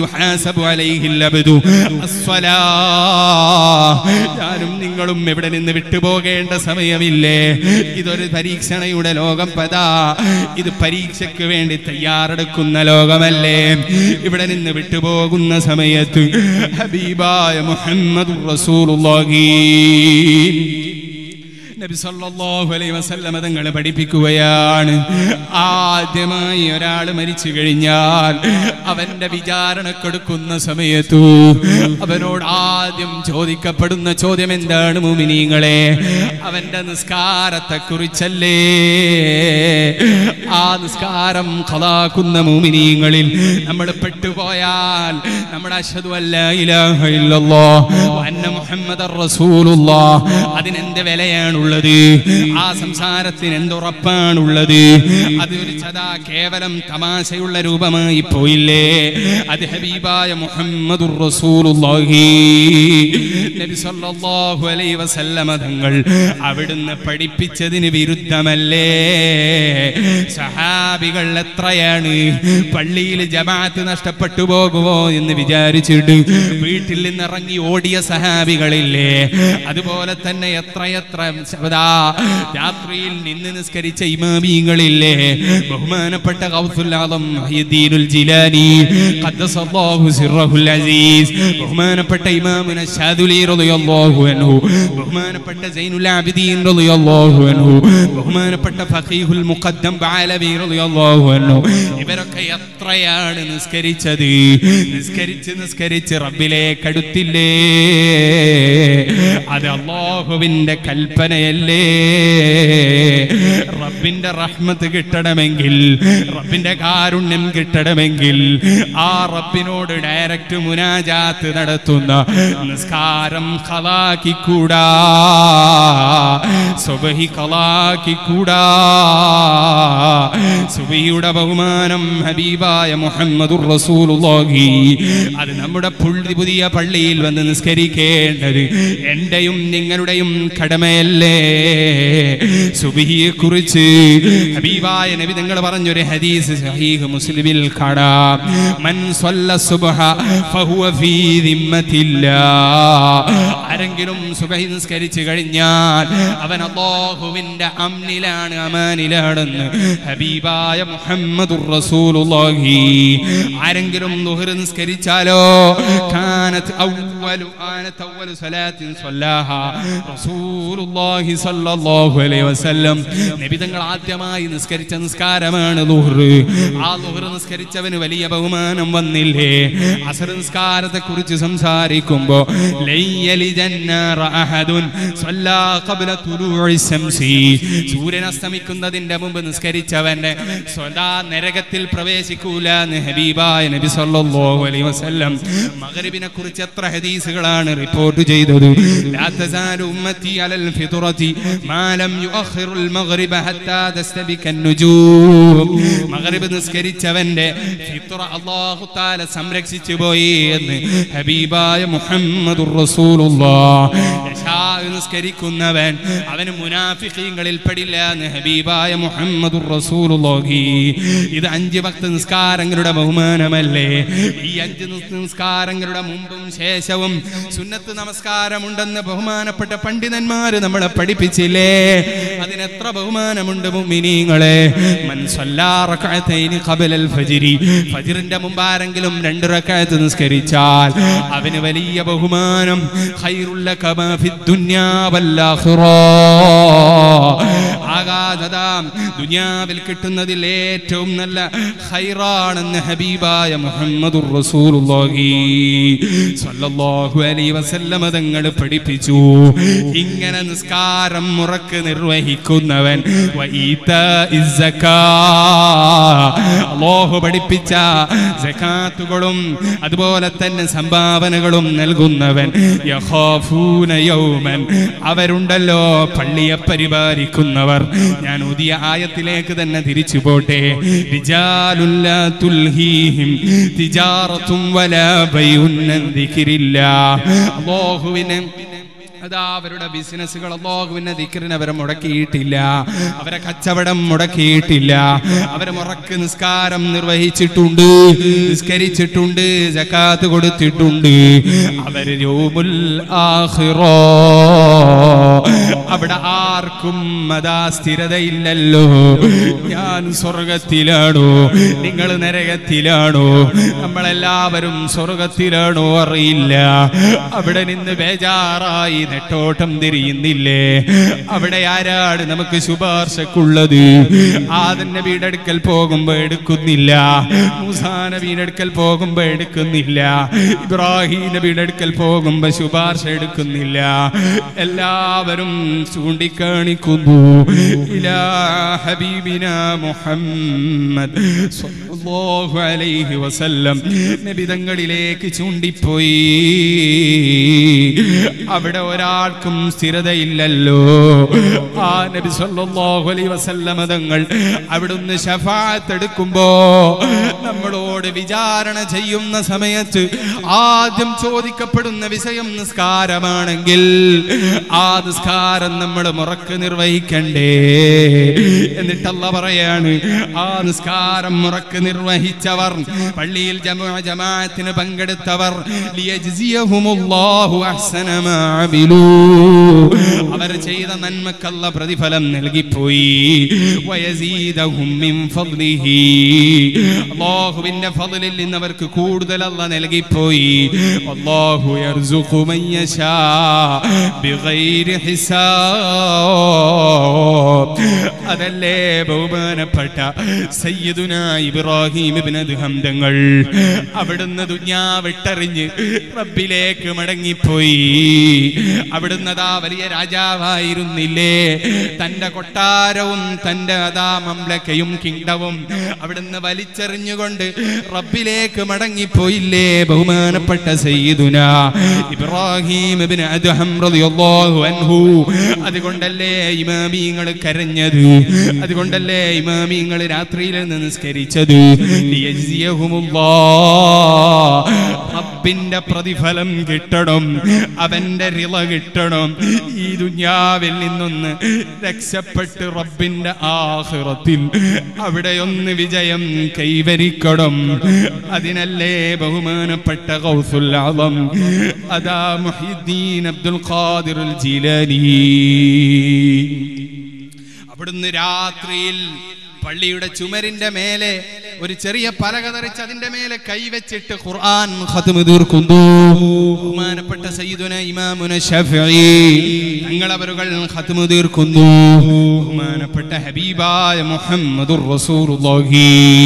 A: ഞാനും നിങ്ങളും ഇവിടെ നിന്ന് വിട്ടുപോകേണ്ട സമയമില്ലേ ഇതൊരു പരീക്ഷണയുടെ ലോകം പതാ ഇത് പരീക്ഷയ്ക്ക് വേണ്ടി തയ്യാറെടുക്കുന്ന ലോകമല്ലേ ഇവിടെ നിന്ന് വിട്ടുപോകുന്ന സമയത്ത് ഹബീബായ മുഹമ്മദ് റസൂലുള്ളാഹി നബി സല്ലല്ലാഹു അലൈഹി വസല്ലമ തങ്ങൾ പഠിപ്പിക്കുകയാണ് ആദ്യമായി ഒരാൾ മരിച്ചു കഴിഞ്ഞാൽ അവന്റെ വിചാരണക്കെടുക്കുന്ന സമയത്തു അവനോട് ആദ്യം ചോദിക്കപ്പെടുന്ന ചോദ്യം എന്താണ് മുമിനീങ്ങളെ അവന്റെ നിസ്കാരത്തെ കുറിച്ചല്ലേ ആ നിസ്കാരം ഖലാക്കുന്ന മുമിനീങ്ങളിൽ നമ്മൾ പെട്ടുപോയാൽ നമ്മുടെ അഷ്ഹദു അല്ലാ ഇലാഹ ഇല്ലല്ലാഹ് വ അന്ന മുഹമ്മദർ റസൂലുള്ളാഹ് അതിനെന്ത് വിലയാണുള്ളത് എത്രയാണുള്ളത് ആ സംസാരത്തിന് എന്തുറപ്പാണുള്ളത് അത് ഒരു ചതാ കേവലം തമാശയുള്ള രൂപമായി പോയില്ലേ അത് ഹബീബായ മുഹമ്മദുർ റസൂലുള്ളാഹി നബി സല്ലല്ലാഹു അലൈഹി വസല്ലമ തങ്ങൾ അവിടുന്ന് പഠിപ്പിച്ചതിന് വിരുദ്ധമല്ലേ സഹാബികൾ എത്രയാണ് പള്ളിയിൽ ജമാഅത്ത് നഷ്ടപ്പെട്ടു പോകുമോ എന്ന് വിചാരിച്ചിട്ട് വീട്ടിൽ നിന്ന് ഇറങ്ങി ഓടിയ സഹാബികളില്ലേ അതുപോലെ തന്നെ എത്രയെത്ര സദാ രാത്രിയിൽ നിന്ന് നിസ്കരിച്ച ഇമാമിയങ്ങളില്ലേ ബഹുമാനപ്പെട്ട ഗൗസുൽ ആദം മുഹ്യിദ്ദീനുൽ ജിലാനി ഖദ്ദസല്ലാഹു സിർറഹുൽ അസീസ് ബഹുമാനപ്പെട്ട ഇമാമുന ശാദുലി റളിയല്ലാഹു അൻഹു ബഹുമാനപ്പെട്ട സൈനുൽ ആബിദീൻ റളിയല്ലാഹു അൻഹു ബഹുമാനപ്പെട്ട ഫഖീഹുൽ മുഖദ്ദം ബഅലവി റളിയല്ലാഹു അൻഹു ഇവരൊക്കെ എത്രയാണ് നിസ്കരിച്ചത് നിസ്കരിച്ച് നിസ്കരിച്ച് റബ്ബിലേക്ക് അടുത്തില്ലേ അത് അള്ളാഹുവിന്റെ കൽപ്പനയല്ലേ റബ്ബിന്റെ റഹ്മത്ത് കിട്ടണമെങ്കിൽ റബ്ബിന്റെ കാരുണ്യം കിട്ടണമെങ്കിൽ ആ റബ്ബിനോട് ഡയറക്റ്റ് മുനാജാത്ത് നടത്തുന്ന നിസ്കാരം ഖലാക്കിക്കൂടാ സുബഹി ഖലാക്കിക്കൂടാ സുബഹിയുടെ ബഹുമാനം ഹബീബായ മുഹമ്മദുർ റസൂലുള്ളാഹി അത് നമ്മുടെ പുള്ളി പുതിയ പള്ളിയിൽ വന്ന് നിസ്കരിക്കേണ്ടത് എന്റെയും നിങ്ങളുടെയും കടമയല്ലേ സുബിഹിയെ കുറിച്ച് ഹബീബായ നബി നിങ്ങൾ പറഞ്ഞൊരു ഹദീസ് സഹീഹ് മുസ്ലിമിൽ കാണാം മൻ സ്വല്ല സുബ്ഹ ഫഹുവ ഫീ ദിമ്മത്തില്ലാ ആരെങ്കിലും സുബഹി നിസ്കരിച്ചു കഴിഞ്ഞാൽ അവൻ അല്ലാഹുവിന്റെ അമ്നിലാണ് അമാനിലാണെന്ന് ഹബീബായ മുഹമ്മദുർ റസൂലുള്ളാഹി ആരെങ്കിലും ദുഹർ നിസ്കരിച്ചാലോ കാനത്ത് അവ്വലു ആനത്ത് അവ്വലു സലാത്തിൻ സ്വല്ലാഹ റസൂലുള്ളാഹി സ്വല്ലല്ലാഹു അലൈഹി വസല്ലം നബി തങ്ങൾ ആദ്യമായി നിസ്കരിച്ച നിസ്കാരമാണ് ദുഹർ ആ ദുഹർ നിസ്കരിച്ചവന് വലിയ ബഹുമാനം വന്നില്ലേ അസർ നിസ്കാരത്തെ കുറിച്ച് സംസാരിക്കുമ്പോ ലയ്യലി ജന്നാറ അഹദുൻ സ്വല്ലാ ഖബ്ല തുലൂഇ ശംസി സൂര്യൻ അസ്തമിക്കുന്നതിന്റെ മുമ്പ് നിസ്കരിച്ചവന്റെ സ്വതാ നരകത്തിൽ പ്രവേശിക്കൂല എന്ന് ഹബീബായ നബി സല്ലല്ലാഹു അലൈഹി വസല്ലം മഗ്രിബിനെ കുറിച്ച് എത്ര ഹദീസുകളാണ് റിപ്പോർട്ട് ചെയ്തത് ലാ തസാലു ഉമ്മത്തി അലൽ ഫിത്റതി മാ ലം യുഅഖിറുൽ മഗ്രിബ ഹത്താ തസ്തബിക അൻ-നുജൂം മഗ്രിബ് നിസ്കരിച്ചവന്റെ ഫിത്റ അല്ലാഹു തആല സംരക്ഷിച്ചു പോയി എന്ന് ഹബീബായ മുഹമ്മദുർ റസൂലുള്ളാഹ് ഇശാ നിസ്കരിക്കുന്നവൻ അവന് മുനാഫിഖീങ്ങളിൽ പെടില്ല എന്ന് ഹബീബായ മുഹമ്മദുർ റസൂലുള്ളാഹി ഇത് അഞ്ച് ഭക്ത നിസ്കാരങ്ങളുടെ ബഹുമാനമല്ലേ ഈ അഞ്ച് നിസ് നിസ്കാരങ്ങളുടെ മുമ്പും ശേഷവും സുന്നത്ത് നമസ്കാരമുണ്ടെന്ന് ബഹുമാനപ്പെട്ട പണ്ഡിതന്മാര് നമ്മളെ പഠിപ്പിച്ചില്ലേ അതിനെത്ര ബഹുമാനമുണ്ട് മുഅ്മിനീങ്ങളെ മൻ സല്ലാ റകഅതൈനി ഖബലൽ ഫജ്രി ഫജ്റിന്റെ മുമ്പ് ആരെങ്കിലും രണ്ട് റകഅത്ത് നിസ്കരിച്ചാൽ അവന് വലിയ ബഹുമാനം ഖൈറുൽ ലക മാ ഫിദ് ദുനിയാ വൽ ആഖിറ ആകാശതാ ദുനിയാവിൽ കിട്ടുന്നതിൽ ഏറ്റവും നല്ല ഖൈറാണെന്ന് ഹബീബായ മുഹമ്മദുർ റസൂലുള്ളാഹി സ്വല്ലല്ലാഹു അലൈഹി വസല്ലമ തങ്ങൾ പഠിപ്പിച്ചു ഇങ്ങനെ നിസ്കാരം മുറക്ക് നിർവഹിക്കുന്നവൻ വഈതാഇസ് സക്കാ അല്ലാഹു പഠിപ്പിച്ച സകാത്തുകളും അതുപോലെ തന്നെ സംഭാവനകളും നൽകുന്നവൻ യഖാഫൂന യൗമൻ അവരുണ്ടല്ലോ പള്ളിയെ പരിപാലിക്കുന്നവർ ഞാൻ പുതിയ ആയത്തിലേക്ക് തന്നെ തിരിച്ചു പോട്ടെ റിജാലുല്ലാ തുൽഹീഹിം തിജാറത്തും വലാ ബൈഉൻ അൻ ദിക്രില്ലാഹ് അല്ലാഹുവിനെ അതാ അവരുടെ ബിസിനസ്സുകൾ അള്ളാഹുവിന്റെ ദിക്കറിന് അവരെ മുടക്കിയിട്ടില്ല അവരെ കച്ചവടം മുടക്കിയിട്ടില്ല അവരെ മുറക്ക് നിസ്കാരം നിർവഹിച്ചിട്ടുണ്ട് നിസ്കരിച്ചിട്ടുണ്ട് ജക്കാത്ത് കൊടുത്തിട്ടുണ്ട് അവര് രോമുൽ ആഖിറോ അവിടെ ആർക്കും അതാ സ്ഥിരതയില്ലല്ലോ ഞാൻ സ്വർഗത്തിലാണോ നിങ്ങൾ നരകത്തിലാണോ നമ്മളെല്ലാവരും സ്വർഗത്തിലാണോ അറിയില്ല അവിടെ നിന്ന് ബേജാറായി നെട്ടോട്ടം തിരിയുന്നില്ലേ അവിടെ ആരാണ് നമുക്ക് ശുപാർശക്കുള്ളത് ആദൻ നബിയുടെ അടുക്കൽ പോകുമ്പോ എടുക്കുന്നില്ല മൂസാ നബിയുടെ അടുക്കൽ പോകുമ്പോ എടുക്കുന്നില്ല ഇബ്രാഹിം നബിയുടെ അടുക്കൽ പോകുമ്പോ ശുപാർശ എടുക്കുന്നില്ല എല്ലാവരും ചൂണ്ടിക്കാണിക്കുന്നു ഇലാ ഹബീബിന മുഹമ്മദ് സ്വല്ലല്ലാഹു അലൈഹി വസല്ലം നബിതങ്ങളിലേക്ക് ചൂണ്ടിപ്പോയി അവിടെ ഒരാൾ ഒരാൾക്കും സ്ഥിരതയില്ലല്ലോ ആ നബി സല്ലല്ലാഹു അലൈഹി വസല്ലമ തങ്ങൾ അവിടുന്ന് ശഫാഅത്ത് എടുക്കുമ്പോ നമ്മളോട് വിചാരണ ചെയ്യുന്ന സമയത്ത് ആദ്യം ചോദിക്കപ്പെടുന്ന വിഷയം നിസ്കാരമാണെങ്കിൽ ആ നിസ്കാരം നമ്മൾ മുറക്ക് നിർവഹിക്കണ്ടേ എന്നിട്ടല്ല പറയാണ് ആ നിസ്കാരം മുറക്ക് നിർവഹിച്ചവർ പള്ളിയിൽ ജമാ ജമാഅത്തിന് പങ്കെടുത്തവർ ലിയജ്സിയഹുമുല്ലാഹു അഹ്സന മാ അമിലൂ. അവർ ചെയ്ത നന്മക്കല്ല പ്രതിഫലം നൽകിപ്പോയി വയസീദഹും മിൻ ഫദ്ലിഹി. അല്ലാഹുവിന്റെ ഫضലിൽ നിന്ന് അവർക്ക് കൂടുതൽ അല്ല നൽകിപ്പോയി അല്ലാഹു യർസുഖു മൻ യശാ ബിഗൈരി ഹിസാബ് അതല്ലേ ബഹുമാനപ്പെട്ട സയ്യിദുന ഇബ്രാഹിം ഇബ്നു അദ്ഹം തങ്ങൾ അവിടുന്ന് ദുനിയാവിട്ടെറിഞ്ഞ് റബ്ബിലേക്ക് മടങ്ങിപ്പോയി അവിടുന്ന് അതാ വലിയ രാജാവായിരുന്നില്ലേ തന്റെ കൊട്ടാരവും തന്റെ അതാ മംലക്കയും കിങ്ഡവും അവിടുന്ന് വലിച്ചെറിഞ്ഞുകൊണ്ട് റബ്ബിലേക്ക് മടങ്ങിപ്പോയില്ലേ ബഹുമാനപ്പെട്ട സയ്യിദുന ഇബ്രാഹിം ഇബ്നു അദ്ഹം റളിയല്ലാഹു അൻഹു അതുകൊണ്ടല്ലേ ഇമാമിങ്ങൾ കരഞ്ഞത് അതുകൊണ്ടല്ലേ ഇമാമിങ്ങൾ രാത്രിയിൽ നിന്ന് നിസ്കരിച്ചത് ലിയജ്സിയഹുമുല്ലാഹ്. റബ്ബിന്റെ പ്രതിഫലം കിട്ടണം അവന്റെ റിള കിട്ടണം ഈ ദുന്യാവിൽ നിന്നൊന്ന് രക്ഷപ്പെട്ട് റബ്ബിന്റെ ആഹ്റത്തിൽ അവിടെ ഒന്ന് വിജയം കൈവരിക്കണം അതിനല്ലേ ബഹുമാനപ്പെട്ട ഗൗസുൽ ആദം അതാ മുഹിദ്ദീൻ അബ്ദുൽ ഖാദിർ ജീലാനി അവിടുന്ന് രാത്രിയിൽ പള്ളിയുടെ ചുമരിന്റെ മേലെ ഒരു ചെറിയ പലക തെറിച്ച് അതിന്റെ മേലെ കൈവച്ചിട്ട് ഖുർആൻ ഖത്മ് തീർക്കുന്നു ബഹുമാനപ്പെട്ട സയ്യിദുന ഇമാമുന ശഫീഈ തങ്ങളവരുകൾ ഖത്മ് തീർക്കുന്നു ബഹുമാനപ്പെട്ട ഹബീബായ മുഹമ്മദുർ റസൂലുള്ളാഹി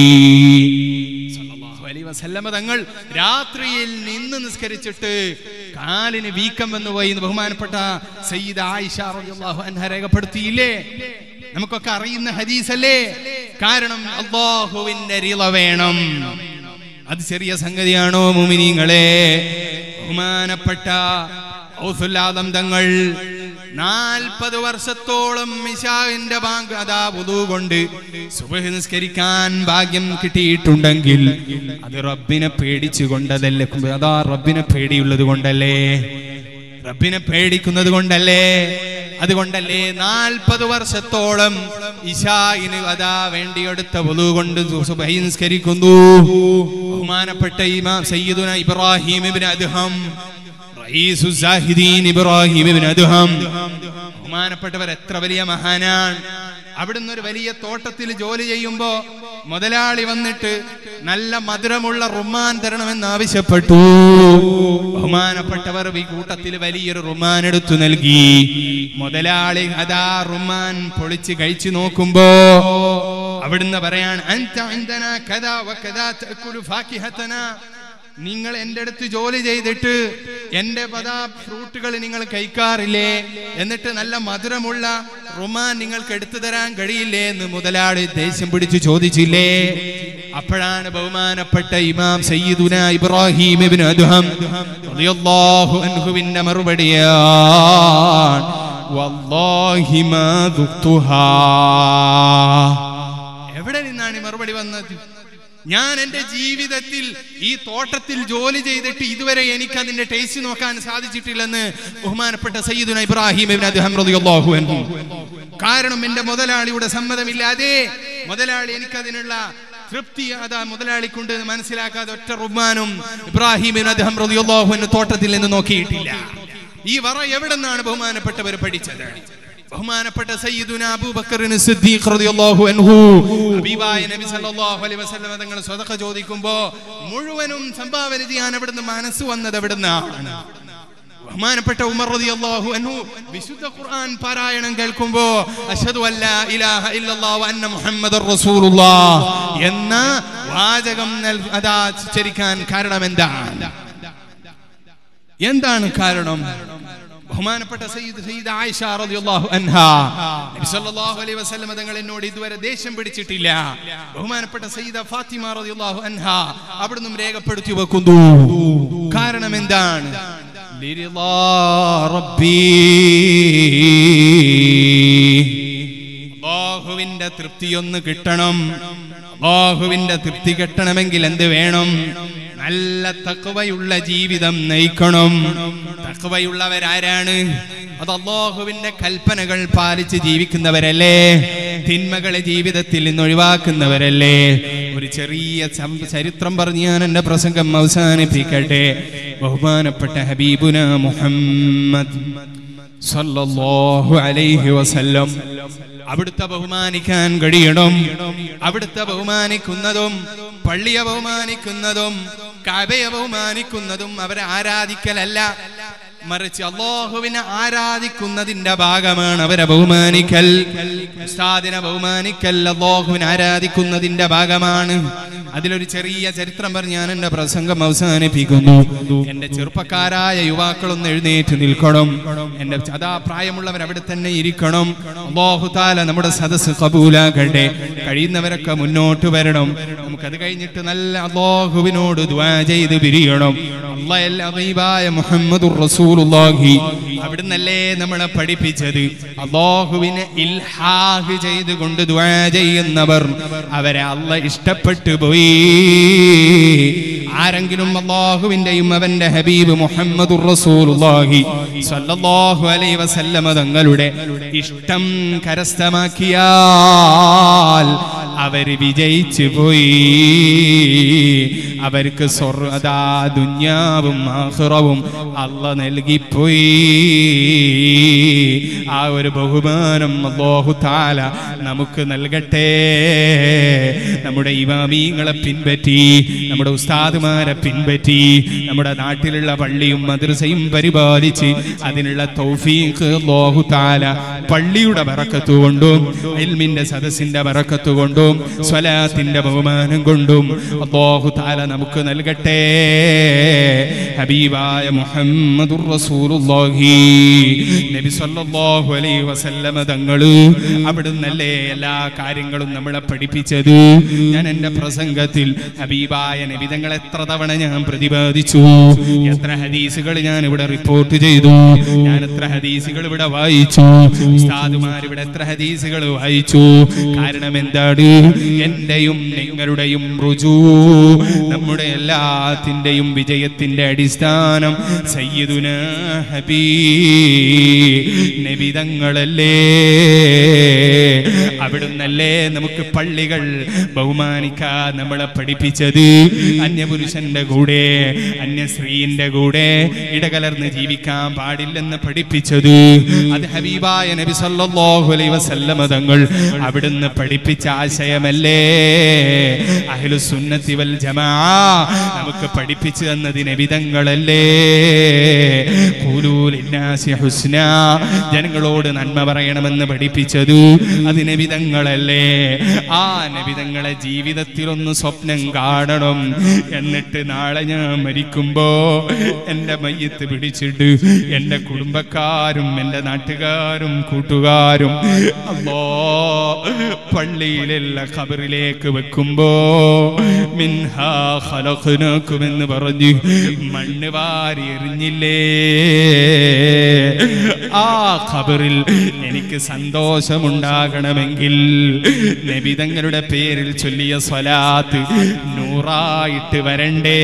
A: സല്ലല്ലാഹു അലൈഹി വസല്ലമ തങ്ങൾ രാത്രിയിൽ നിന്ന് നിസ്കരിച്ചിട്ട് കാലിന് വീക്കം വന്നു പോയി എന്ന് ബഹുമാനപ്പെട്ട സയ്യിദ് ആയിഷ റളിയല്ലാഹു അൻഹ രേഖപ്പെടുത്തിയില്ലേ നമുക്കൊക്കെ അറിയുന്ന ഹദീസല്ലേ കാരണം അള്ളാഹുവിന്റെ റിള വേണം അത് ചെറിയ സംഗതിയാണോ മുമിനിങ്ങളെ ബഹുമാനപ്പെട്ട ഔസുല്ലാദം തങ്ങൾ നാൽപ്പത് വർഷത്തോളം മിശാവിന്റെ ബാങ്ക് അതാ വുദു കൊണ്ട് സുബഹ് നിസ്കരിക്കാൻ ഭാഗ്യം കിട്ടിയിട്ടുണ്ടെങ്കിൽ അത് റബ്ബിനെ പേടിച്ചുകൊണ്ടതല്ലേ അതാ റബ്ബിനെ പേടിയുള്ളത് കൊണ്ടല്ലേ റബ്ബിനെ പേടിക്കുന്നത് കൊണ്ടല്ലേ അതുകൊണ്ടല്ലേ നാൽപ്പത് വർഷത്തോളം ഇഷായിന് അതാ വേണ്ടിയെടുത്ത വുളു കൊണ്ട് സുബഹി നിസ്കരിക്കുന്നു ബഹുമാനപ്പെട്ട ഇമാം സയ്യിദുന ഇബ്രാഹിം ഇബ്നു അദ്ഹം റഈസു സാഹിദീൻ ഇബ്രാഹിം ഇബ്നു അദ്ഹം ബഹുമാനപ്പെട്ടവർ എത്ര വലിയ മഹാനാണ് അവിടുന്ന് ഒരു വലിയ തോട്ടത്തിൽ ജോലി ചെയ്യുമ്പോ മുതലാളി വന്നിട്ട് നല്ല മധുരമുള്ള റുമാൻ തരണമെന്ന് ആവശ്യപ്പെട്ടു ബഹുമാനപ്പെട്ടവർ ഈ കൂട്ടത്തിൽ വലിയൊരു റുമാൻ എടുത്തു നൽകി മുതലാളി അതാ റുമാൻ പൊളിച്ച് കഴിച്ചു നോക്കുമ്പോ അവിടുന്ന് പറയാണ് "അൻത ഇൻദനാ കദാ വകദാ തഅകുലു ഫാകിഹതനാ." നിങ്ങൾ എൻ്റെ അടുത്ത് ജോലി ചെയ്തിട്ട് എൻ്റെ പദാ ഫ്രൂട്ടുകൾ നിങ്ങൾ കഴിക്കാറില്ലേ എന്നിട്ട് നല്ല മധുരമുള്ള റുമാൻ നിങ്ങൾക്ക് എടുത്തു തരാൻ കഴിയില്ലേ എന്ന് മുതലാളി ദേഷ്യം പിടിച്ചു ചോദിച്ചില്ലേ അപ്പോഴാണ് ബഹുമാനപ്പെട്ട ഇമാം സയ്യിദുന ഇബ്രാഹിം ഇബ്നു അദ്ഹം റളിയല്ലാഹു അൻഹുവിന്റെ മറുപടിയാണ് വല്ലാഹി മാ ദുഖ്തുഹാ എവിടെ നിന്നാണ് ഈ മറുപടി വന്നത് ഞാൻ എൻ്റെ ജീവിതത്തിൽ ഈ തോട്ടത്തിൽ ജോലി ചെയ്തിട്ട് ഇതുവരെ എനിക്ക് അതിന്റെ ടേസ്റ്റ് നോക്കാൻ സാധിച്ചിട്ടില്ലെന്ന് ബഹുമാനപ്പെട്ട സയ്യിദുന ഇബ്രാഹിം ഇബ്നു അദ്ഹം റളിയല്ലാഹു അൻഹു കാരണം എൻ്റെ മുതലാളിയുടെ സമ്മതമില്ലാതെ മുതലാളി എനിക്കതിനുള്ള തൃപ്തി അതാ മുതലാളിക്കുണ്ട് എന്ന് മനസ്സിലാക്കാതെ ഒറ്റ റുമാനും ഇബ്രാഹിം ഇബ്നു അദ്ഹം റളിയല്ലാഹു അൻഹു തോട്ടത്തിൽ നിന്ന് നോക്കിയിട്ടില്ല ഈ വറ എവിടെ നിന്നാണ് ബഹുമാനപ്പെട്ടവർ പഠിച്ചത് ബഹുമാനപ്പെട്ട സയ്യിദുന അബൂബക്കറിന് സിദ്ദീഖ് റളിയല്ലാഹു അൻഹു ഹബീബായ നബി സല്ലല്ലാഹു അലൈഹി വസല്ലം തങ്ങൾ സ്വതക്ക ചോദിക്കുമ്പോ മുഴുവനും സംഭാവന ചെയ്യാൻ അവിടുന്ന് മനസ്സ് വന്നത് എവിടുന്നാണ് ബഹുമാനപ്പെട്ട ഉമർ റളിയല്ലാഹു അൻഹു വിശുദ്ധ ഖുർആൻ പാരായണം കേൾക്കുമ്പോ അഷ്ഹദു അല്ലാ ഇലാഹ ഇല്ലല്ലാഹു അന്ന മുഹമ്മദർ റസൂലുള്ളാഹ് എന്ന വാചകം നൽ- അതാ ഉച്ചരിക്കാൻ കാരണം എന്താണ് എന്താണ് കാരണം ബഹുമാനപ്പെട്ട സയ്യിദ് സയ്യിദ് ആയിഷ റളിയല്ലാഹു അൻഹാ നബി സല്ലല്ലാഹു അലൈഹി വസല്ലം തങ്ങൾ എന്നോട് ഇതുവരെ ദേഷ്യം പിടിച്ചിട്ടില്ല ബഹുമാനപ്പെട്ട സയ്യിദ ഫാത്തിമ റളിയല്ലാഹു അൻഹാ അവിടുന്ന് രേഖപ്പെടുത്തി വെക്കുന്നു കാരണം എന്താണ് ലിരിളാ റബ്ബീ അള്ളാഹുവിന്റെ തൃപ്തിയൊന്ന് കിട്ടണം അള്ളാഹുവിന്റെ തൃപ്തി കിട്ടണമെങ്കിൽ എന്ത് വേണം നല്ല തക്കവയുള്ള ജീവിതം നയിക്കണം തക്കവയുള്ളവരാരാണ് അത് അള്ളാഹുവിന്റെ കൽപ്പനകൾ പാലിച്ച് ജീവിക്കുന്നവരല്ലേ തിന്മകളെ ജീവിതത്തിൽ നിന്ന് ഒഴിവാക്കുന്നവരല്ലേ ഒരു ചെറിയ സം- ചരിത്രം പറഞ്ഞ് ഞാൻ എന്റെ പ്രസംഗം അവസാനിപ്പിക്കട്ടെ ബഹുമാനപ്പെട്ട ഹബീബുന മുഹമ്മദ് സല്ലല്ലാഹു അലൈഹി വസല്ലം അവിടുത്തെ ബഹുമാനിക്കാൻ കഴിയണം അവിടുത്തെ ബഹുമാനിക്കുന്നതും പള്ളിയെ ബഹുമാനിക്കുന്നതും കബയെ ബഹുമാനിക്കുന്നതും അവരെ ആരാധിക്കലല്ല മറിച്ച് അള്ളാഹുവിനെ ആരാധിക്കുന്നതിന്റെ ഭാഗമാണ് അവരെ ബഹുമാനിക്കൽ ഉസ്താദിനെ ബഹുമാനിക്കൽ അള്ളാഹുവിനെ ആരാധിക്കുന്നതിന്റെ ഭാഗമാണ് അതിലൊരു ചെറിയ ചരിത്രം പറഞ്ഞ് ഞാൻ എന്റെ പ്രസംഗം അവസാനിപ്പിക്കുന്നു എന്റെ ചെറുപ്പക്കാരായ യുവാക്കളൊന്ന് എഴുന്നേറ്റ് നിൽക്കണം എന്റെ അതാ പ്രായമുള്ളവർ അവിടെ തന്നെ ഇരിക്കണം അള്ളാഹുതാല നമ്മുടെ സദസ്സ് കബൂലാകട്ടെ കഴിയുന്നവരൊക്കെ മുന്നോട്ട് വരണം നമുക്കത് കഴിഞ്ഞിട്ട് നല്ല അള്ളാഹുവിനോട് ദ്വാ ചെയ്ത് പിരിയണം അള്ളാഹ് മുഹമ്മദ് റസൂലുള്ളാഹി അവിടുന്നല്ലേ നമ്മളെ പഠിപ്പിച്ചത് അള്ളാഹുവിനെ ഇൽഹാഹ് ചെയ്തുകൊണ്ട് ദ്വാ ചെയ്യുന്നവർ അവരെ അല്ല ഇഷ്ടപ്പെട്ടു പോയി ആരെങ്കിലും അള്ളാഹുവിന്റെയും അവന്റെ ഹബീബ് മുഹമ്മദ് റസൂലുള്ളാഹി സ്വല്ലല്ലാഹു അലൈഹി വസല്ലമ തങ്ങളുടെ ഇഷ്ടം കരസ്ഥമാക്കിയാൽ അവര് വിജയിച്ചു പോയി അവർക്ക് സ്വർഗ അതാ ദുന്യാവും ആഹ്റവും അല്ല നൽകിപ്പോയി ആ ഒരു ബഹുമാനം അല്ലാഹു താല നമുക്ക് നൽകട്ടെ നമ്മുടെ ഇമാമീങ്ങളെ പിൻപറ്റി നമ്മുടെ ഉസ്താദുമാരെ പിൻപറ്റി നമ്മുടെ നാട്ടിലുള്ള പള്ളിയും മദ്രസയും പരിപാലിച്ച് അതിനുള്ള തൗഫീഖ് അല്ലാഹു താല പള്ളിയുടെ ബറക്കത്ത് കൊണ്ടും ഇൽമിന്റെ സദസ്സിന്റെ ബറക്കത്ത് കൊണ്ടും സ്വലാത്തിന്റെ ബഹുമാനം കൊണ്ടും അല്ലാഹു താല നമുക്ക് നൽകട്ടെ ഹബീബായ മുഹമ്മദുർ റസൂലുള്ളാഹി നബി സല്ലല്ലാഹു അലൈഹി വസല്ലമ തങ്ങള് അവിടുന്നല്ലേ എല്ലാ കാര്യങ്ങളും നമ്മളെ പഠിപ്പിച്ചത് ഞാൻ എന്റെ പ്രസംഗത്തിൽ ഹബീബായ നബി തങ്ങൾ എത്ര തവണ ഞാൻ പ്രതിപാദിച്ചു എത്ര ഹദീസുകൾ ഞാൻ ഇവിടെ റിപ്പോർട്ട് ചെയ്തു ഞാൻ എത്ര ഹദീസുകൾ ഇവിടെ വായിച്ചു ഉസ്താദുമാർ ഇവിടെ എത്ര ഹദീസുകൾ വായിച്ചു കാരണം എന്താണ് എന്റെയും നിങ്ങളുടെയും റുജു നമ്മുടെ എല്ലാത്തിന്റെയും വിജയത്തിന്റെ അടിസ്ഥാനം സയ്യിദുന ഹബീ നബിതങ്ങളല്ലേ അവിടുന്നല്ലേ നമുക്ക് പള്ളികൾ ബഹുമാനിക്കാൻ നമ്മളെ പഠിപ്പിച്ചത് അന്യപുരുഷന്റെ കൂടെ അന്യസ്ത്രീന്റെ കൂടെ ഇടകലർന്ന് ജീവിക്കാൻ പാടില്ലെന്ന് പഠിപ്പിച്ചത് അത് ഹബീബായ നബി സല്ലല്ലാഹു അലൈഹി വസല്ലമ തങ്ങൾ അവിടുന്ന് പഠിപ്പിച്ച ആശയമല്ലേ അഹ്ലു സുന്നത്തി വൽ ജമാ നമുക്ക് പഠിപ്പിച്ചു തന്നത് നബിതങ്ങളല്ലേ ഖൂലൂ ലിന്നാസി ഹുസ്ന ജനങ്ങളോട് നന്മ പറയണമെന്ന് പഠിപ്പിച്ചത് അത് നബിതങ്ങളല്ലേ ആ നബിതങ്ങളെ ജീവിതത്തിൽ ഒന്ന് സ്വപ്നം കാണണം എന്നിട്ട് നാളെ ഞാൻ മരിക്കുമ്പോ എന്റെ മയ്യത്ത് പിടിച്ചിട്ട് എന്റെ കുടുംബക്കാരും എന്റെ നാട്ടുകാരും കൂട്ടുകാരും അല്ലോ പള്ളിയിലുള്ള ഖബറിലേക്ക് വെക്കുമ്പോ മിൻഹാ ഖലഖ്നാക്കുമെന്ന് പറഞ്ഞ് മണ്ണ് വാരി എറിഞ്ഞില്ലേ ആ ഖബറിൽ എനിക്ക് സന്തോഷമുണ്ടാകണമെങ്കിൽ നബിതങ്ങളുടെ പേരിൽ ചൊല്ലിയ സ്വലാത്ത് നൂറായിട്ട് വരണ്ടേ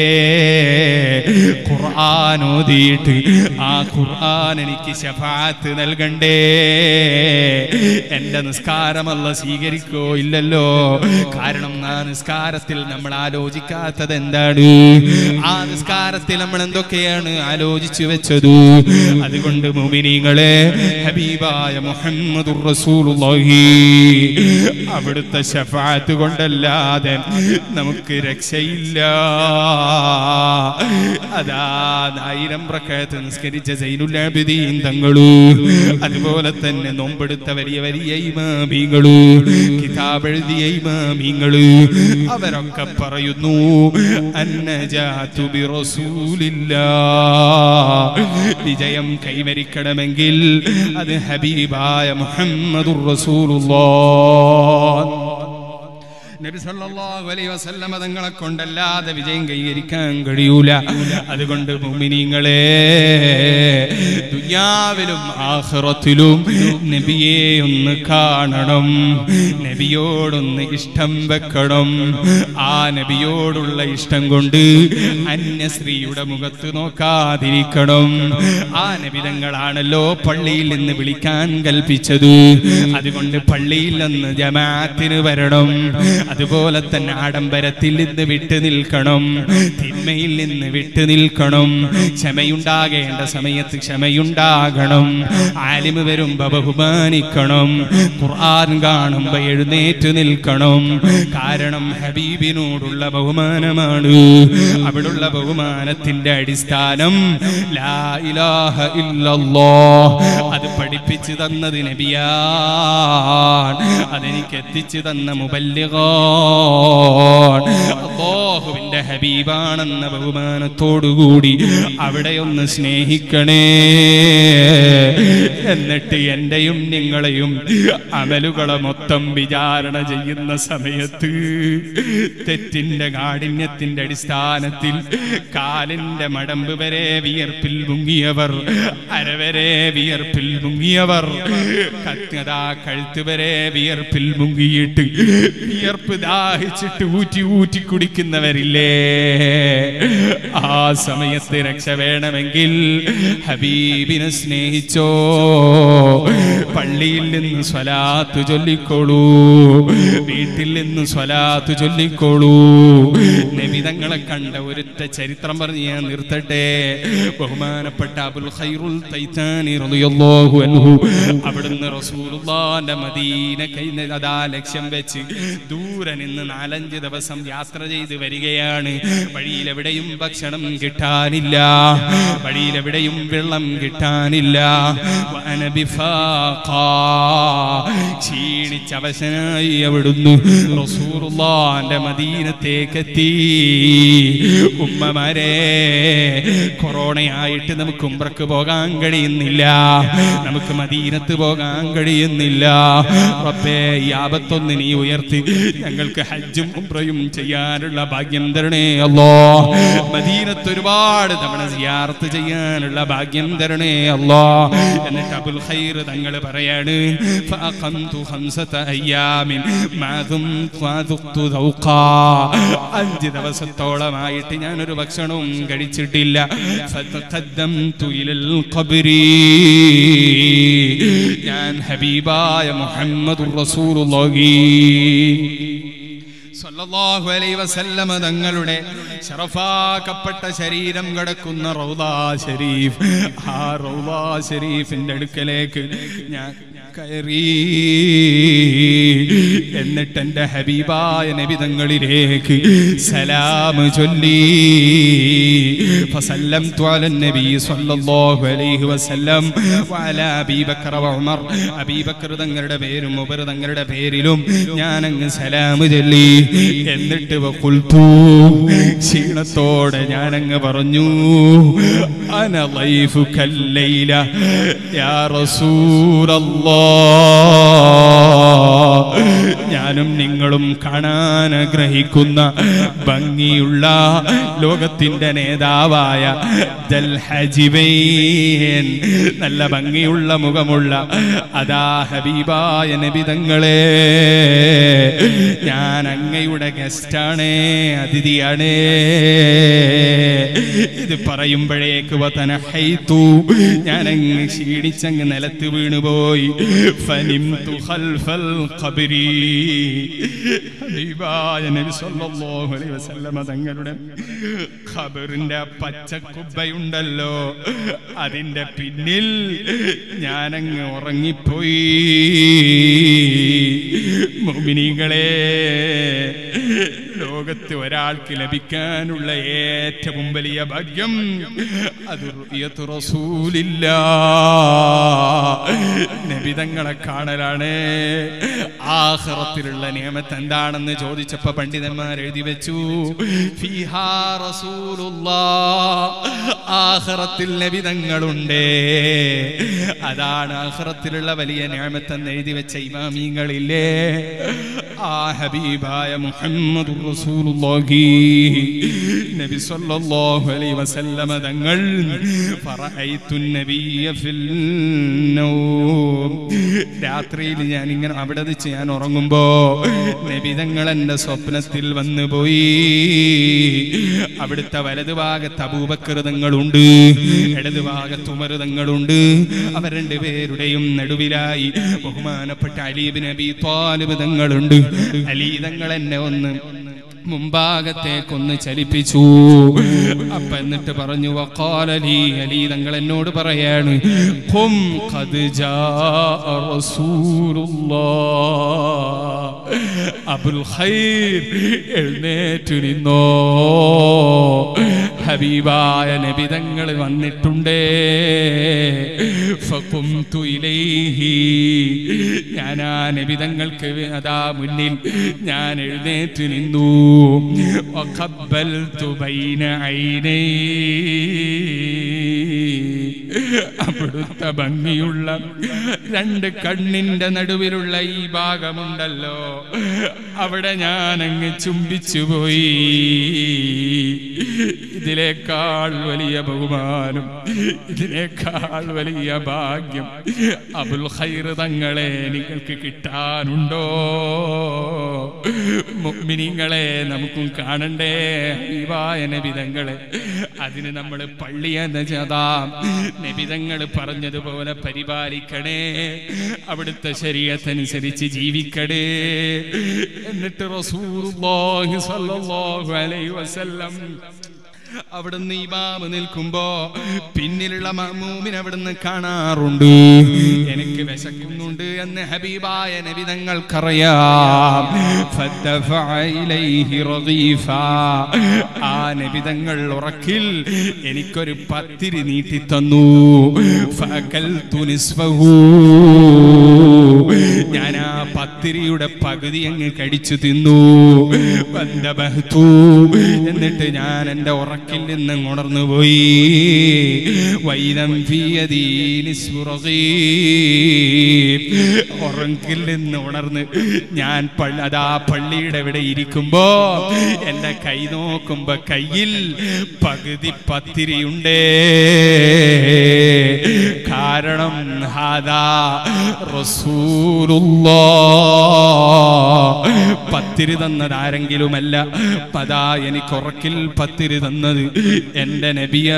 A: ഖുർആൻ ഓതിയിട്ട് ആ ഖുർആൻ എനിക്ക് ശഫാത്ത് നൽകണ്ടേ എന്റെ നിസ്കാരമല്ല സ്വീകരിക്കോ ഇല്ലല്ലോ കാരണം ആ നിസ്കാരത്തിൽ നമ്മൾ ആലോചിക്കാത്തത് എന്താണ് ആ നിസ്കാരത്തിൽ നമ്മൾ എന്തൊക്കെയാണ് ആലോചിച്ചു വെച്ചത് അതുകൊണ്ട് മുമിനിങ്ങളെ ഹബീബായ മുഹമ്മദുർ റസൂലുള്ളാഹി അവിടുത്തെ ശഫാത്ത് കൊണ്ടല്ലാതെ നമുക്ക് രക്ഷയില്ല അതാ ആയിരം പ്രക്കയത്ത് നിസ്കരിച്ച സൈനുല്ലാബിദീൻ തങ്ങളു അതുപോലെ തന്നെ നോമ്പെടുത്ത വലിയ വലിയ ഇമാമിങ്ങളു കിതാബ് എഴുതിയ ഇമാമിങ്ങള് അവരൊക്കെ പറയുന്നു അന്നജാതു ബിറസൂലില്ലാ വിജയം കൈവരിക്കണമെങ്കിൽ അത് ഹബീബായ മുഹമ്മദുർ റസൂലുള്ളാഹ് നബി സല്ലല്ലാഹു അലൈഹി വസല്ലമ തങ്ങളെ കൊണ്ടല്ലാതെ വിജയം കൈവരിക്കാൻ കഴിയൂല അതുകൊണ്ട് മുഅ്മിനീങ്ങളെ ദുനിയാവിലും ആഖിറത്തിലും നബിയെ ഒന്ന് കാണണം നബിയോടൊന്ന് ഇഷ്ടം വെക്കണം ആ നബിയോടുള്ള ഇഷ്ടം കൊണ്ട് അന്യശ്രീയുടെ മുഖത്ത് നോക്കാതിരിക്കണം ആ നബിതങ്ങളാണല്ലോ പള്ളിയിൽ നിന്ന് വിളിക്കാൻ കൽപ്പിച്ചത് അതുകൊണ്ട് പള്ളിയിൽ നിന്ന് ജമാഅത്തിന് വരണം അതുപോലെ തന്നെ ആഡംബരത്തിൽ നിന്ന് വിട്ടു നിൽക്കണം തിന്മയിൽ നിന്ന് വിട്ടു നിൽക്കണം ക്ഷമയുണ്ടാകേണ്ട സമയത്ത് ക്ഷമയുണ്ടാകണം ആലിമ് വരുമ്പോ ബഹുമാനിക്കണം ഖുർആൻ കാണുമ്പോ എഴുന്നേറ്റ് നിൽക്കണം കാരണം ഹബീബിനോടുള്ള ബഹുമാനമാണ് അവിടുള്ള ബഹുമാനത്തിന്റെ അടിസ്ഥാനം ലാ ഇലാഹ ഇല്ലല്ലോ അത് പഠിപ്പിച്ചു തന്നത് നബിയാണ് അതെനിക്ക് എത്തിച്ചു തന്ന മുബല്ലിഗാൻ അല്ലാഹുവിന്റെ ഹബീബാണെന്ന ബഹുമാനത്തോടുകൂടി അവിടെ ഒന്ന് സ്നേഹിക്കണേ എന്നിട്ട് എന്റെയും നിങ്ങളെയും അമലുകളെ മൊത്തം വിചാരണ ചെയ്യുന്ന സമയത്ത് തെറ്റിന്റെ കാഠിന്യത്തിന്റെ അടിസ്ഥാനത്തിൽ കാലിന്റെ മടമ്പ് വരെ വിയർപ്പിൽ മുങ്ങിയവർ അരവരെ വിയർപ്പിൽ മുങ്ങിയവർ കത്തതാ കഴുത്ത് വരെ വിയർപ്പിൽ മുങ്ങിയിട്ട് വിയർപ്പ് ദാഹിച്ചിട്ട് ഊറ്റി ഊറ്റി കുടിക്കുന്നവരില്ലേ ആ സമയത്ത് രക്ഷ വേണമെങ്കിൽ ഹബീബിനെ സ്നേഹിച്ചോ പള്ളിയിൽ നിന്ന് സ്വലാത്ത് ചൊല്ലിക്കോളൂ വീട്ടിൽ നിന്ന് സ്വലാത്ത് ചൊല്ലിക്കോളൂ നബിതങ്ങളെ കണ്ട ഒരൊറ്റ ചരിത്രം പറഞ്ഞ് ഞാൻ നിർത്തട്ടെ ബഹുമാനപ്പെട്ട അബുൽ ഖൈറുൽ തൈത്താനി റളിയല്ലാഹു അൻഹു അവിടുന്ന് റസൂലുള്ളാന്റെ മദീന കഴിഞ്ഞ അതാ ലക്ഷ്യം വെച്ച് ദൂരെ നിന്ന് നാലഞ്ച് ദിവസം യാത്ര ചെയ്ത് വരികയാണ് വഴിയിലെവിടെയും ഭക്ഷണം കിട്ടാനില്ല വഴിയിലെവിടെയും വെള്ളം കിട്ടാനില്ല വഅന ബിഫാഖാ. ക്ഷീണിച്ചവശനായി അവിടുന്ന് റസൂലുള്ളാന്റെ മദീനത്തേക്കെത്തി ഉമ്മമാരെ കൊറോണയായിട്ട് നമുക്ക് ഉംറക്ക് പോകാൻ കഴിയുന്നില്ല നമുക്ക് മദീനത്ത് പോകാൻ കഴിയുന്നില്ല റബ്ബേ ഈ ആപത്തൊന്ന് നീ ഉയർത്തി ഞങ്ങൾക്ക് ഹജ്ജും ഉംറയും ചെയ്യാനുള്ള ഭാഗ്യം തരണേ അല്ലോ മദീനത്ത് ഒരുപാട് തവണ സിയാർത്ത് ചെയ്യാനുള്ള ഭാഗ്യം തരണേ അല്ലോ എന്നിട്ട് അബുൽ ഖൈർ തങ്ങൾ പറയാണ് ഫഅഖംതു ഖംസത അയ്യാമിൻ മാ ദുംതു വദുഖ്തു ദൗഖാ. അഞ്ച് ദിവസത്തോളമായിട്ട് ഞാൻ ഒരു ഭക്ഷണവും കഴിച്ചിട്ടില്ല ഫതഖദ്ദംതു ഇലൽ ഖബ്രി ഞാൻ ഹബീബായ മുഹമ്മദുർ റസൂലുള്ളാഹി സല്ലല്ലാഹു അലൈഹി വസല്ലമ തങ്ങളുടെ ശറഫാക്കപ്പെട്ട ശരീരം കിടക്കുന്ന റൗദാ ഷരീഫ് ആ റൗദാ ഷരീഫിന്റെ അടുക്കലേക്ക് ഞാൻ കയറി എന്നിട്ട് എന്റെ ഹബീബായ നബിതങ്ങളിലേക്ക് സലാം ചൊല്ലി فسلمت على النبي صلى الله عليه وسلم وعلى أبي بكر وعمر അബീ ബക്കർ തങ്ങളുടെ പേരും ഉമർ തങ്ങളുടെ പേരിലും ഞാൻ അങ്ങ് സലാം ചൊല്ലി എന്നിട്ട് വഖുൽതു ക്ഷീണത്തോടെ ഞാൻ അങ്ങ് പറഞ്ഞു അന ലൈഫുക്കൽ ലൈല യാ റസൂലല്ലാഹ് ഞാനും നിങ്ങളും കാണാൻ ആഗ്രഹിക്കുന്ന ഭംഗിയുള്ള ലോകത്തിന്റെ നേതാവായ ദൽ ഹജിബൈൻ നല്ല ഭംഗിയുള്ള മുഖമുള്ള അതാ ഹബീബായ നബിതങ്ങളെ ഞാൻ അങ്ങയുടെ ഗസ്റ്റാണ് അതിഥിയാണ് ഇത് പറയുമ്പോഴേക്ക് വതനഹൈതു ഞാൻ അങ്ങ് ക്ഷീണിച്ചങ്ങ് നിലത്ത് വീണുപോയി ഫനിംതു ഖൽഫൽ ഖബരി ഹബീബായ നബി സല്ലല്ലാഹു അലൈഹി വസല്ലമ തങ്ങളുടെ ഖബറിന്റെ ആ പച്ചക്കുബ്ബയുണ്ടല്ലോ അതിന്റെ പിന്നിൽ ഞാനങ്ങ് ഉറങ്ങിപ്പോയി മുഅ്മിനീങ്ങളെ ലോകത്ത് ഒരാൾക്ക് ലഭിക്കാനുള്ള ഏറ്റവും വലിയ ഭാഗ്യം അത് റുഅ്യത്തു റസൂലില്ല നബിതങ്ങളെ കാണലാണ് ആഖിറത്തിലുള്ള നിയമത്ത് എന്താണെന്ന് ചോദിച്ചപ്പോ പണ്ഡിതന്മാർ എഴുതി വെച്ചു ഫീഹാ റസൂലുള്ളാ ആഹ്റത്തിൽ നബിതങ്ങളുണ്ട് അതാണ് ആഹ്റത്തിലുള്ള വലിയ ഞാമത്തെന്ന് എഴുതി വെച്ച ഇമാമീങ്ങളില്ലേ ആ ഹബീബായ മുഹമ്മദ് റസൂലുള്ളാഹി നബി സല്ലല്ലാഹു അലൈഹി വസല്ലമ തങ്ങൾ ഫറഅയ്തു നബിയ ഫിൽ നൗം രാത്രിയിൽ ഞാൻ ഇങ്ങനെ അവിടെ വെച്ച് ഞാൻ ഉറങ്ങുമ്പോ നബിതങ്ങൾ എന്റെ സ്വപ്നത്തിൽ വന്നു പോയി അവിടുത്തെ വലതുഭാഗത്ത് അബൂബക്കൃതങ്ങളുണ്ട് ഇടതുഭാഗത്ത് ഉമരുതങ്ങളുണ്ട് അവർ രണ്ടുപേരുടെയും നടുവിലായി ബഹുമാനപ്പെട്ട അലീബ് നബി താലിബ് തങ്ങളുണ്ട് അലീതങ്ങൾ എന്നെ ഒന്ന് മുമ്പാകത്തേക്കൊന്ന് ചലിപ്പിച്ചു അപ്പൊ എന്നിട്ട് പറഞ്ഞു വക്കാലലി അലി തങ്ങൾ എന്നോട് പറയാണ് ഖും ഖദ് ജാഅ റസൂലുള്ളാഹ് അബുൽ ഖൈർ എഴുന്നേറ്റ് നിന്നോ ഹബീബായ നബിതങ്ങൾ വന്നിട്ടുണ്ടേ ഫഖുംതു ഇലൈഹി ഞാൻ ആ നബിതങ്ങൾക്ക് അതാ മുന്നിൽ ഞാൻ എഴുന്നേറ്റ് നിന്നു വഖബ്ബൽതു ബൈന ഐനൈ അവിടുത്തെ ഭംഗിയുള്ള രണ്ട് കണ്ണിന്റെ നടുവിലുള്ള ഈ ഭാഗമുണ്ടല്ലോ അവിടെ ഞാൻ അങ്ങ് ചുംബിച്ചു പോയി ഇതിനേക്കാൾ വലിയ ബഹുമാനം ഇതിനേക്കാൾ വലിയ ഭാഗ്യം അബുൽ ഖൈർ തങ്ങളെ നിങ്ങൾക്ക് കിട്ടാനുണ്ടോ മുഅ്മിനീങ്ങളെ നമുക്കും കാണണ്ടേ ഹബീബായ നബിതങ്ങളെ അതിന് നമ്മൾ പള്ളിയെന്ന ചതാ നബിതങ്ങൾ പറഞ്ഞതുപോലെ പരിപാലിക്കണേ അവിടുത്തെ ശരീരത്തനുസരിച്ച് ജീവിക്കണേ എന്നിട്ട് റസൂലുള്ളാഹി സ്വല്ലല്ലാഹു അലൈഹി വസല്ലം അവിടുന്ന് ഇമാമ് നിൽക്കുമ്പോ പിന്നിലുള്ള മമ്മൂമിനെ അവിടുന്ന് കാണാറുണ്ട് എനിക്ക് വിശക്കുന്നുണ്ട് എന്ന് ഹബീബായ നബി തങ്ങൾക്കറിയാം ഫദ്ദഫഅ ഇലൈഹി റദീഫ. ആ നബിതങ്ങൾ ഉറക്കിൽ എനിക്കൊരു പത്തിരി നീട്ടി തന്നു ഫഅകൽതു നിസ്ഫഹു. ഞാൻ ആ പത്തിരിയുടെ പകുതി അങ്ങ് കടിച്ചു തിന്നു വന്ദബഹ്തു. എന്നിട്ട് ഞാൻ എന്റെ ഉറക്കിൽ നിന്ന് ഉണർന്നു പോയി വൈദം ഉറക്കിൽ നിന്ന് ഉണർന്ന് ഞാൻ പള്ളി അതാ പള്ളിയുടെ ഇവിടെ ഇരിക്കുമ്പോ എന്റെ കൈ നോക്കുമ്പോ കയ്യിൽ പകുതി പത്തിരിയുണ്ടേ കാരണം ഹാദാ റസൂലുള്ളാ പത്തിരി തന്നത് ആരെങ്കിലുമല്ല പതാ എനിക്ക് ഉറക്കിൽ പത്തിരി തന്നത് എന്റെ നബിയോ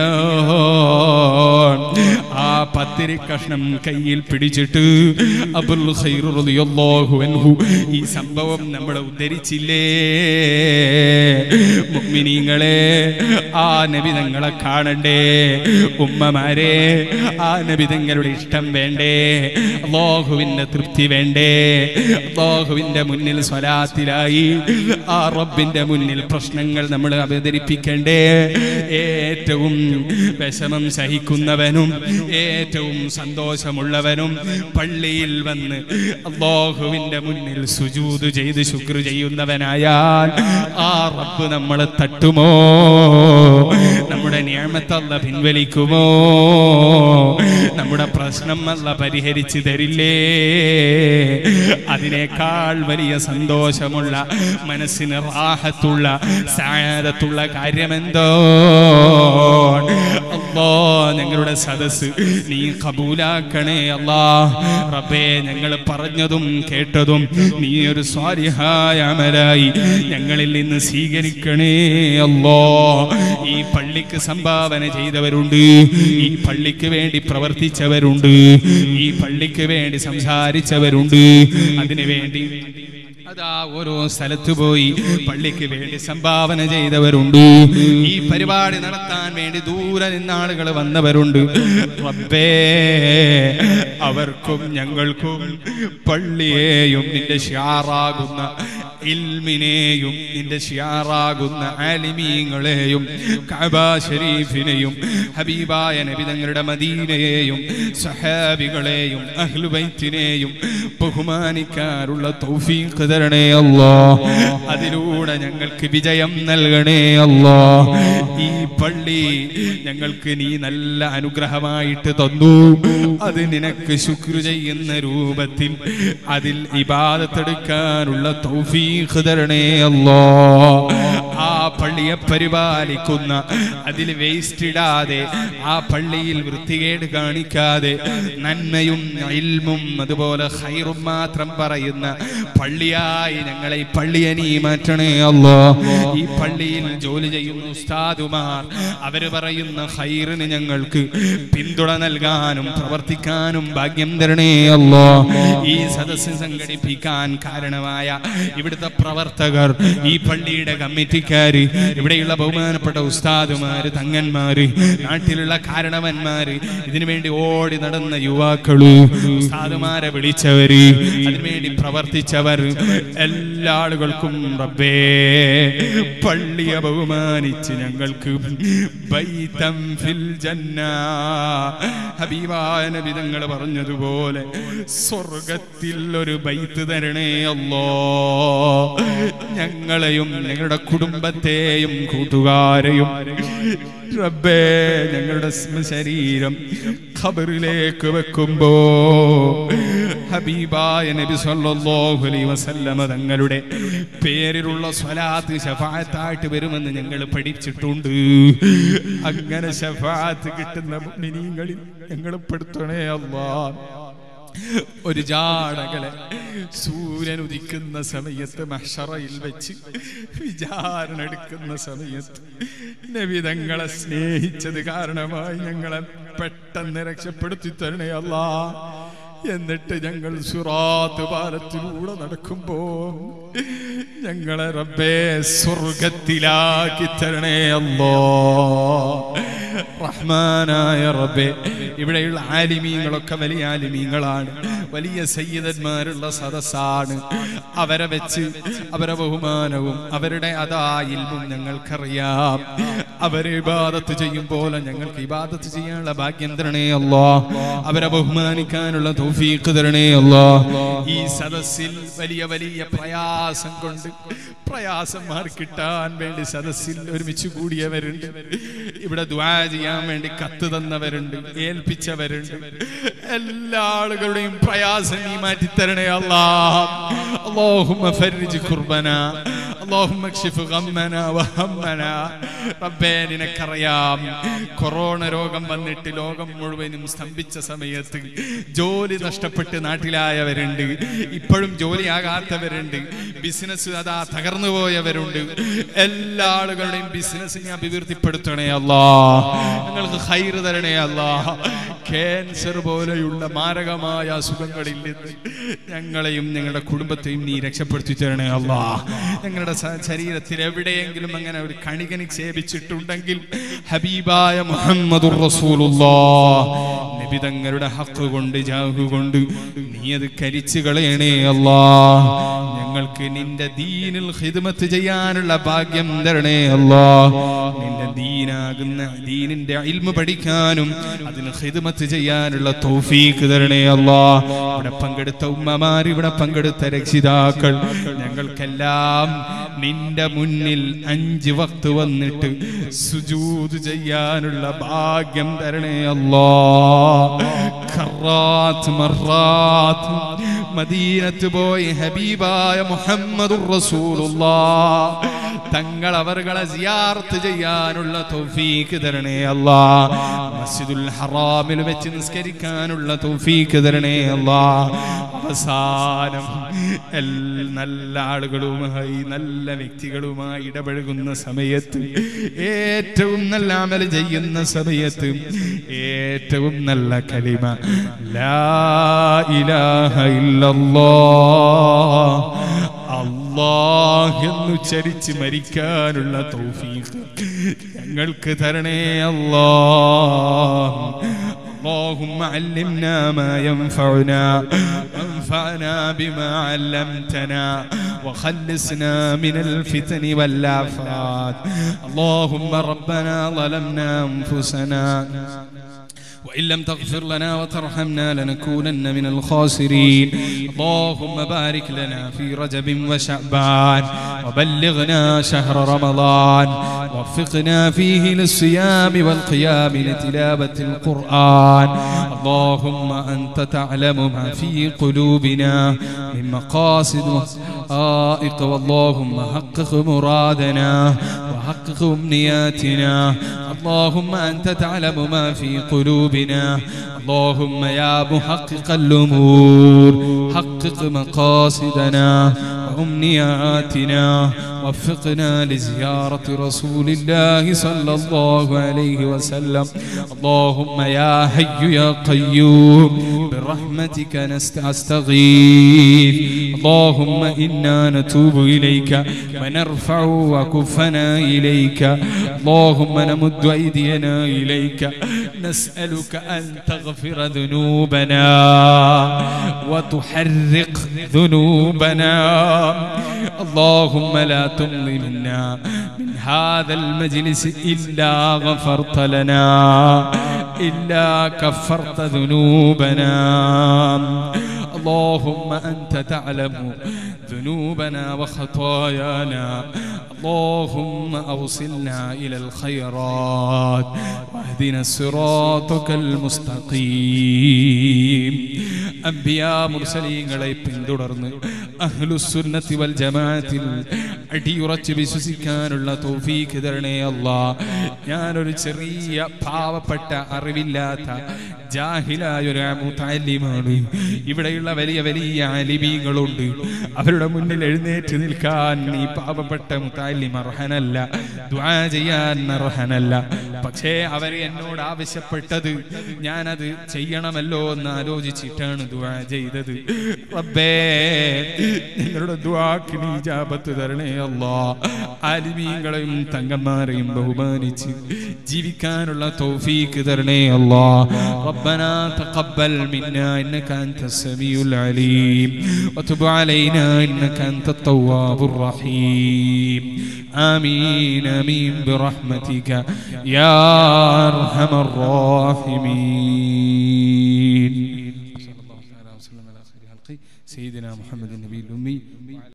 A: ആ പത്തിരി കഷ്ണം കയ്യിൽ പിടിച്ചിട്ട് അബുൽ ഖൈർ റളിയല്ലാഹു അൻഹു ഈ സംഭവം നമ്മൾ ഉദ്ധരിച്ചില്ലേ മുഅ്മിനീങ്ങളെ ആ നബി തങ്ങളെ കാണണ്ടേ ഉമ്മമാരെ ആ നബി തങ്ങളുടെ ഇഷ്ടം വേണ്ടേ അള്ളാഹുവിന്റെ തൃപ്തി വേണ്ടേ അള്ളാഹുവിന്റെ മുന്നിൽ സ്വലാത്തിലായി ആ റബ്ബിന്റെ മുന്നിൽ പ്രശ്നങ്ങൾ നമ്മൾ അവതരിപ്പിക്കണ്ടേ ഏറ്റവും വിഷമം സഹിക്കുന്നവനും ഏറ്റവും സന്തോഷമുള്ളവനും പള്ളിയിൽ വന്ന് അള്ളാഹുവിന്റെ മുന്നിൽ സുജൂത് ചെയ്ത് ശുക്ർ ചെയ്യുന്നവനായാൽ ആ റബ്ബ് നമ്മളെ തട്ടുമോ നമ്മുടെ നിയമത്തല്ല പിൻവലിക്കുമോ നമ്മുടെ പ്രശ്നം അല്ല പരിഹരിച്ചു തരില്ലേ അതിനേക്കാൾ വലിയ സന്തോഷമുള്ള മനസ്സിന് റാഹത്തുള്ള സായത്തുള്ള കാര്യമെന്തോ അല്ലോ ഞങ്ങളുടെ സദസ് നീ കബൂലാക്കണേ അല്ലാ റബ്ബേ ഞങ്ങൾ പറഞ്ഞതും കേട്ടതും നീ ഒരു സ്വാരിഹായ അമലായി ഞങ്ങളിൽ നിന്ന് സ്വീകരിക്കണേ അല്ലോ ഈ പള്ളിക്ക് സംഭാവന ചെയ്തവരുണ്ട് ഈ പള്ളിക്ക് വേണ്ടി പ്രവർത്തിച്ചവരുണ്ട് ഈ പള്ളിക്ക് വേണ്ടി സംസാരിച്ചവരുണ്ട് അതിനു വേണ്ടി അതാ ഓരോ സ്ഥലത്ത് പോയി പള്ളിക്ക് വേണ്ടി സംഭാവന ചെയ്തവരുണ്ട് ഈ പരിപാടി നടത്താൻ വേണ്ടി ദൂരെ നിന്നാളുകൾ വന്നവരുണ്ട് റബ്ബേ അവർക്കും ഞങ്ങൾക്കും പള്ളിയെയും നിന്റെ ഷിയാറാകുന്ന ഇൽമിനെയും നിന്റെ ഷിയാറാകുന്ന ആലിമീങ്ങളെയും കഅബ ഷരീഫിനെയും ഹബീബായ നബി തങ്ങളുടെ മദീനയെയും സഹാബികളെയും അഹ്ലുബൈത്തിനെയും ബഹുമാനിക്കാനുള്ള തൗഫീഖ് തരണേ അല്ലാ അതിലൂടെ ഞങ്ങൾക്ക് വിജയം നൽകണേ അല്ലാ ഈ പള്ളി ഞങ്ങൾക്ക് നീ നല്ല അനുഗ്രഹമായിട്ട് തന്നു അത് നിനക്ക് ശുക്ർ ചെയ്യുന്ന രൂപത്തിൽ അതിൽ ഇബാദത്തെടുക്കാനുള്ള തൗഫീഖ് തരണേ അല്ലോ ആ പള്ളിയെ പരിപാലിക്കുന്ന അതിൽ വേസ്റ്റ് ഇടാതെ ആ പള്ളിയിൽ വൃത്തികേട് കാണിക്കാതെ നന്മയും ഇൽമും അതുപോലെ ഹൈറും മാത്രം പറയുന്ന പള്ളിയായി ഞങ്ങളെ ഈ പള്ളിയെ നീ മാറ്റണേ അല്ലോ ഈ പള്ളിയിൽ ജോലി ചെയ്യുന്ന ഉസ്താദുമാർ അവര് പറയുന്ന ഹൈറിന് ഞങ്ങൾക്ക് പിന്തുണ നൽകാനും പ്രവർത്തിക്കാനും ഭാഗ്യം തരണേ അല്ലോ ഈ സദസ്സ് സംഘടിപ്പിക്കാൻ കാരണമായ ഇവിടുത്തെ പ്രവർത്തകർ ഈ പള്ളിയുടെ കമ്മിറ്റിക്കാര് ഇവിടെയുള്ള ബഹുമാനപ്പെട്ട ഉസ്താദുമാര് തങ്ങന്മാര് നാട്ടിലുള്ള കാരണവന്മാര് ഇതിനുവേണ്ടി ഓടി നടന്ന യുവാക്കള് ഉസ്താദുമാരെ വിളിച്ചവര് അതിനുവേണ്ടി പ്രവർത്തിച്ചവർ എല്ലാ ആളുകൾക്കും റബ്ബേ പള്ളിയെ ബഹുമാനിച്ച് ഞങ്ങൾക്ക് ബൈതം ഫിൽ ജന്ന ഹബീബായ നബി തങ്ങൾ പറഞ്ഞതുപോലെ സ്വർഗത്തിൽ ഒരു ബൈത്ത് തരണേ അല്ലോ ഞങ്ങളെയും ഞങ്ങളുടെ കുടുംബത്തെയും കൂട്ടുകാരെയും റബ്ബേ ഞങ്ങളുടെ സ്മ- ശരീരം ഖബറിലേക്ക് വെക്കുമ്പോ ഹബീബായ നബി സല്ലല്ലാഹു അലൈഹി വസല്ലമ തങ്ങളുടെ പേരിലുള്ള സ്വലാത്ത് ശഫാഅത്തായിട്ട് വരുമെന്ന് ഞങ്ങൾ പഠിച്ചിട്ടുണ്ട് അങ്ങനെ ശഫാഅത്ത് കിട്ടുന്ന മുഅ്മിനീങ്ങളിൽ ഞങ്ങൾ പെടുത്തണേ അല്ലാഹ് ഒരു ജാടകളെ സൂര്യൻ ഉദിക്കുന്ന സമയത്ത് മഷറയിൽ വെച്ച് വിചാരണ എടുക്കുന്ന സമയത്ത് നബിതങ്ങളെ സ്നേഹിച്ചത് കാരണമായി ഞങ്ങളെ പെട്ടെന്ന് രക്ഷപ്പെടുത്തി തരണേ അല്ലാ എന്നിട്ട് ഞങ്ങൾ സുറാത്ത് പാലത്തിലൂടെ നടക്കുമ്പോ ഞങ്ങളെ റബ്ബേ സ്വർഗത്തിലാക്കി തരണേ അല്ലോ റഹ്മാനായ റബ്ബേ ഇവിടെയുള്ള ആലിമീങ്ങളൊക്കെ വലിയ ആലിമീങ്ങളാണ് വലിയ സയ്യിദന്മാരുള്ള സദസ്സാണ് അവരെ വെച്ച് അവരെ ബഹുമാനവും അവരുടെ അതാ ഇൽമും ഞങ്ങൾക്കറിയാം അവരെ ഇബാദത്ത് ചെയ്യും പോലെ ഞങ്ങൾക്ക് ഇബാദത്ത് ചെയ്യാനുള്ള ഭാഗ്യം തരണേ അല്ലോ അവരെ ബഹുമാനിക്കാനുള്ള തൗഫീഖ് തരണേ അല്ലോ ഈ സദസ്സിൽ വലിയ വലിയ പ്രയാസം കൊണ്ട് പ്രയാസം മാർക്കിട്ടാൻ വേണ്ടി സദസ്സിൽ ഒരുമിച്ച് കൂടിയവരുണ്ട് ഇവിടെ ദ്വാ ചെയ്യാൻ വേണ്ടി കത്ത് തന്നവരുണ്ട് ഏൽപ്പിച്ചവരുണ്ട് എല്ലാ ആളുകളുടെയും പ്രയാസം നീ മാറ്റിത്തരണേ അല്ലാ അല്ലാഹുമ്മ ഫർരിജ് കുർബന അല്ലാഹുമ്മ ക്ഷിഫ് ഗമ്മന വഹമ്മന റബ്ബേ നിനക്കറിയാം കൊറോണ രോഗം വന്നിട്ട് ലോകം മുഴുവനും സ്തംഭിച്ച സമയത്ത് ജോലി നഷ്ടപ്പെട്ട് നാട്ടിലായവരുണ്ട് ഇപ്പോഴും ജോലിയാകാത്തവരുണ്ട് ബിസിനസ് അതാ തകർന്നു പോയവരുണ്ട് എല്ലാ ആളുകളുടെയും ബിസിനസ്സിനെ അഭിവൃദ്ധിപ്പെടുത്തണേ അല്ലാ ഞങ്ങൾക്ക് ഹൈറ് തരണേ അല്ലാ ക്യാൻസർ പോലെയുള്ള മാരകമായ അസുഖങ്ങളിൽ നിന്ന് ഞങ്ങളെയും ഞങ്ങളുടെ കുടുംബത്തെയും നീ രക്ഷപ്പെടുത്തി തരണേ അല്ലാ ഞങ്ങളുടെ സ- ശരീരത്തിൽ എവിടെയെങ്കിലും അങ്ങനെ ഒരു കണിക നിക്ഷേപിച്ചിട്ടുണ്ടെങ്കിൽ ഹബീബായ മുഹമ്മദുർ റസൂലുള്ളാഹ് നബി തങ്ങളുടെ ഹക്ക് കൊണ്ട് ജാഹു കൊണ്ട് നീ അത് കരിച്ചു കളയണേ അല്ലാ ഞങ്ങൾക്ക് നിന്റെ ദീനിൽ ഹിദ്മത്ത് ചെയ്യാനുള്ള ഭാഗ്യം തരണേ അല്ലാ നിന്റെ ദീനാകുന്ന ദീനിന്റെ ഇൽമ പഠിക്കാനും അതിന് ഹിദ്മത്ത് ചെയ്യാനുള്ള തൗഫീക്ക് തരണേ അല്ലാ ഇവിടെ പങ്കെടുത്ത ഉമ്മമാർ ഇവിടെ പങ്കെടുത്ത രക്ഷിതാക്കൾ ഞങ്ങൾക്കെല്ലാം നിന്റെ മുന്നിൽ അഞ്ച് വക്ത് വന്നിട്ട് സുജൂദ് ചെയ്യാനുള്ള ഭാഗ്യം തരണേ അല്ലാ ഖറാത്ത് മറാത്ത് മദീനത്ത് പോയി ഹബീബായ മുഹമ്മദുർ റസൂലുള്ളാഹ് തങ്ങൾ അവർകളെ സിയാർത്ത് ചെയ്യാനുള്ള തൗഫീക്ക് തരണേ അല്ലാ മസ്ജിദുൽ ഹറാമിൽ വെച്ച് നിസ്കരിക്കാനുള്ള തൗഫീക്ക് തരണേ അല്ലാ അവസാനം എൽ- നല്ല ആളുകളുമായി നല്ല വ്യക്തികളുമായി ഇടപഴകുന്ന സമയത്ത് ഏറ്റവും നല്ല അമൽ ചെയ്യുന്ന സമയത്ത് ഏറ്റവും നല്ല കലിമ ലാ ഇലാഹ ഇല്ലല്ലാഹ് അല്ലാഹ് എന്നുച്ചരിച്ച് മരിക്കാനുള്ള തൗഫീഖ് ഞങ്ങൾക്ക് തരണേ അല്ലാഹ് اللهم علمنا ما ينفعنا وانفعنا بما علمتنا وخلصنا من الفتن والآفات اللهم ربنا ظلمنا أنفسنا
B: وإن لم تغفر لنا وترحمنا لنكونن من الخاسرين اللهم بارك لنا في رجب وشعبان وبلغنا شهر رمضان وفقنا فيه للصيام والقيام لتلاوة القرآن اللهم أنت تعلم ما في قلوبنا من مقاصد وحقائق واللهم حقق مرادنا وحقق أمنياتنا اللهم أنت تعلم ما في قلوبنا اللهم يا محقق الأمور حقق مقاصدنا وأمنياتنا وفقنا لزيارة رسول الله صلى الله عليه وسلم اللهم يا حي يا قيوم برحمتك نستغيث اللهم إنا نتوب إليك ونرفع وكفنا إليك اللهم نمد أيدينا إليك نسألك أن تغفر ذنوبنا وتحرق ذنوبنا اللهم لا تمضي منا من هذا المجلس إلا غفرت لنا إلا كفرت ذنوبنا اللهم أنت تعلم ذنوبنا وخطايانا اللهم أوصلنا إلى الخيرات واهدنا صراطك المستقيم അമ്പിയാ മുർസലീങ്ങളെ പിന്തുടർന്ന് അഹ്ലുസുന്നത്തി വൽ ജമാഅത്തിൽ അടിയുറച്ച് വിശ്വസിക്കാനുള്ള തൗഫീഖ് തരണേ അല്ലാ ഞാനൊരു ചെറിയ പാവപ്പെട്ട അറിവില്ലാത്ത ജാഹിലായ ഒരു മുത്താലിമാണ് ഇവിടെയുള്ള വലിയ വലിയ അലിമീങ്ങളുണ്ട് അവരുടെ മുന്നിൽ എഴുന്നേറ്റ് നിൽക്കാൻ ഈ പാവപ്പെട്ട മുത്താലിം അർഹനല്ല ദ്വാ ചെയ്യാൻ അർഹനല്ല പക്ഷേ അവർ എന്നോട് ആവശ്യപ്പെട്ടത് ഞാനത് ചെയ്യണമല്ലോ എന്ന് ആലോചിച്ചിട്ടാണ് ദ്വാ ചെയ്തത് റബ്ബേ നിങ്ങളുടെ ദ്വാക്ക് നീ ജാപത്ത് തരണേ അല്ലാ ആലിമീങ്ങളെയും തങ്കന്മാരെയും ബഹുമാനിച്ച് ജീവിക്കാനുള്ള തൗഫീക്ക് തരണേ അല്ലാ ربنا تقبل منا انك انت السميع العليم وتب علينا انك انت التواب الرحيم امين امين برحمتك يا ارحم الراحمين صلى الله تعالى وسلم على خير خلقه سيدنا محمد النبي الامي